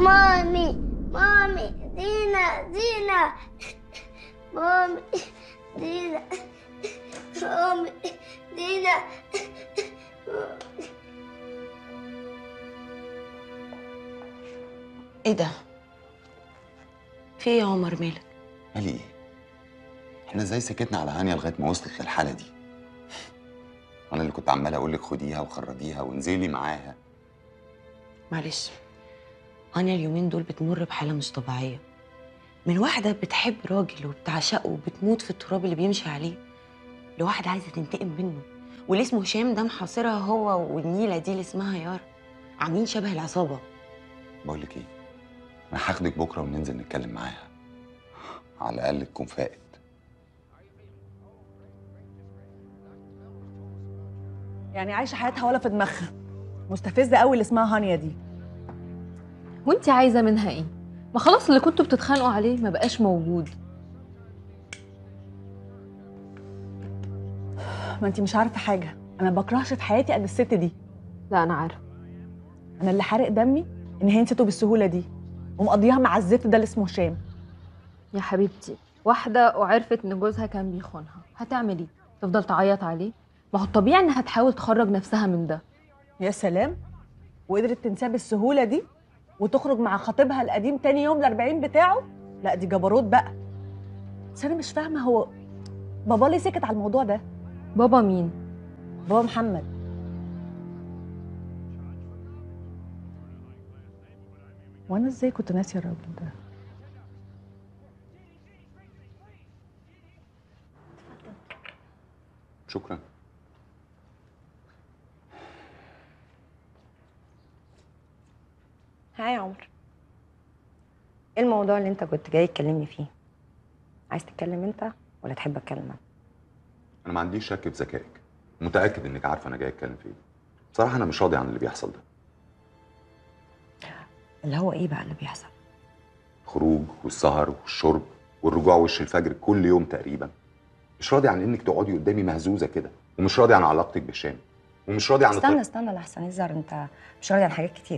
مامي مامي دينا دينا مامي دينا مامي دينا ايه ده في ايه يا عمر مالك مالي ايه احنا ازاي سكتنا على هانيا لغايه ما وصلت للحاله دي انا اللي كنت عمال اقول لك خديها وخرجيها وانزلي معاها معلش هانيا اليومين دول بتمر بحاله مش طبيعيه من واحده بتحب راجل وبتعشقه وبتموت في التراب اللي بيمشي عليه لواحده عايزه تنتقم منه واللي اسمه هشام ده محاصرها هو والنيله دي اللي اسمها يارا عاملين شبه العصابه بقول لك ايه انا هاخدك بكره وننزل نتكلم معاها على الاقل تكون فائت يعني عايشه حياتها ولا في دماغها مستفزه قوي اللي اسمها هانيا دي وانت عايزه منها ايه ما خلاص اللي كنتوا بتتخانقوا عليه ما بقاش موجود ما انت مش عارفه حاجه انا ما بكرهش في حياتي قد الست دي لا انا عارفه انا اللي حارق دمي ان هي نسيته بالسهوله دي ومقضيها مع الزفت ده اللي اسمه هشام يا حبيبتي واحده وعرفت ان جوزها كان بيخونها هتعمل ايه تفضل تعيط عليه ما هو الطبيعي انها تحاول تخرج نفسها من ده يا سلام وقدرت تنساه بالسهوله دي وتخرج مع خطيبها القديم تاني يوم الأربعين بتاعه لا دي جبروت بقى بس انا مش فاهمه هو بابا ليه سكت على الموضوع ده بابا مين بابا محمد وانا ازاي كنت ناسيه الراجل ده شكرا ها يا عمر ايه الموضوع اللي انت كنت جاي تكلمني فيه عايز تتكلم انت ولا تحب اتكلم انا انا ما عنديش شك في ذكائك متاكد انك عارفه انا جاي اتكلم في ايه بصراحه انا مش راضي عن اللي بيحصل ده اللي هو ايه بقى اللي بيحصل خروج والسهر والشرب والرجوع وش الفجر كل يوم تقريبا مش راضي عن انك تقعدي قدامي مهزوزه كده ومش راضي عن علاقتك بهشام ومش راضي عن استنى الطريق- استنى لحسن يظهر انت مش راضي عن حاجات كتير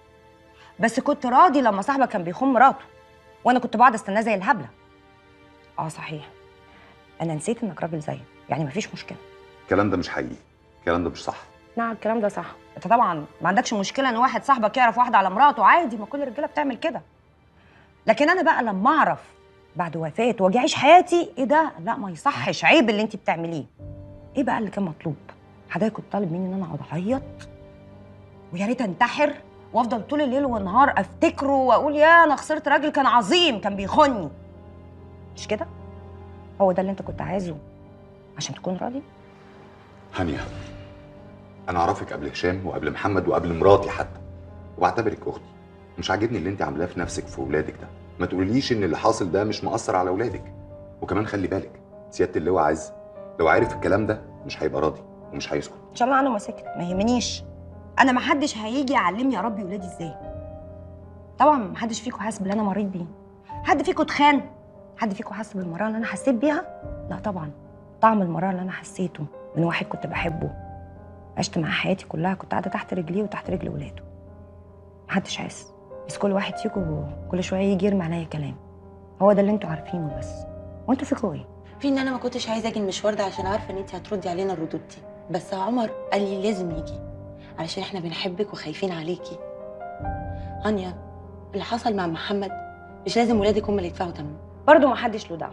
بس كنت راضي لما صاحبك كان بيخون مراته وانا كنت بقعد استناه زي الهبله اه صحيح انا نسيت انك راجل زيي يعني مفيش مشكله الكلام ده مش حقيقي الكلام ده مش صح نعم الكلام ده صح انت طبعا ما عندكش مشكله ان واحد صاحبك يعرف واحده على مراته عادي ما كل الرجاله بتعمل كده لكن انا بقى لما اعرف بعد وفاه واجي اعيش حياتي ايه ده لا ما يصحش عيب اللي انت بتعمليه ايه بقى اللي كان مطلوب حضرتك كنت طالب مني ان انا اقعد اعيط ويا ريت انتحر وافضل طول الليل والنهار افتكره واقول يا انا خسرت راجل كان عظيم كان بيخوني مش كده هو ده اللي انت كنت عايزه عشان تكون راضي هانيا انا اعرفك قبل هشام وقبل محمد وقبل مراتي حتى وبعتبرك اختي مش عاجبني اللي انت عاملاه في نفسك في ولادك ده ما تقوليش ان اللي حاصل ده مش مؤثر على ولادك وكمان خلي بالك سياده اللواء عز لو عارف الكلام ده مش هيبقى راضي ومش هيسكت ان شاء الله عنه ما سكت ما يهمنيش انا ما حدش هيجي يعلمني اربي ولادي ازاي طبعا ما حدش فيكم حاسس باللي انا مريت بيه حد فيكم اتخان حد فيكم حس بالمراره اللي انا حسيت بيها لا طبعا طعم المراره اللي انا حسيته من واحد كنت بحبه عشت معاه حياتي كلها كنت قاعده تحت رجليه وتحت رجل ولاده محدش حاسس بس كل واحد فيكم كل شويه يجي يرمي عليا كلام هو ده اللي انتوا عارفينه بس وانتوا فيكم ايه في ان انا ما كنتش عايزه اجي المشوار ده عشان عارفه ان انت هتردي علينا الردود دي بس عمر قال لي لازم يجي علشان احنا بنحبك وخايفين عليكي هانيا اللي حصل مع محمد مش لازم ولادك هم اللي يدفعوا ثمنه برضه ما حدش له دعوه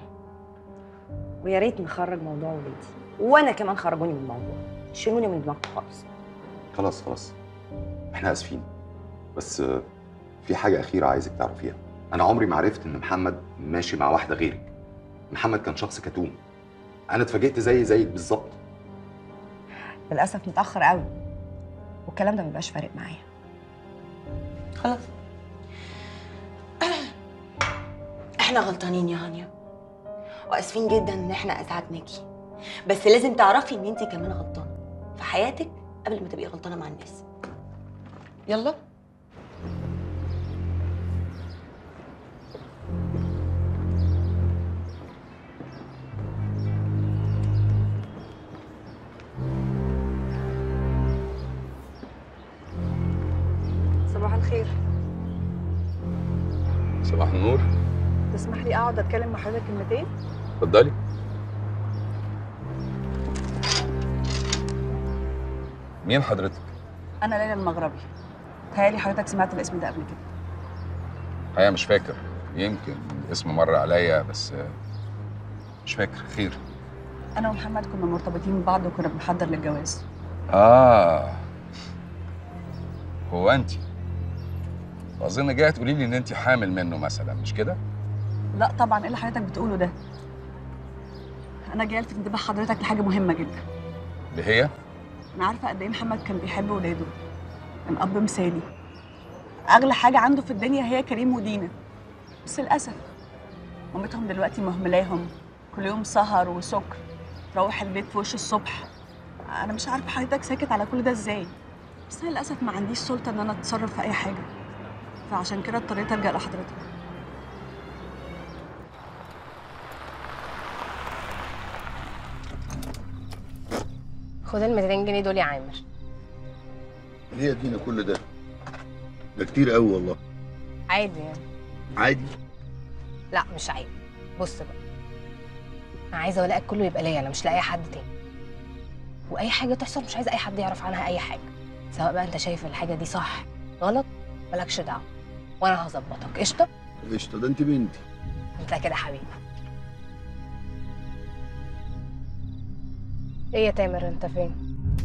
ويا ريت نخرج موضوع ولادي وانا كمان خرجوني من الموضوع شيلوني من دماغكم خالص خلاص خلاص احنا اسفين بس آه، في حاجه اخيره عايزك تعرفيها انا عمري ما عرفت ان محمد ماشي مع واحده غيرك محمد كان شخص كتوم انا اتفاجئت زي زيك بالظبط للاسف متاخر قوي والكلام ده مبقاش فارق معايا خلاص احنا غلطانين يا هانيا واسفين جدا ان احنا اسعدناكي بس لازم تعرفي ان انت كمان غلطانه في حياتك قبل ما تبقي غلطانه مع الناس يلا صباح الخير صباح النور تسمح لي اقعد اتكلم مع حضرتك كلمتين اتفضلي مين حضرتك؟ انا ليلى المغربي تهيألي حضرتك سمعت الاسم ده قبل كده الحقيقة مش فاكر يمكن اسم مر عليا بس آه، مش فاكر خير انا ومحمد كنا مرتبطين ببعض وكنا بنحضر للجواز اه هو انت اظن جايه تقولي لي ان انت حامل منه مثلا مش كده لا طبعا ايه اللي حضرتك بتقوله ده انا جايه الفت انتباه حضرتك لحاجه مهمه جدا اللي هي انا عارفه قد ايه محمد كان بيحب ولاده كان اب مثالي اغلى حاجه عنده في الدنيا هي كريم ودينا بس للاسف مامتهم دلوقتي مهملاهم كل يوم سهر وسكر تروح البيت في وش الصبح انا مش عارفه حضرتك ساكت على كل ده ازاي بس انا للاسف ما عنديش سلطه ان انا اتصرف في اي حاجه فعشان كده اضطريت الجا لحضرتك خد ال 200 جنيه دول يا عامر ليه ادينا كل ده ده كتير قوي والله عادي يعني عادي لا مش عيب بص بقى انا عايزه ولاءك كله يبقى ليا انا مش لاقي حد تاني واي حاجه تحصل مش عايزه اي حد يعرف عنها اي حاجه سواء بقى انت شايف الحاجه دي صح غلط مالكش دعوه وانا هظبطك قشطه قشطه ده انت بنتي انت كده حبيبي ايه يا تامر انت فين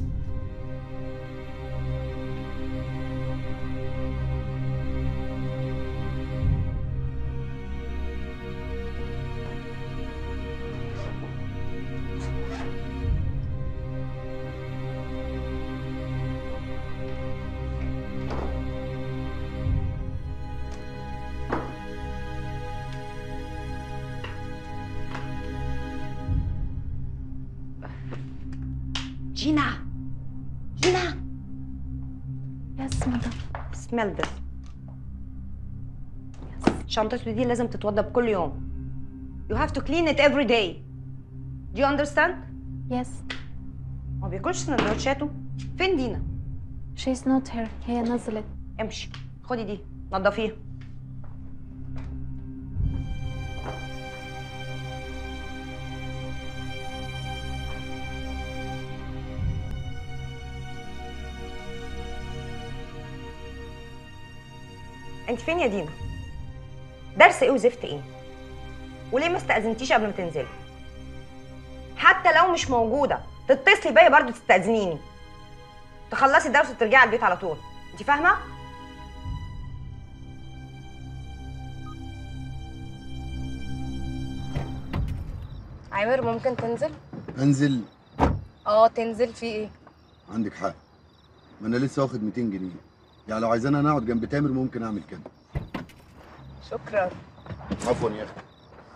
جينا جينا يس مدام سميل this شنطته دي لازم تتوضب كل يوم you have to clean it every day do you understand Yes. ما بياكلش سندوتشاته فين دينا She's not here. هي نزلت. امشي خدي دي نضفيها انت فين يا دينا درس ايه وزفت ايه وليه ما استأذنتيش قبل ما تنزلي حتى لو مش موجوده تتصلي بيا برضو تستأذنيني تخلصي الدرس وترجعي البيت على طول انت فاهمه عامر ممكن تنزل انزل اه تنزل في ايه عندك حق ما انا لسه واخد 200 جنيه يعني لو عايزانا نقعد جنب تامر ممكن اعمل كده شكرا عفوا يا اخي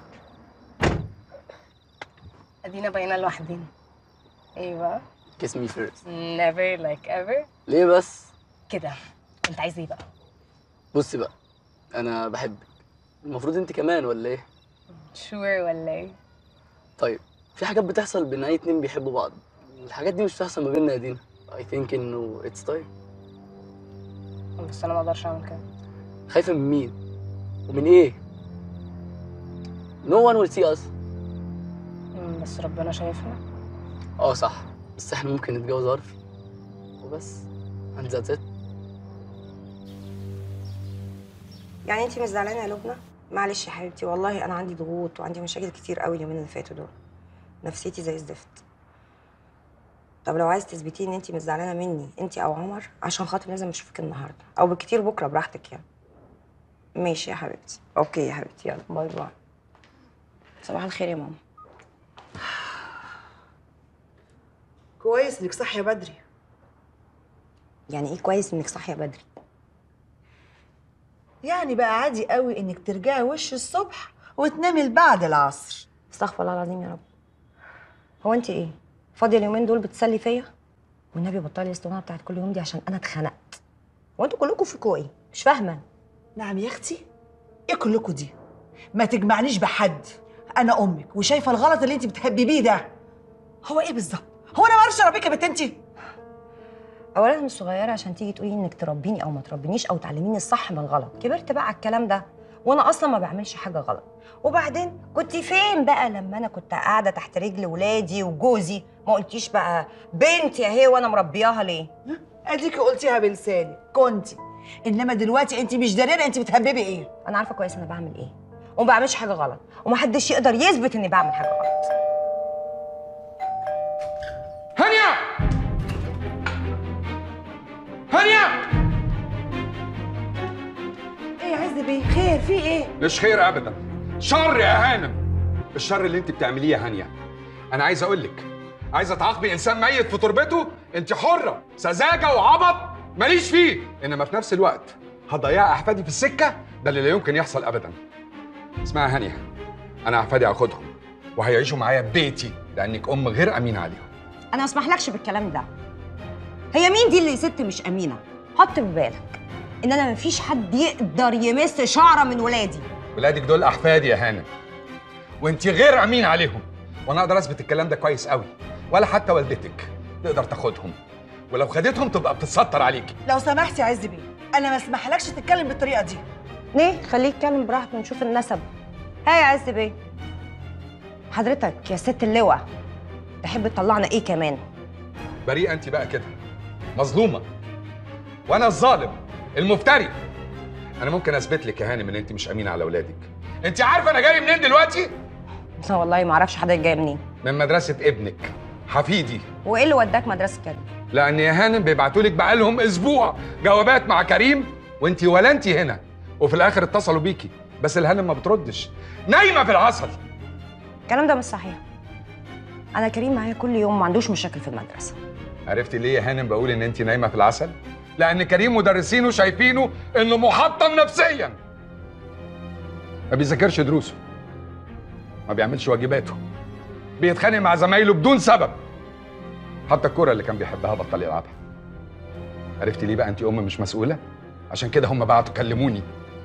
ادينا بقينا لوحدنا ايه بقى kiss me first never like ever ليه بس كده انت عايز ايه بقى بصي بقى انا بحبك المفروض انت كمان ولا ايه شور ولا ايه طيب في حاجات بتحصل بين اي اتنين بيحبوا بعض الحاجات دي مش بتحصل ما بيننا يا دينا I think انه it's time بس انا ما اقدرش اعمل كده خايفة من مين ومن ايه no one will see us مم، بس ربنا شايفنا اه صح بس احنا ممكن نتجوز عرفي وبس and that's it يعني انت مش زعلانه يا لبنى معلش يا حبيبتي والله انا عندي ضغوط وعندي مشاكل كتير قوي اليومين اللي فاتوا دول نفسيتي زي الزفت طب لو عايز تثبتي ان انت مش زعلانه مني انت او عمر عشان خاطر لازم اشوفك النهارده او بالكتير بكره براحتك يعني ماشي يا حبيبتي اوكي يا حبيبتي يلا باي باي صباح الخير يا ماما كويس انك صاحيه بدري يعني ايه كويس انك صاحيه بدري يعني بقى عادي قوي انك ترجعي وش الصبح وتنامي بعد العصر استغفر الله العظيم يا رب هو انت ايه فاضيه اليومين دول بتسلي فيا والنبي بطلي الاستماعه بتاعت كل يوم دي عشان انا اتخنقت وانتوا كلكم فيكوا ايه مش فاهمه نعم يا اختي ايه كلكم دي ما تجمعنيش بحد انا امك وشايفه الغلط اللي انت بتهببيه ده هو ايه بالظبط هو انا ما اعرفش اربيك يا بنت انت اولا مش صغيره عشان تيجي تقولي انك تربيني او ما تربينيش او تعلميني الصح من الغلط كبرت بقى على الكلام ده وانا اصلا ما بعملش حاجه غلط وبعدين كنت فين بقى لما انا كنت قاعده تحت رجل ولادي وجوزي ما قلتيش بقى بنتي اهي وانا مربياها ليه اديكي قلتيها بلسانك كنتي انما دلوقتي انت مش داريه انت بتهببي ايه انا عارفه كويس انا بعمل ايه وما بعملش حاجه غلط ومحدش يقدر يثبت اني بعمل حاجه غلط هانيا هانيا ايه يا عز بيه خير في ايه مش خير ابدا شر يا هانم الشر اللي انت بتعمليه يا هانيا انا عايز اقول لك عايزه تعاقبي انسان ميت في تربته انت حره سذاجه وعبط ماليش فيه انما في نفس الوقت هتضيع احفادي في السكه ده اللي لا يمكن يحصل ابدا اسمعي يا هانيا انا احفادي هاخدهم وهيعيشوا معايا في بيتي لانك ام غير امينه عليهم انا ما اسمحلكش بالكلام ده هي مين دي اللي ست مش امينه حط في بالك ان انا مفيش حد يقدر يمس شعره من ولادي ولادك دول احفادي يا هانم وانت غير امين عليهم وانا اقدر اثبت الكلام ده كويس قوي ولا حتى والدتك تقدر تاخدهم ولو خدتهم تبقى بتتستر عليكي لو سمحتي يا عز بيه انا ما اسمحلكش تتكلم بالطريقه دي ليه خليه يتكلم براحته ونشوف النسب ها يا عز بيه حضرتك يا ست اللواء تحب تطلعنا ايه كمان بريئه انت بقى كده مظلومه وانا الظالم المفتري انا ممكن اثبت لك يا هانم ان انت مش امينه على اولادك انت عارفه انا جاي منين دلوقتي لا والله ما اعرفش حضرتك جاي منين من مدرسه ابنك حفيدي وايه اللي وداك مدرسه كده لان يا هانم بيبعتوا لك بقالهم اسبوع جوابات مع كريم وانت ولا انت هنا وفي الاخر اتصلوا بيكي بس الهانم ما بتردش نايمه في العسل الكلام ده مش صحيح انا كريم معايا كل يوم ما عندوش مشاكل في المدرسه عرفتي ليه يا هانم بقول ان انت نايمه في العسل لان كريم مدرسينه شايفينه انه محطم نفسيا ما بيذاكرش دروسه ما بيعملش واجباته بيتخانق مع زمايله بدون سبب حتى الكرة اللي كان بيحبها بطل يلعبها عرفتي ليه بقى انت ام مش مسؤوله عشان كده هم بعتوا كلموني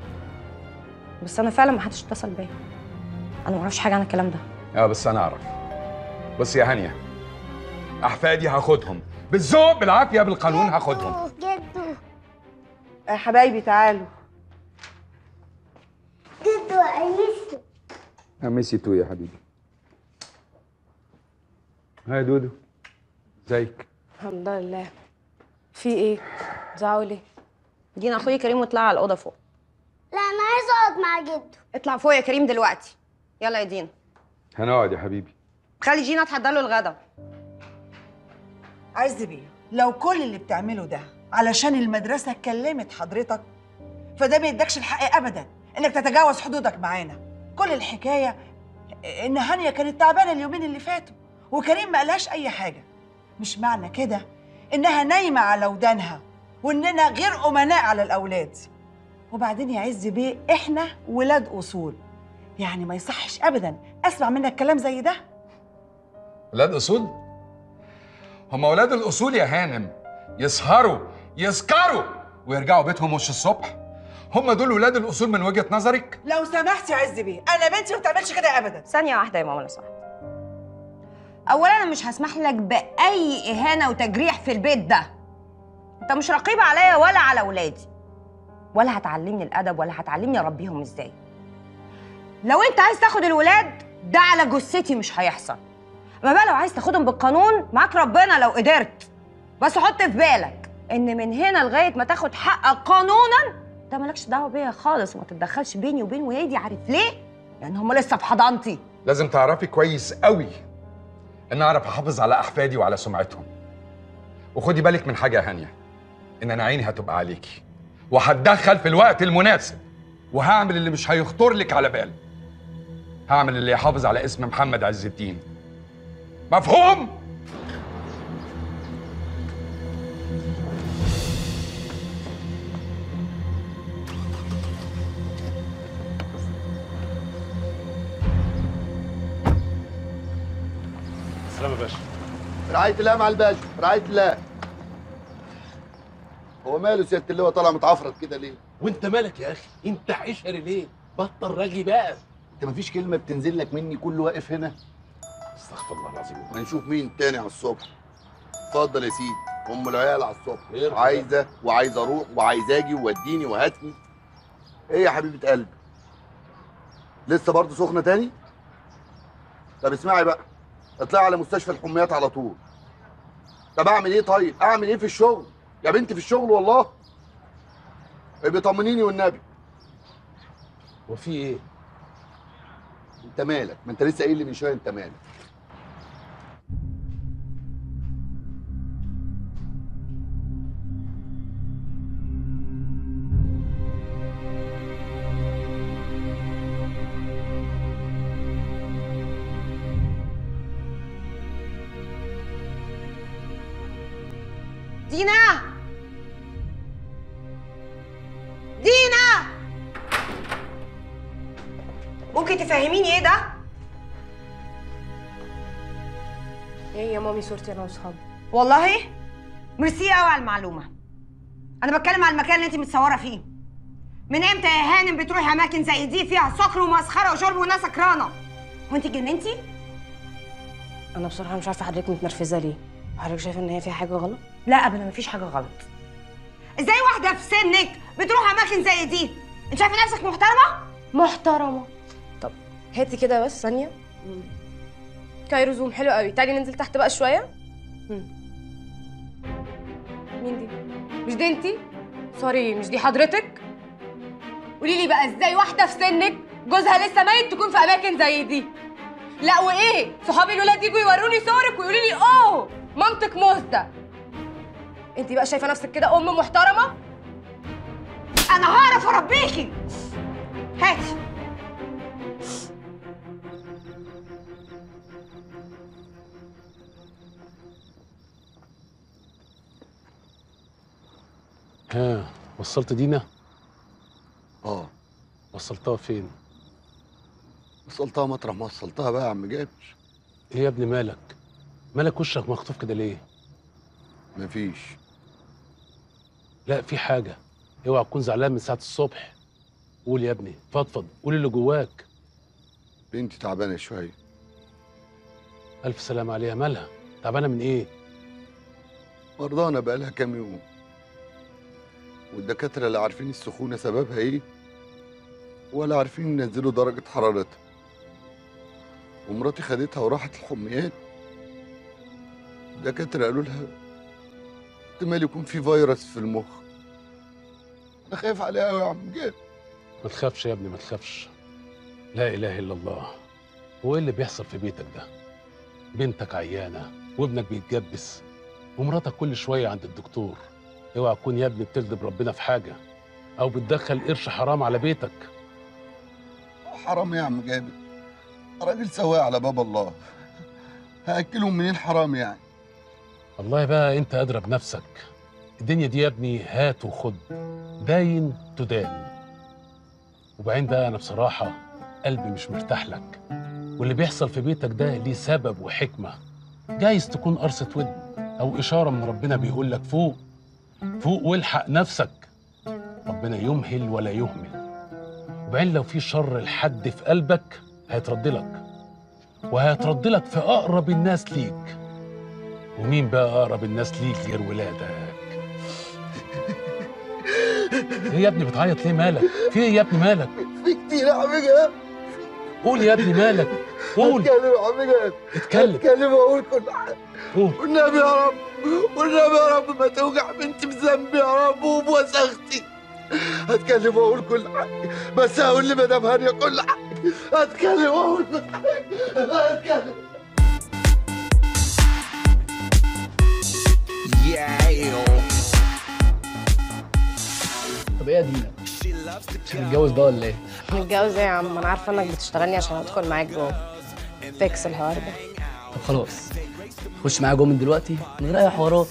بس انا فعلا ما حدش اتصل بيا انا ما اعرفش حاجه عن الكلام ده اه بس انا اعرف بص يا هانيه احفادي هاخدهم بالذوق بالعافيه بالقانون هاخدهم جدو يا حبايبي تعالوا جدو عيسو ميسي تو يا حبيبي هاي دودو ازيك الحمد لله في ايه زعقوا ليه دينا اخويا كريم واطلع على الاوضه فوق لا انا عايزه اقعد مع جدو اطلع فوق يا كريم دلوقتي يلا يا دينا هنقعد يا حبيبي خلي جينا تحضر له الغدا عز بيه لو كل اللي بتعمله ده علشان المدرسه كلمت حضرتك فده ما يدكش الحق ابدا انك تتجاوز حدودك معانا كل الحكايه ان هانيا كانت تعبانه اليومين اللي فاتوا وكريم ما قالهاش اي حاجه مش معنى كده انها نايمه على ودانها واننا غير امناء على الاولاد وبعدين يا عز بيه احنا ولاد اصول يعني ما يصحش ابدا اسمع منك كلام زي ده ولاد اصول هم ولاد الاصول يا هانم يسهروا يسكروا ويرجعوا بيتهم وش الصبح هم دول ولاد الاصول من وجهه نظرك لو سمحت يا عز بيه انا بنتي ما بتعملش كده ابدا ثانيه واحده يا ماما لو سمحت اولا انا مش هسمح لك باي اهانه وتجريح في البيت ده انت مش رقيب عليا ولا على ولادي ولا هتعلمني الادب ولا هتعلمني اربيهم ازاي لو انت عايز تاخد الولاد ده على جثتي مش هيحصل اما بقى لو عايز تاخدهم بالقانون معاك ربنا لو قدرت بس حط في بالك ان من هنا لغايه ما تاخد حقك قانونا ده مالكش دعوه بيا خالص وما تتدخلش بيني وبين ولادي عارف ليه لان هم لسه في حضانتي لازم تعرفي كويس قوي ان اعرف احافظ على احفادي وعلى سمعتهم وخدي بالك من حاجه يا هانيه ان انا عيني هتبقى عليكي وهتدخل في الوقت المناسب وهعمل اللي مش هيخطر لك على بال هعمل اللي يحافظ على اسم محمد عز الدين مفهوم سلام يا باشا رعاية الله مع الباشا رعاية الله هو ماله سيادة اللواء طالع متعفرت كده ليه؟ وانت مالك يا اخي انت حشري ليه بطل رغي بقى انت مفيش كلمة بتنزل لك مني كل واقف هنا استغفر الله العظيم هنشوف مين تاني على الصبح اتفضل يا سيدي ام العيال على الصبح خير. عايزة وعايز اروح وعايز اجي ووديني وهاتني ايه يا حبيبة قلبي لسه برضه سخنه تاني طب اسمعي بقى اطلعي على مستشفى الحميات على طول طب اعمل ايه طيب اعمل ايه في الشغل يا بنتي في الشغل والله ابقي طمنيني والنبي وفي ايه انت مالك ما انت لسه قايل لي من شويه انت مالك دينا دينا ممكن تفهميني ايه ده؟ ايه يا مامي صورتي انا واصحابي والله ميرسي قوي على المعلومه انا بتكلم على المكان اللي انت متصوره فيه من امتى يا هانم بتروحي اماكن زي دي فيها سكر ومسخره وشرب وناس سكرانه وانت اتجننتي انا بصراحه مش عارفه حضرتك متنرفزه ليه حضرتك شايفه ان هي فيها حاجه غلط لا ابدا مفيش حاجه غلط ازاي واحده في سنك بتروح اماكن زي دي انت شايفه نفسك محترمه محترمه طب هاتي كده بس ثانيه مم. كايرو زوم حلو قوي تعالي ننزل تحت بقى شويه مم. مين دي مش دي انتي سوري مش دي حضرتك قولي لي بقى ازاي واحده في سنك جوزها لسه ميت تكون في اماكن زي دي لا وايه صحابي الولاد يجوا يوروني صورك ويقولوا لي اوه مامتك مزده انت بقى شايفه نفسك كده ام محترمه انا هعرف اربيكي هاتي ها وصلت دينا اه وصلتها فين وصلتها مطرح ما وصلتها بقى يا عم جابر ايه يا ابني مالك مالك وشك مخطوف كده ليه مفيش لا في حاجه اوعى تكون زعلان من ساعه الصبح قول يا ابني فضفض قول اللي جواك بنتي تعبانه شويه الف سلام عليها مالها تعبانه من ايه مرضانه بقالها كام يوم والدكاتره لا عارفين السخونه سببها ايه ولا عارفين ينزلوا درجه حرارتها ومراتي خدتها وراحت الحميات الدكاتره قالوا لها احتمال يكون في فيروس في المخ انا خايف عليها قوي يا عم جاب ما تخافش يا ابني ما تخافش لا اله الا الله هو ايه اللي بيحصل في بيتك ده بنتك عيانه وابنك بيتجبس ومراتك كل شويه عند الدكتور اوعى تكون يا ابني بتكذب ربنا في حاجه او بتدخل قرش حرام على بيتك حرام يا عم جابر راجل سواق على باب الله هاكلهم منين حرام يعني والله بقى انت ادرى بنفسك الدنيا دي يا ابني هات وخد داين تدان وبعدين بقى انا بصراحه قلبي مش مرتاح لك واللي بيحصل في بيتك ده ليه سبب وحكمه جايز تكون قرصه ودن او اشاره من ربنا بيقول لك فوق فوق والحق نفسك ربنا يمهل ولا يهمل وبعدين لو في شر لحد في قلبك هيترد لك وهيترد لك في اقرب الناس ليك ومين بقى اقرب الناس ليك غير ولادك ايه يا ابني بتعيط ليه مالك في ايه يا ابني مالك في كتير يا عم جاب قول يا ابني مالك قول اتكلم يا عم جاب اتكلم اتكلم واقول كل حاجه قول والنبي يا رب والنبي يا رب ما توجع بنتي بذنبي يا رب وبوسختي هتكلم واقول كل حاجه بس هقول لمدام هانيه كل حاجه هتكلم واقول كل حاجه هتكلم طب ايه يا دينا؟ مش هنتجوز بقى ولا ايه؟ متجوز ايه يا عم انا عارفه انك بتشتغلني عشان ادخل معاك جوه فيكس الحوار ده طب خلاص خش معايا جوه من دلوقتي من غير اي حوارات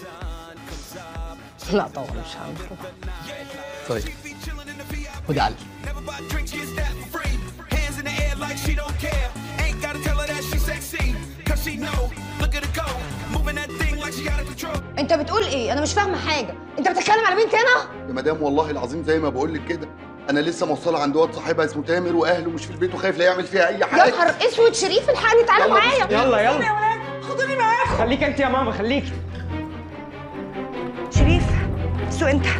لا طبعا مش هعمل طيب خد يا علي Hands in the air like she don't care. Ain't gotta tell her that she's sexy. Cause she know. Look at her go. Moving that thing like she out of control. انت بتقول ايه انا مش فاهمه حاجه انت بتتكلم على بنتي انا يا مدام والله العظيم زي ما بقول لك كده انا لسه موصله عند واد صاحبها اسمه تامر واهله مش في البيت وخايف لا يعمل فيها اي حاجه يا نهار اسود شريف الحقني تعالى يلا معايا بس- يلا، يلا. يا ولاد خدوني معاكم خليك انت يا ماما خليكي شريف سوق انت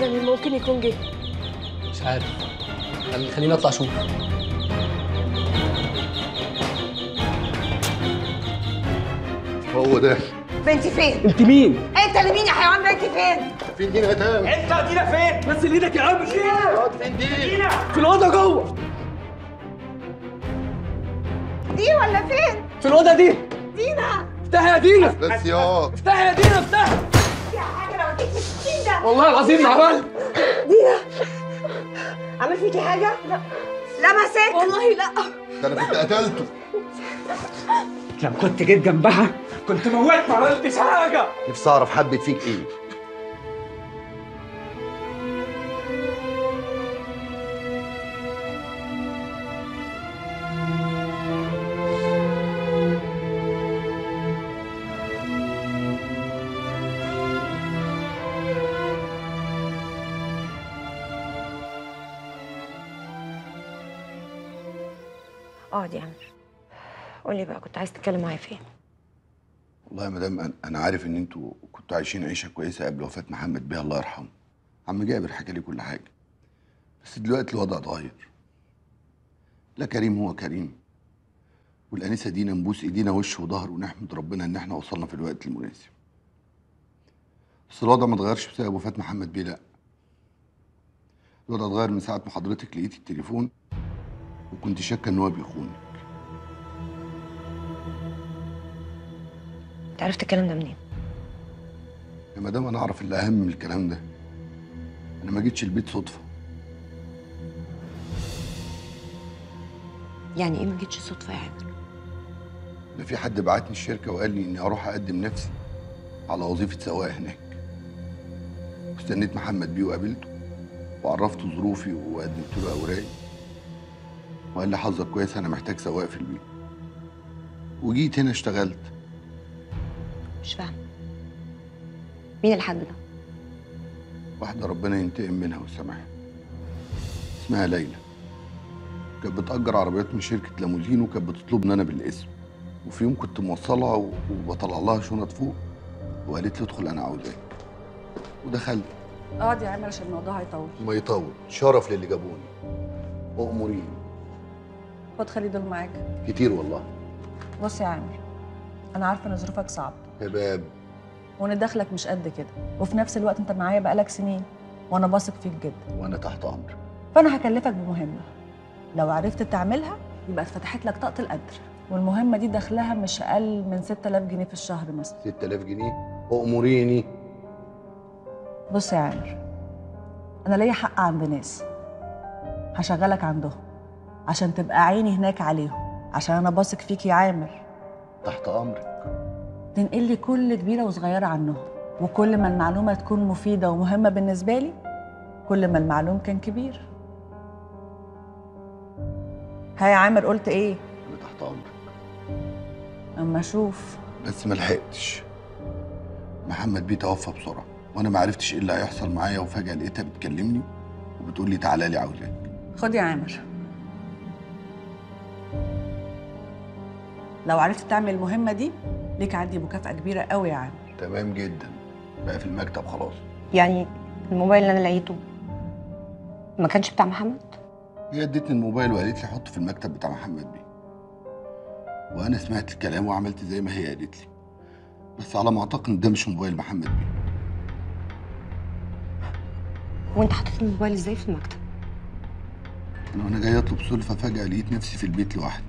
كده مين ممكن يكون جه مش عارف خلي- خليني اطلع اشوف هو ده بنتي فين؟ انت مين؟ انت اللي مين يا حيوان بنتي فين؟ فين دينا تام انت دينا فين؟ نزل ايدك يا عم دينا فين دينا في الاوضه جوه دي ولا فين؟ في الاوضه دي دينا افتحي يا دينا بس يا افتحي يا دينا افتحي يا حاجه لو اديك السكين ده والله العظيم ما عملت دينا عمل فيكي حاجه؟ لا لمست والله لا ده انا كنت قتلته لو كنت جيت جنبها كنت موت ما عملتش حاجه نفسي اعرف حبت فيك ايه اقعد يا عمر قولي بقى كنت عايز تتكلم معايا فين والله يا مدام أنا- انا عارف ان انتوا كنتوا عايشين عيشه كويسه قبل وفاه محمد بيه الله يرحمه عم جابر حكى لي كل حاجه بس دلوقتي الوضع اتغير لا كريم هو كريم والانسه دينا نبوس ايدينا وش وظهر ونحمد ربنا ان احنا وصلنا في الوقت المناسب بس الوضع ما اتغيرش بسبب وفاه محمد بيه لا الوضع اتغير من ساعه ما حضرتك لقيتي التليفون وكنت شاكه ان هو بيخونك انت عرفت الكلام ده منين يا مدام انا اعرف اللي اهم من الكلام ده انا ما جيتش البيت صدفه يعني ايه ما جيتش صدفه يا عمر ده في حد بعتني الشركه وقال لي اني اروح اقدم نفسي على وظيفه سواق هناك واستنيت محمد بيه وقابلته وعرفته ظروفي وقدمت له اوراقي وقال لي حظك كويس انا محتاج سواق في البيت وجيت هنا اشتغلت مش فاهمه مين الحد ده واحده ربنا ينتقم منها ويسامحها اسمها ليلى كانت بتأجر عربيات من شركة لاموزين وكانت بتطلبني أنا بالاسم وفي يوم كنت موصلها و- وبطلع لها شنط فوق وقالت لي ادخل أنا عاوزاك ودخلت اقعد يا عامر عشان الموضوع هيطول ما يطول شرف للي جابوني أؤمرين خد خلي دول معاك كتير والله بص يا عامر انا عارفه ان ظروفك صعبه شباب وان دخلك مش قد كده وفي نفس الوقت انت معايا بقالك سنين وانا واثق فيك جدا وأنا تحت أمرك فانا هكلفك بمهمه لو عرفت تعملها يبقى اتفتحت لك طاقه القدر والمهمه دي دخلها مش اقل من 6000 جنيه في الشهر مثلا 6000 جنيه أؤمريني بص يا عامر انا ليا حق عند ناس هشغلك عندهم عشان تبقى عيني هناك عليهم عشان انا باثق فيك يا عامر تحت أمرك تنقل لي كل كبيره وصغيره عنهم وكل ما المعلومه تكون مفيده ومهمه بالنسبه لي كل ما المعلوم كان كبير ها يا عامر قلت ايه أنا تحت أمرك اما اشوف بس ما لحقتش محمد بيه توفى بسرعة وأنا ما عرفتش إيه اللي هيحصل معايا وفجأة لقيتها بتكلمني وبتقول لي تعالى لي عاوزاك خد يا عامر لو عرفت تعمل المهمه دي ليك عندي مكافاه كبيره قوي يا عامر تمام جدا بقى في المكتب خلاص يعني الموبايل اللي انا لقيته ما كانش بتاع محمد هي ادتني الموبايل وقالت لي حطه في المكتب بتاع محمد بيه وانا سمعت الكلام وعملت زي ما هي قالت لي بس على ما اعتقد إن ده مش موبايل محمد بيه وانت حطيت الموبايل ازاي في المكتب انا وانا جاي اطلب سلفة فجأة لقيت نفسي في البيت لوحدي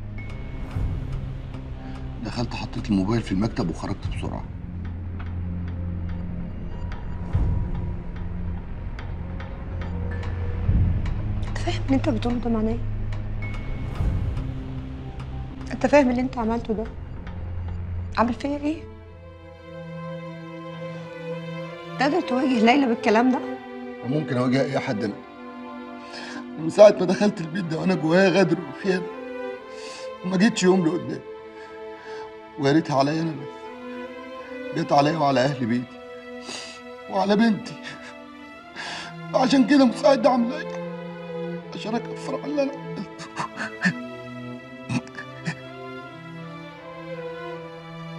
دخلت حطيت الموبايل في المكتب وخرجت بسرعة انت فاهم اللي انت بتقوله ده معناه ايه انت فاهم اللي انت عملته ده عامل فيا ايه تقدر تواجه ليلى بالكلام ده وممكن اواجه اي حد انا من ساعة ما دخلت البيت ده وانا جوايا غدر وخيانة وما جيتش يوم لقدام ويا ريتها عليا انا بس جت عليا وعلى اهل بيتي وعلى بنتي عشان كده مساعد ده عامله ايه عشان اكفر على اللي انا عملته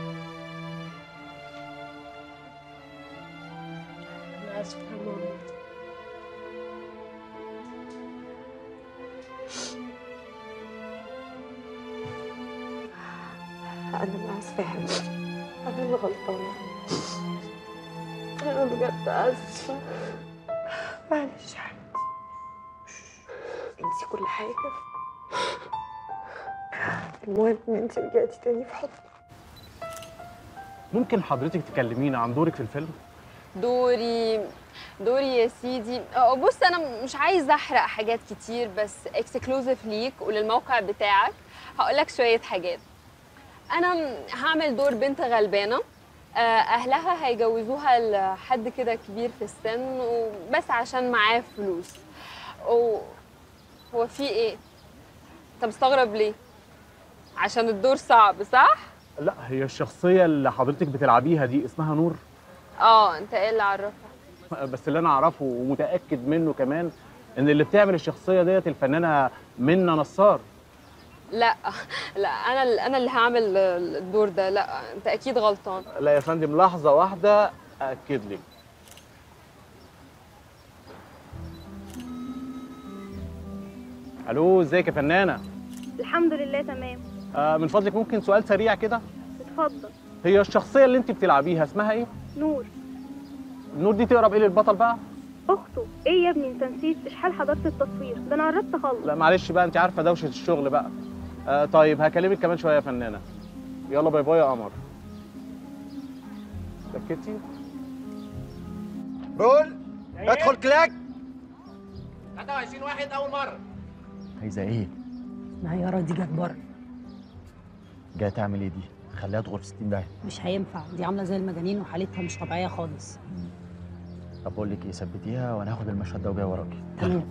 انا اسفه يا ماما اسفه يا حبيبتي انا اللي غلطانه انا بجد اسفه معلش يا حبيبتي انسي كل حاجه المهم ان انت رجعتي تاني في حضني ممكن حضرتك تكلمينا عن دورك في الفيلم دوري دوري يا سيدي اه بص انا مش عايزه احرق حاجات كتير بس اكسكلوزيف ليك وللموقع بتاعك هقول لك شويه حاجات انا هعمل دور بنت غلبانه آه، اهلها هيجوزوها لحد كده كبير في السن وبس عشان معاه فلوس و... هو في ايه انت مستغرب ليه عشان الدور صعب صح لا هي الشخصيه اللي حضرتك بتلعبيها دي اسمها نور اه انت ايه اللي عرفك بس اللي انا اعرفه ومتاكد منه كمان ان اللي بتعمل الشخصيه ديت الفنانه منى نصار لا لا انا ال- انا اللي هعمل الدور ده لا انت اكيد غلطان لا يا فندم لحظه واحده اكد لك الو ازيك يا فنانه الحمد لله تمام آه من فضلك ممكن سؤال سريع كده اتفضل هي الشخصيه اللي انت بتلعبيها اسمها ايه نور نور دي تقرب ايه للبطل بقى اخته ايه يا ابني انت نسيت اشحال حضرت التصوير ده انا قربت اخلص لا معلش بقى انت عارفه دوشه الشغل بقى آه طيب هكلمك كمان شويه يا فنانه يلا باي باي يا قمر سكتي رول ادخل كلاك 23 واحد اول مره عايزه ايه؟ معيارة دي جت بره جايه تعمل ايه دي؟ خليها تغور في 60 داهيه مش هينفع دي عاملة زي المجانين وحالتها مش طبيعية خالص طب بقول لك ايه ثبتيها وانا هاخد المشهد ده وجاي وراكي تمام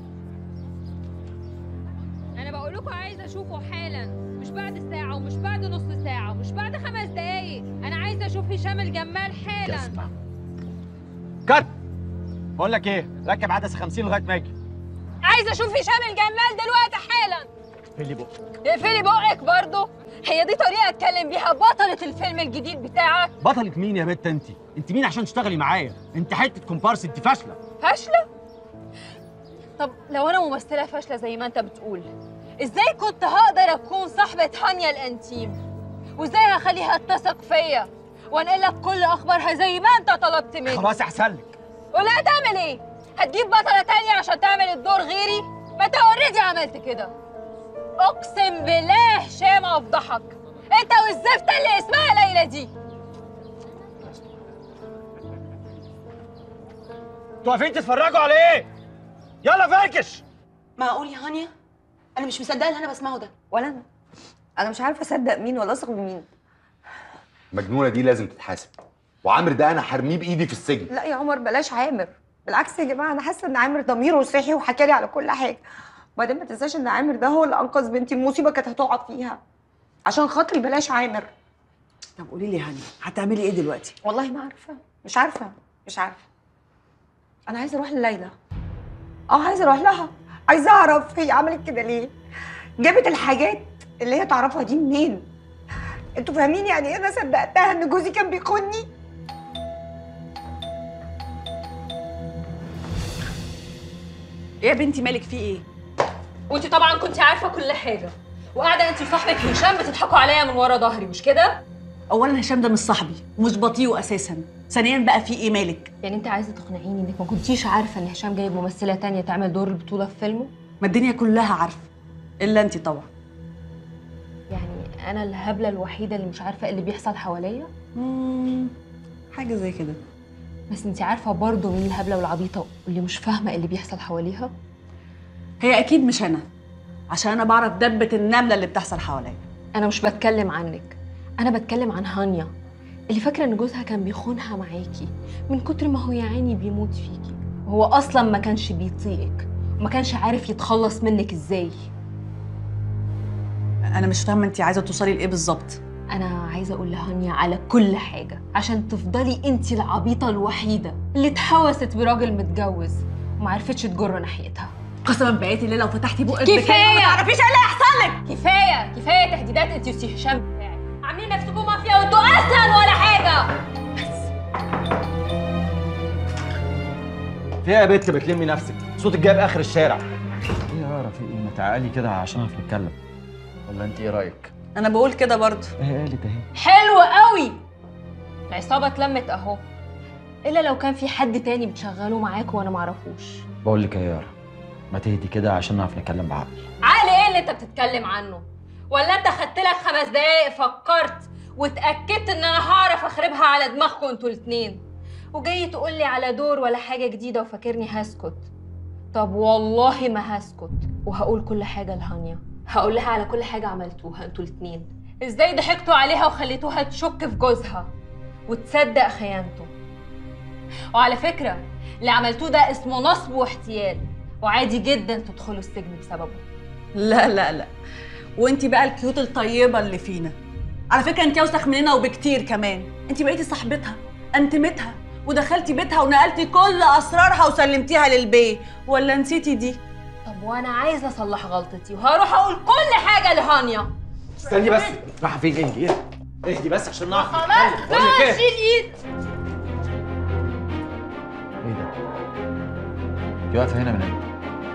انا بقول لكم عايزه اشوفه حالا مش بعد ساعه ومش بعد نص ساعه ومش بعد خمس دقايق انا عايزه اشوف هشام الجمال حالا كات بقول لك ايه ركب عدسه 50 لغايه ما اجي عايزه اشوف هشام الجمال دلوقتي حالا فيلي بق اقفلي بقك برضه هي دي طريقه اتكلم بيها بطله الفيلم الجديد بتاعك بطلة مين يا بت انت؟ انت مين عشان تشتغلي معايا؟ انت حته كومبارس انت فاشله فاشله طب لو انا ممثله فاشله زي ما انت بتقول ازاي كنت هقدر اكون صاحبه هانيا الانتيم وازاي هخليها تثق فيا وانقل لك كل اخبارها زي ما انت طلبت مني خلاص احسن لك ولا هتعمل ايه هتجيب بطله تانية عشان تعمل الدور غيري ما انت اوريدي عملت كده اقسم بالله هشام افضحك انت والزفته اللي اسمها ليلى دي انتوا واقفين تتفرجوا على ايه؟ يلا فركش معقول يا هانيا انا مش مصدقه اللي انا بسمعه ده ولا انا انا مش عارفه اصدق مين ولا اثق بمين المجنونه دي لازم تتحاسب وعامر ده انا هرميه بايدي في السجن لا يا عمر بلاش عامر بالعكس يا جماعه انا حاسه ان عامر ضميره صحي وحكى لي على كل حاجه وبعدين ما تنساش ان عامر ده هو اللي انقذ بنتي المصيبه كانت هتقع فيها عشان خاطري بلاش عامر طب قولي لي هاني هتعملي ايه دلوقتي والله ما عارفه مش عارفه مش عارفه انا عايزه اروح لليلى اه عايزه اروح لها عايزه اعرف هي عملت كده ليه جابت الحاجات اللي هي تعرفها دي منين انتوا فاهمين يعني ايه انا صدقتها ان جوزي كان بيخوني ايه يا بنتي مالك في ايه وانت طبعا كنت عارفه كل حاجه وقاعده انت وصاحبك هشام بتضحكوا عليا من ورا ظهري مش كده اولا هشام ده مش صاحبي ومش بطيئه اساسا ثانيا بقى في ايه مالك يعني انت عايزه تقنعيني انك ما كنتيش عارفه ان هشام جايب ممثله تانية تعمل دور البطوله في فيلمه ما الدنيا كلها عارفه الا انت طبعا يعني انا الهبله الوحيده اللي مش عارفه ايه اللي بيحصل حواليا حاجه زي كده بس انت عارفه برضه مين الهبله والعبيطه واللي مش فاهمه إيه اللي بيحصل حواليها هي اكيد مش انا عشان انا بعرف دبه النمله اللي بتحصل حواليا انا مش بتكلم عنك انا بتكلم عن هانيا اللي فاكره ان جوزها كان بيخونها معاكي من كتر ما هو يا عيني بيموت فيكي وهو اصلا ما كانش بيطيقك وما كانش عارف يتخلص منك ازاي انا مش فاهمه انت عايزه توصلي لايه بالظبط انا عايزه اقول لهانيا على كل حاجه عشان تفضلي انت العبيطه الوحيده اللي اتحوست براجل متجوز وما عرفتش تجر ناحيتها قسما بقيتي الليله وفتحتي بقك كفايه بكلمة ما تعرفيش ايه اللي هيحصل لك كفايه كفايه تهديدات انت وسي هشام بتاعك عاملين نفسكم مافيا وانتوا اصلا ولا حاجه فيها يا بت بتلمي نفسك صوتك جايب اخر الشارع ايه يا رفيق ايه ما تعالي كده عشان نعرف نتكلم ولا انت ايه رايك انا بقول كده برضه ايه قالت اهي حلو قوي العصابه اتلمت اهو الا لو كان في حد تاني بتشغله معاك وانا معرفوش بقول لك ايه يا يارا ما تهدي كده عشان نعرف نتكلم بعقل عقل ايه اللي انت بتتكلم عنه ولا انت خدت لك خمس دقايق فكرت واتاكدت ان انا هعرف اخربها على دماغكم انتوا الاتنين وجاي تقول لي على دور ولا حاجه جديده وفاكرني هسكت طب والله ما هسكت وهقول كل حاجه لهانيا هقول لها على كل حاجه عملتوها انتوا الاتنين ازاي ضحكتوا عليها وخليتوها تشك في جوزها وتصدق خيانته وعلى فكره اللي عملتوه ده اسمه نصب واحتيال وعادي جدا تدخلوا السجن بسببه لا لا لا وانت بقى الكيوت الطيبه اللي فينا على فكره انت اوسخ مننا وبكتير كمان انت بقيتي صاحبتها انتمتها ودخلتي بيتها ونقلتي كل اسرارها وسلمتيها للبيه ولا نسيتي دي طب وانا عايزه اصلح غلطتي وهروح اقول كل حاجه لهانيا استني بس رايحه فين اهدي اهدي اهدي بس عشان نعرف خلاص نتكلم. بقول لك بقى ايه شيل ايد ايه ده انت واقفه هنا من امتى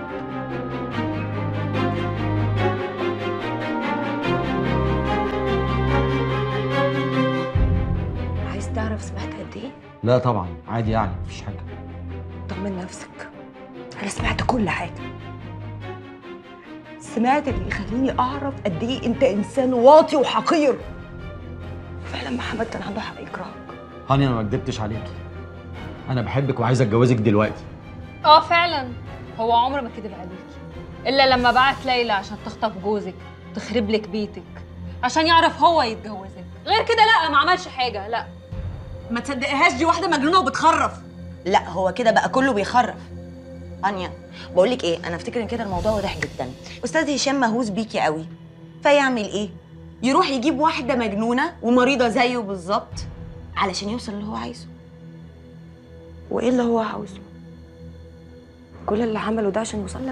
عايز تعرف سمعت قد ايه؟ لا طبعا عادي يعني مفيش حاجه طمن نفسك انا سمعت كل حاجه سمعت اللي يخليني اعرف قد ايه انت انسان واطي وحقير فعلا محمد كان عنده حق يكرهك هاني انا ما كدبتش عليكي انا بحبك وعايز اتجوزك دلوقتي اه فعلا هو عمره ما كذب عليكي الا لما بعت ليلى عشان تخطف جوزك تخرب لك بيتك عشان يعرف هو يتجوزك غير كده لا ما عملش حاجه لا ما تصدقيهاش دي واحده مجنونه وبتخرف لا هو كده بقى كله بيخرف انيا بقول لك ايه انا افتكر ان كده الموضوع واضح جدا استاذ هشام مهووس بيكي قوي فيعمل ايه يروح يجيب واحده مجنونه ومريضه زيه بالظبط علشان يوصل اللي هو عايزه وايه اللي هو عاوزه كل اللي عمله ده عشان يوصل لنا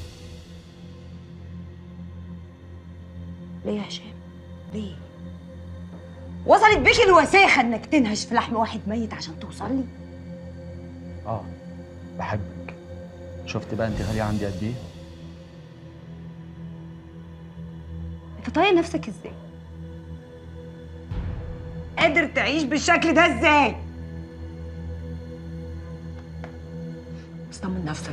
ليه يا هشام ليه وصلت بيك الوساخه انك تنهش في لحم واحد ميت عشان توصل لي اه بحبك شفت بقى انت غاليه عندي قد ايه انت طايق نفسك ازاي قادر تعيش بالشكل ده ازاي بس طمن نفسك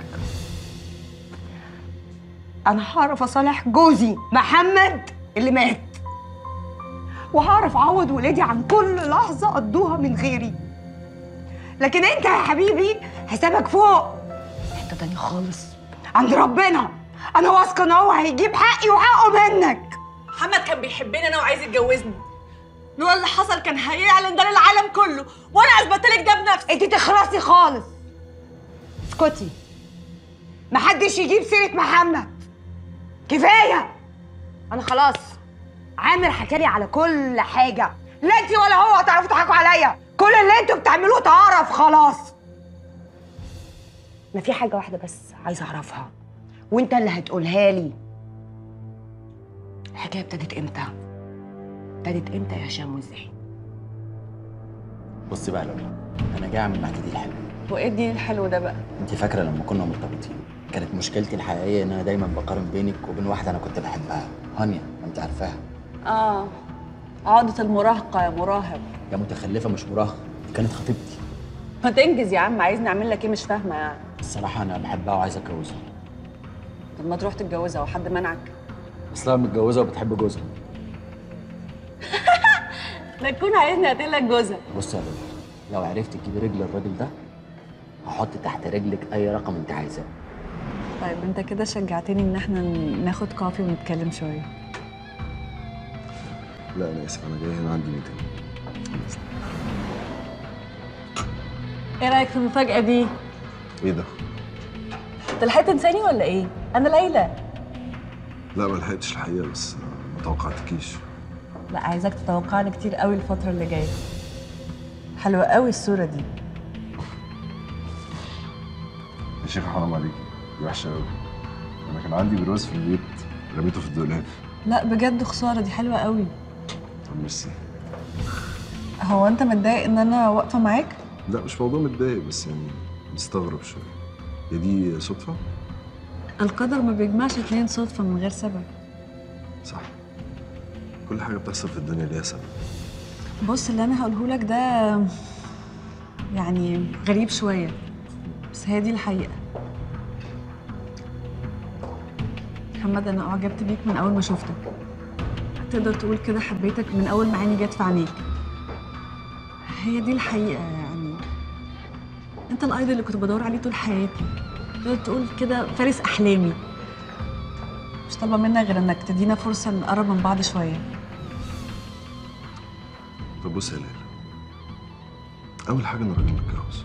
انا هعرف اصالح جوزي محمد اللي مات وهعرف اعوض ولادي عن كل لحظه قضوها من غيري لكن انت يا حبيبي حسابك فوق حته تانية خالص عند ربنا انا واثقه ان هو هيجيب حقي وحقه منك محمد كان بيحبني انا وعايز يتجوزني لولا اللي حصل كان هيعلن ده للعالم كله وانا اثبت لك ده بنفسي انت تخرسي خالص اسكتي محدش يجيب سيره محمد كفايه انا خلاص عامر حكالي على كل حاجه لا انت ولا هو هتعرفوا تضحكوا عليا كل اللي انتوا بتعملوه اتعرف خلاص ما في حاجه واحده بس عايزه اعرفها وانت اللي هتقولها لي الحكايه ابتدت امتى ابتدت امتى يا هشام وازاي بصي بقى يا لولي انا جاي اعمل معاكي ديل حلو وايه الدين الحلو ده بقى انت فاكره لما كنا مرتبطين كانت مشكلتي الحقيقيه ان انا دايما بقارن بينك وبين واحده انا كنت بحبها هانيا ما انت عارفاها اه عقدة المراهقة يا مراهق يا متخلفه مش مراهقه دي كانت خطيبتي ما تنجز يا عم عايزني اعمل لك ايه مش فاهمة يعني الصراحه انا بحبها وعايز اتجوزها طب ما تروح تتجوزها وحد منعك اصلها متجوزه وبتحب جوزها لا تكون عايزني اقتلك جوزها بص يا لولي لو عرفت تجيبي رجل الراجل ده هحط تحت رجلك اي رقم انت عايزاه طيب انت كده شجعتني ان احنا ناخد كافي ونتكلم شوية لا انا اسف انا جاي هنا عندي ميتنج ايه رايك في المفاجأة دي؟ ايه ده؟ انت لحقت تنساني ولا ايه؟ انا ليلى لا ما لحقتش الحقيقه بس ما توقعتكيش لا عايزاك تتوقعني كتير قوي الفترة اللي جاية حلوة قوي الصورة دي يا شيخ حرام عليكي دي وحشه قوي انا كان عندي برواز في البيت رميته في الدولاب لا بجد خسارة دي حلوة قوي طب ميرسي هو انت متضايق ان انا واقفة معاك؟ لا مش موضوع متضايق بس يعني مستغرب شويه هي دي صدفه القدر ما بيجمعش اتنين صدفة من غير سبب صح كل حاجه بتحصل في الدنيا ليها سبب بص اللي انا هقوله لك ده يعني غريب شويه بس هي دي الحقيقه محمد انا اعجبت بيك من اول ما شفتك تقدر تقول كده حبيتك من اول ما عيني جت في عينيك هي دي الحقيقه يعني انت الايدل اللي كنت بدور عليه طول حياتي تقدر تقول كده فارس احلامي مش طالبه منك غير انك تدينا فرصه نقرب من بعض شويه طب بص يا ليلى اول حاجه انا راجل متجوز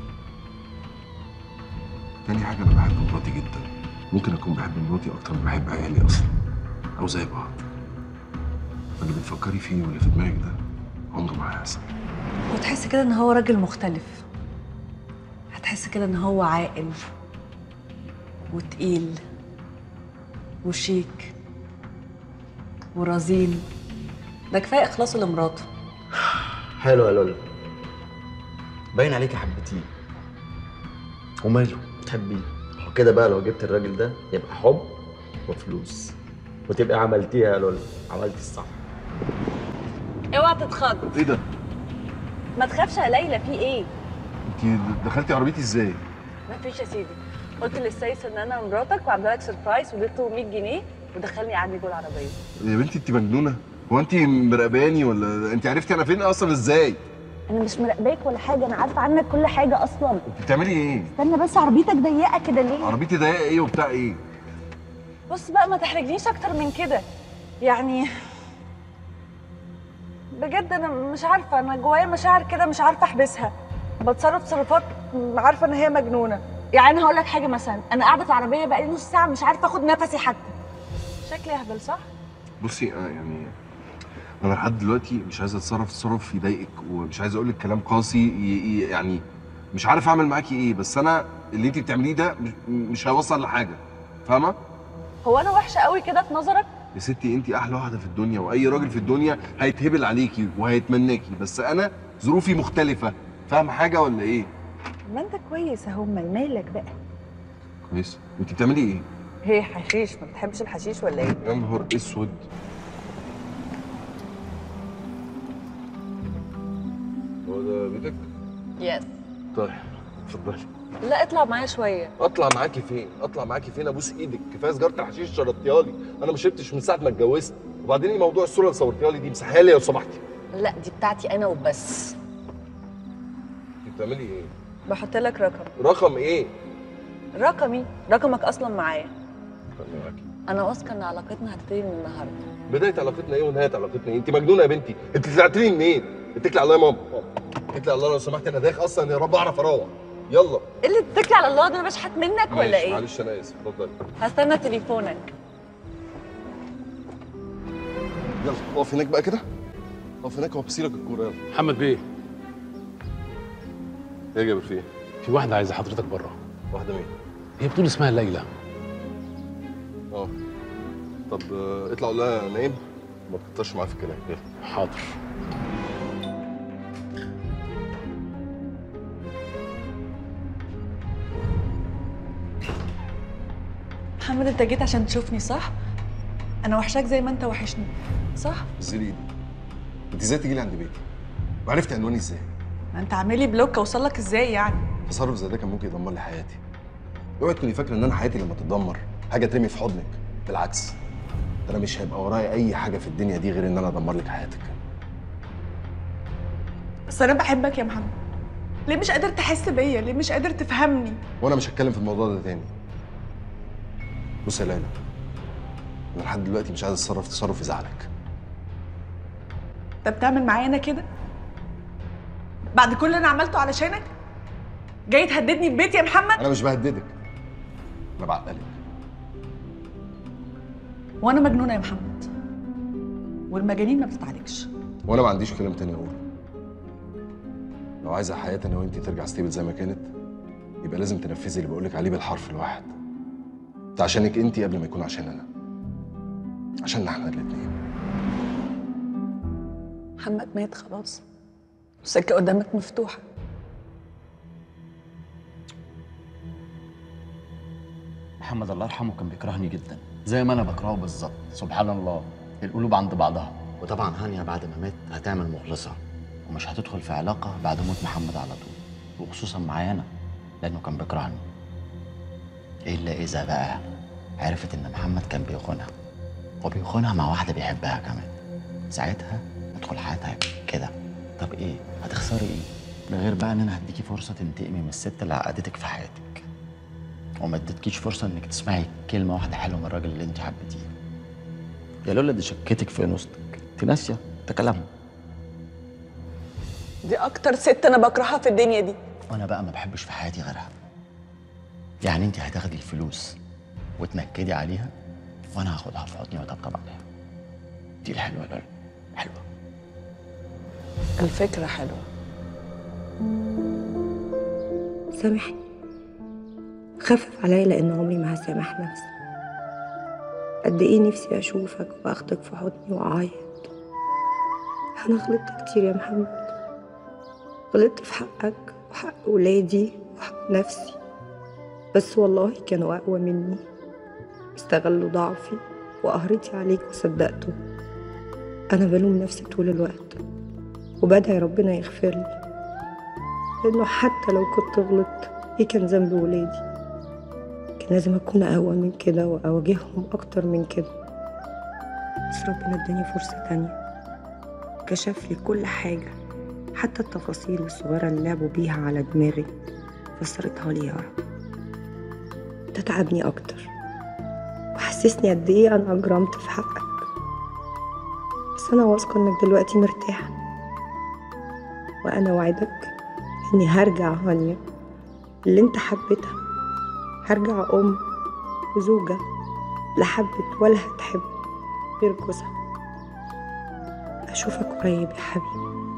تاني حاجه انا بحب مراتي جدا ممكن اكون بحب مراتي اكتر ما بحب عيالي اصلا او زي بعض اللي بتفكري فيه واللي في دماغك ده عمره ما هيحصل وتحس كده ان هو راجل مختلف هتحس كده ان هو عاقل وتقيل وشيك ورزين ده كفايه اخلاصه لمراته حلو يا لولا باين عليكي حبيتيه وماله تحبيه هو كده بقى لو جبت الراجل ده يبقى حب وفلوس وتبقى عملتيها يا لولا عملتي الصح اوعى تتخض ايه ده؟ ما تخافش يا ليلى في ايه انت دخلتي عربيتي ازاي؟ ما فيش يا سيدي قلت للسيس ان انا مراتك وعامله لك سربرايز واديته 100 جنيه ودخلني قعدني جوه العربيه يا بنتي انت مجنونه هو انت مراقباني ولا انت عرفتي انا فين اصلا ازاي؟ انا مش مراقباك ولا حاجه انا عارفه عنك كل حاجه اصلا انت بتعملي ايه؟ استنى بس عربيتك ضيقه كده ليه عربيتي ضيقه ايه وبتاع ايه؟ بص بقى ما تحرجنيش اكتر من كده يعني بجد انا مش عارفه انا جوايا مشاعر كده مش عارفه احبسها بتصرف تصرفات عارفه ان هي مجنونه يعني انا هقول لك حاجه مثلا انا قاعده في العربيه بقالي نص ساعه مش عارفه اخد نفسي حتى شكلي اهبل صح بصي آه يعني انا لحد دلوقتي مش عايز اتصرف تصرف يضايقك ومش عايز اقول لك كلام قاسي ي- ي- يعني مش عارف اعمل معاكي ايه بس انا اللي انت بتعمليه ده مش, مش هيوصل لحاجه فاهمه؟ هو انا وحشه قوي كده في نظرك يا ستي انت احلى واحده في الدنيا واي راجل في الدنيا هيتهبل عليكي وهيتمناكي بس انا ظروفي مختلفه فاهمه حاجه ولا ايه؟ ما انت كويس اهو امال مالك بقى كويس انت بتعملي ايه؟ هي حشيش ما بتحبش الحشيش ولا ايه يا نهار اسود هو ده بيتك؟ يس طيب اتفضلي لا اطلع معايا شويه اطلع معاكي فين؟ اطلع معاكي فين ابوس ايدك كفايه سجاره الحشيش شربتيها لي انا ما شربتش من ساعه ما اتجوزت وبعدين ايه موضوع الصوره اللي صورتيها لي دي مسحها لي لو سمحتي لا دي بتاعتي انا وبس انت بتعملي ايه؟ بحط لك رقم رقم ايه؟ رقمي رقمك اصلا معايا خليني معاكي انا واثقه ان علاقتنا هتبتدي من النهارده بدايه علاقتنا ايه ونهايه علاقتنا ايه؟ انت مجنونه يا بنتي انت طلعت لي منين؟ اتكلي على الله يا ماما اتكلي على الله لو سمحتي انا دايخ اصلا يا رب اعرف اروح يلا ايه اللي اتكلي على الله ده انا بشحت منك ولا ماشي، ايه معلش انا اسف اتفضلي هستنى تليفونك يلا اقف هناك بقى كده اقف هناك وابصيلك الكوره يلا محمد بيه ايه يا جابر في ايه؟ في واحده عايزه حضرتك بره واحده مين؟ هي بتقول اسمها ليلى اه طب آه، اطلع قول لها نايم ما تكترش معايا في الكلام يلا حاضر محمد انت جيت عشان تشوفني صح انا وحشاك زي ما انت وحشني صح نزلي ايدي انت ازاي تيجي لي عند بيتي؟ وعرفتي عنواني ازاي؟ ما انت عامل لي بلوك اوصل لك ازاي يعني تصرف زي ده كان ممكن يدمر لي حياتي اوعي تكوني فاكره ان انا حياتي لما تتدمر حاجه ترمي في حضنك بالعكس انا مش هيبقى ورايا اي حاجه في الدنيا دي غير ان انا ادمر لك حياتك بس انا بحبك يا محمد ليه مش قادر تحس بيا ليه مش قادر تفهمني وانا مش هتكلم في الموضوع ده تاني بص يا ليلى انا لحد دلوقتي مش عايز اتصرف تصرف يزعلك انت بتعمل معايا انا كده بعد كل اللي انا عملته علشانك جاي تهددني في بيتي يا محمد انا مش بهددك انا بعقلك وانا مجنونه يا محمد والمجانين ما بتتعالجش وانا ما عنديش كلام تاني اقوله لو عايزه حياتي انا وانتي ترجع ستيبل زي ما كانت يبقى لازم تنفذي اللي بقولك عليه بالحرف الواحد ده عشانك انتي قبل ما يكون عشان انا عشاننا احنا الاتنين محمد مات خلاص السكه قدامك مفتوحه محمد الله يرحمه كان بيكرهني جدا زي ما انا بكرهه بالظبط سبحان الله القلوب عند بعضها وطبعا هانيا بعد ما مات هتعمل مخلصة ومش هتدخل في علاقة بعد موت محمد على طول وخصوصا معايا أنا لأنه كان بيكرهني إلا إذا بقى عرفت إن محمد كان بيخونها وبيخونها مع واحدة بيحبها كمان ساعتها ادخل حياتها كده طب إيه هتخسري إيه ده غير بقى إن أنا هديكي فرصة تنتقمي من الست اللي عقدتك في حياتك وما اديتكيش فرصة إنك تسمعي كلمة واحدة حلوة من الراجل اللي أنت حبيتيه يا لولا دي شكتك في نوستك انت ناسيه ده كلامها دي اكتر ست انا بكرهها في الدنيا دي وانا بقى ما بحبش في حياتي غيرها يعني انت هتاخدي الفلوس وتنكدي عليها وانا هاخدها في حضني واطبطب عليها دي الحلوه لولا حلوه الفكره حلوه سامحني خفف عليا لان عمري ما هسامح نفسي قد ايه نفسي اشوفك واخدك في حضني واعيط انا غلطت كتير يا محمد غلطت في حقك وحق ولادي وحق نفسي بس والله كانوا اقوى مني استغلوا ضعفي وقهرتي عليك وصدقته انا بلوم نفسي طول الوقت وبدعي ربنا يغفر لي لانه حتى لو كنت غلطت ايه كان ذنب ولادي كان لازم اكون اقوى من كده واواجههم اكتر من كده بس ربنا اداني فرصه تانية كشف لي كل حاجه حتى التفاصيل الصغيره اللي لعبوا بيها على دماغي فسرتها لي يا رب ده تعبني اكتر وحسسني قد ايه انا اجرمت في حقك بس انا واثقه انك دلوقتي مرتاح وانا وعدك اني هرجع هانيا اللي انت حبيتها هرجع ام وزوجه لا حبت ولا هتحب غير جوزها اشوفك قريب يا حبيبي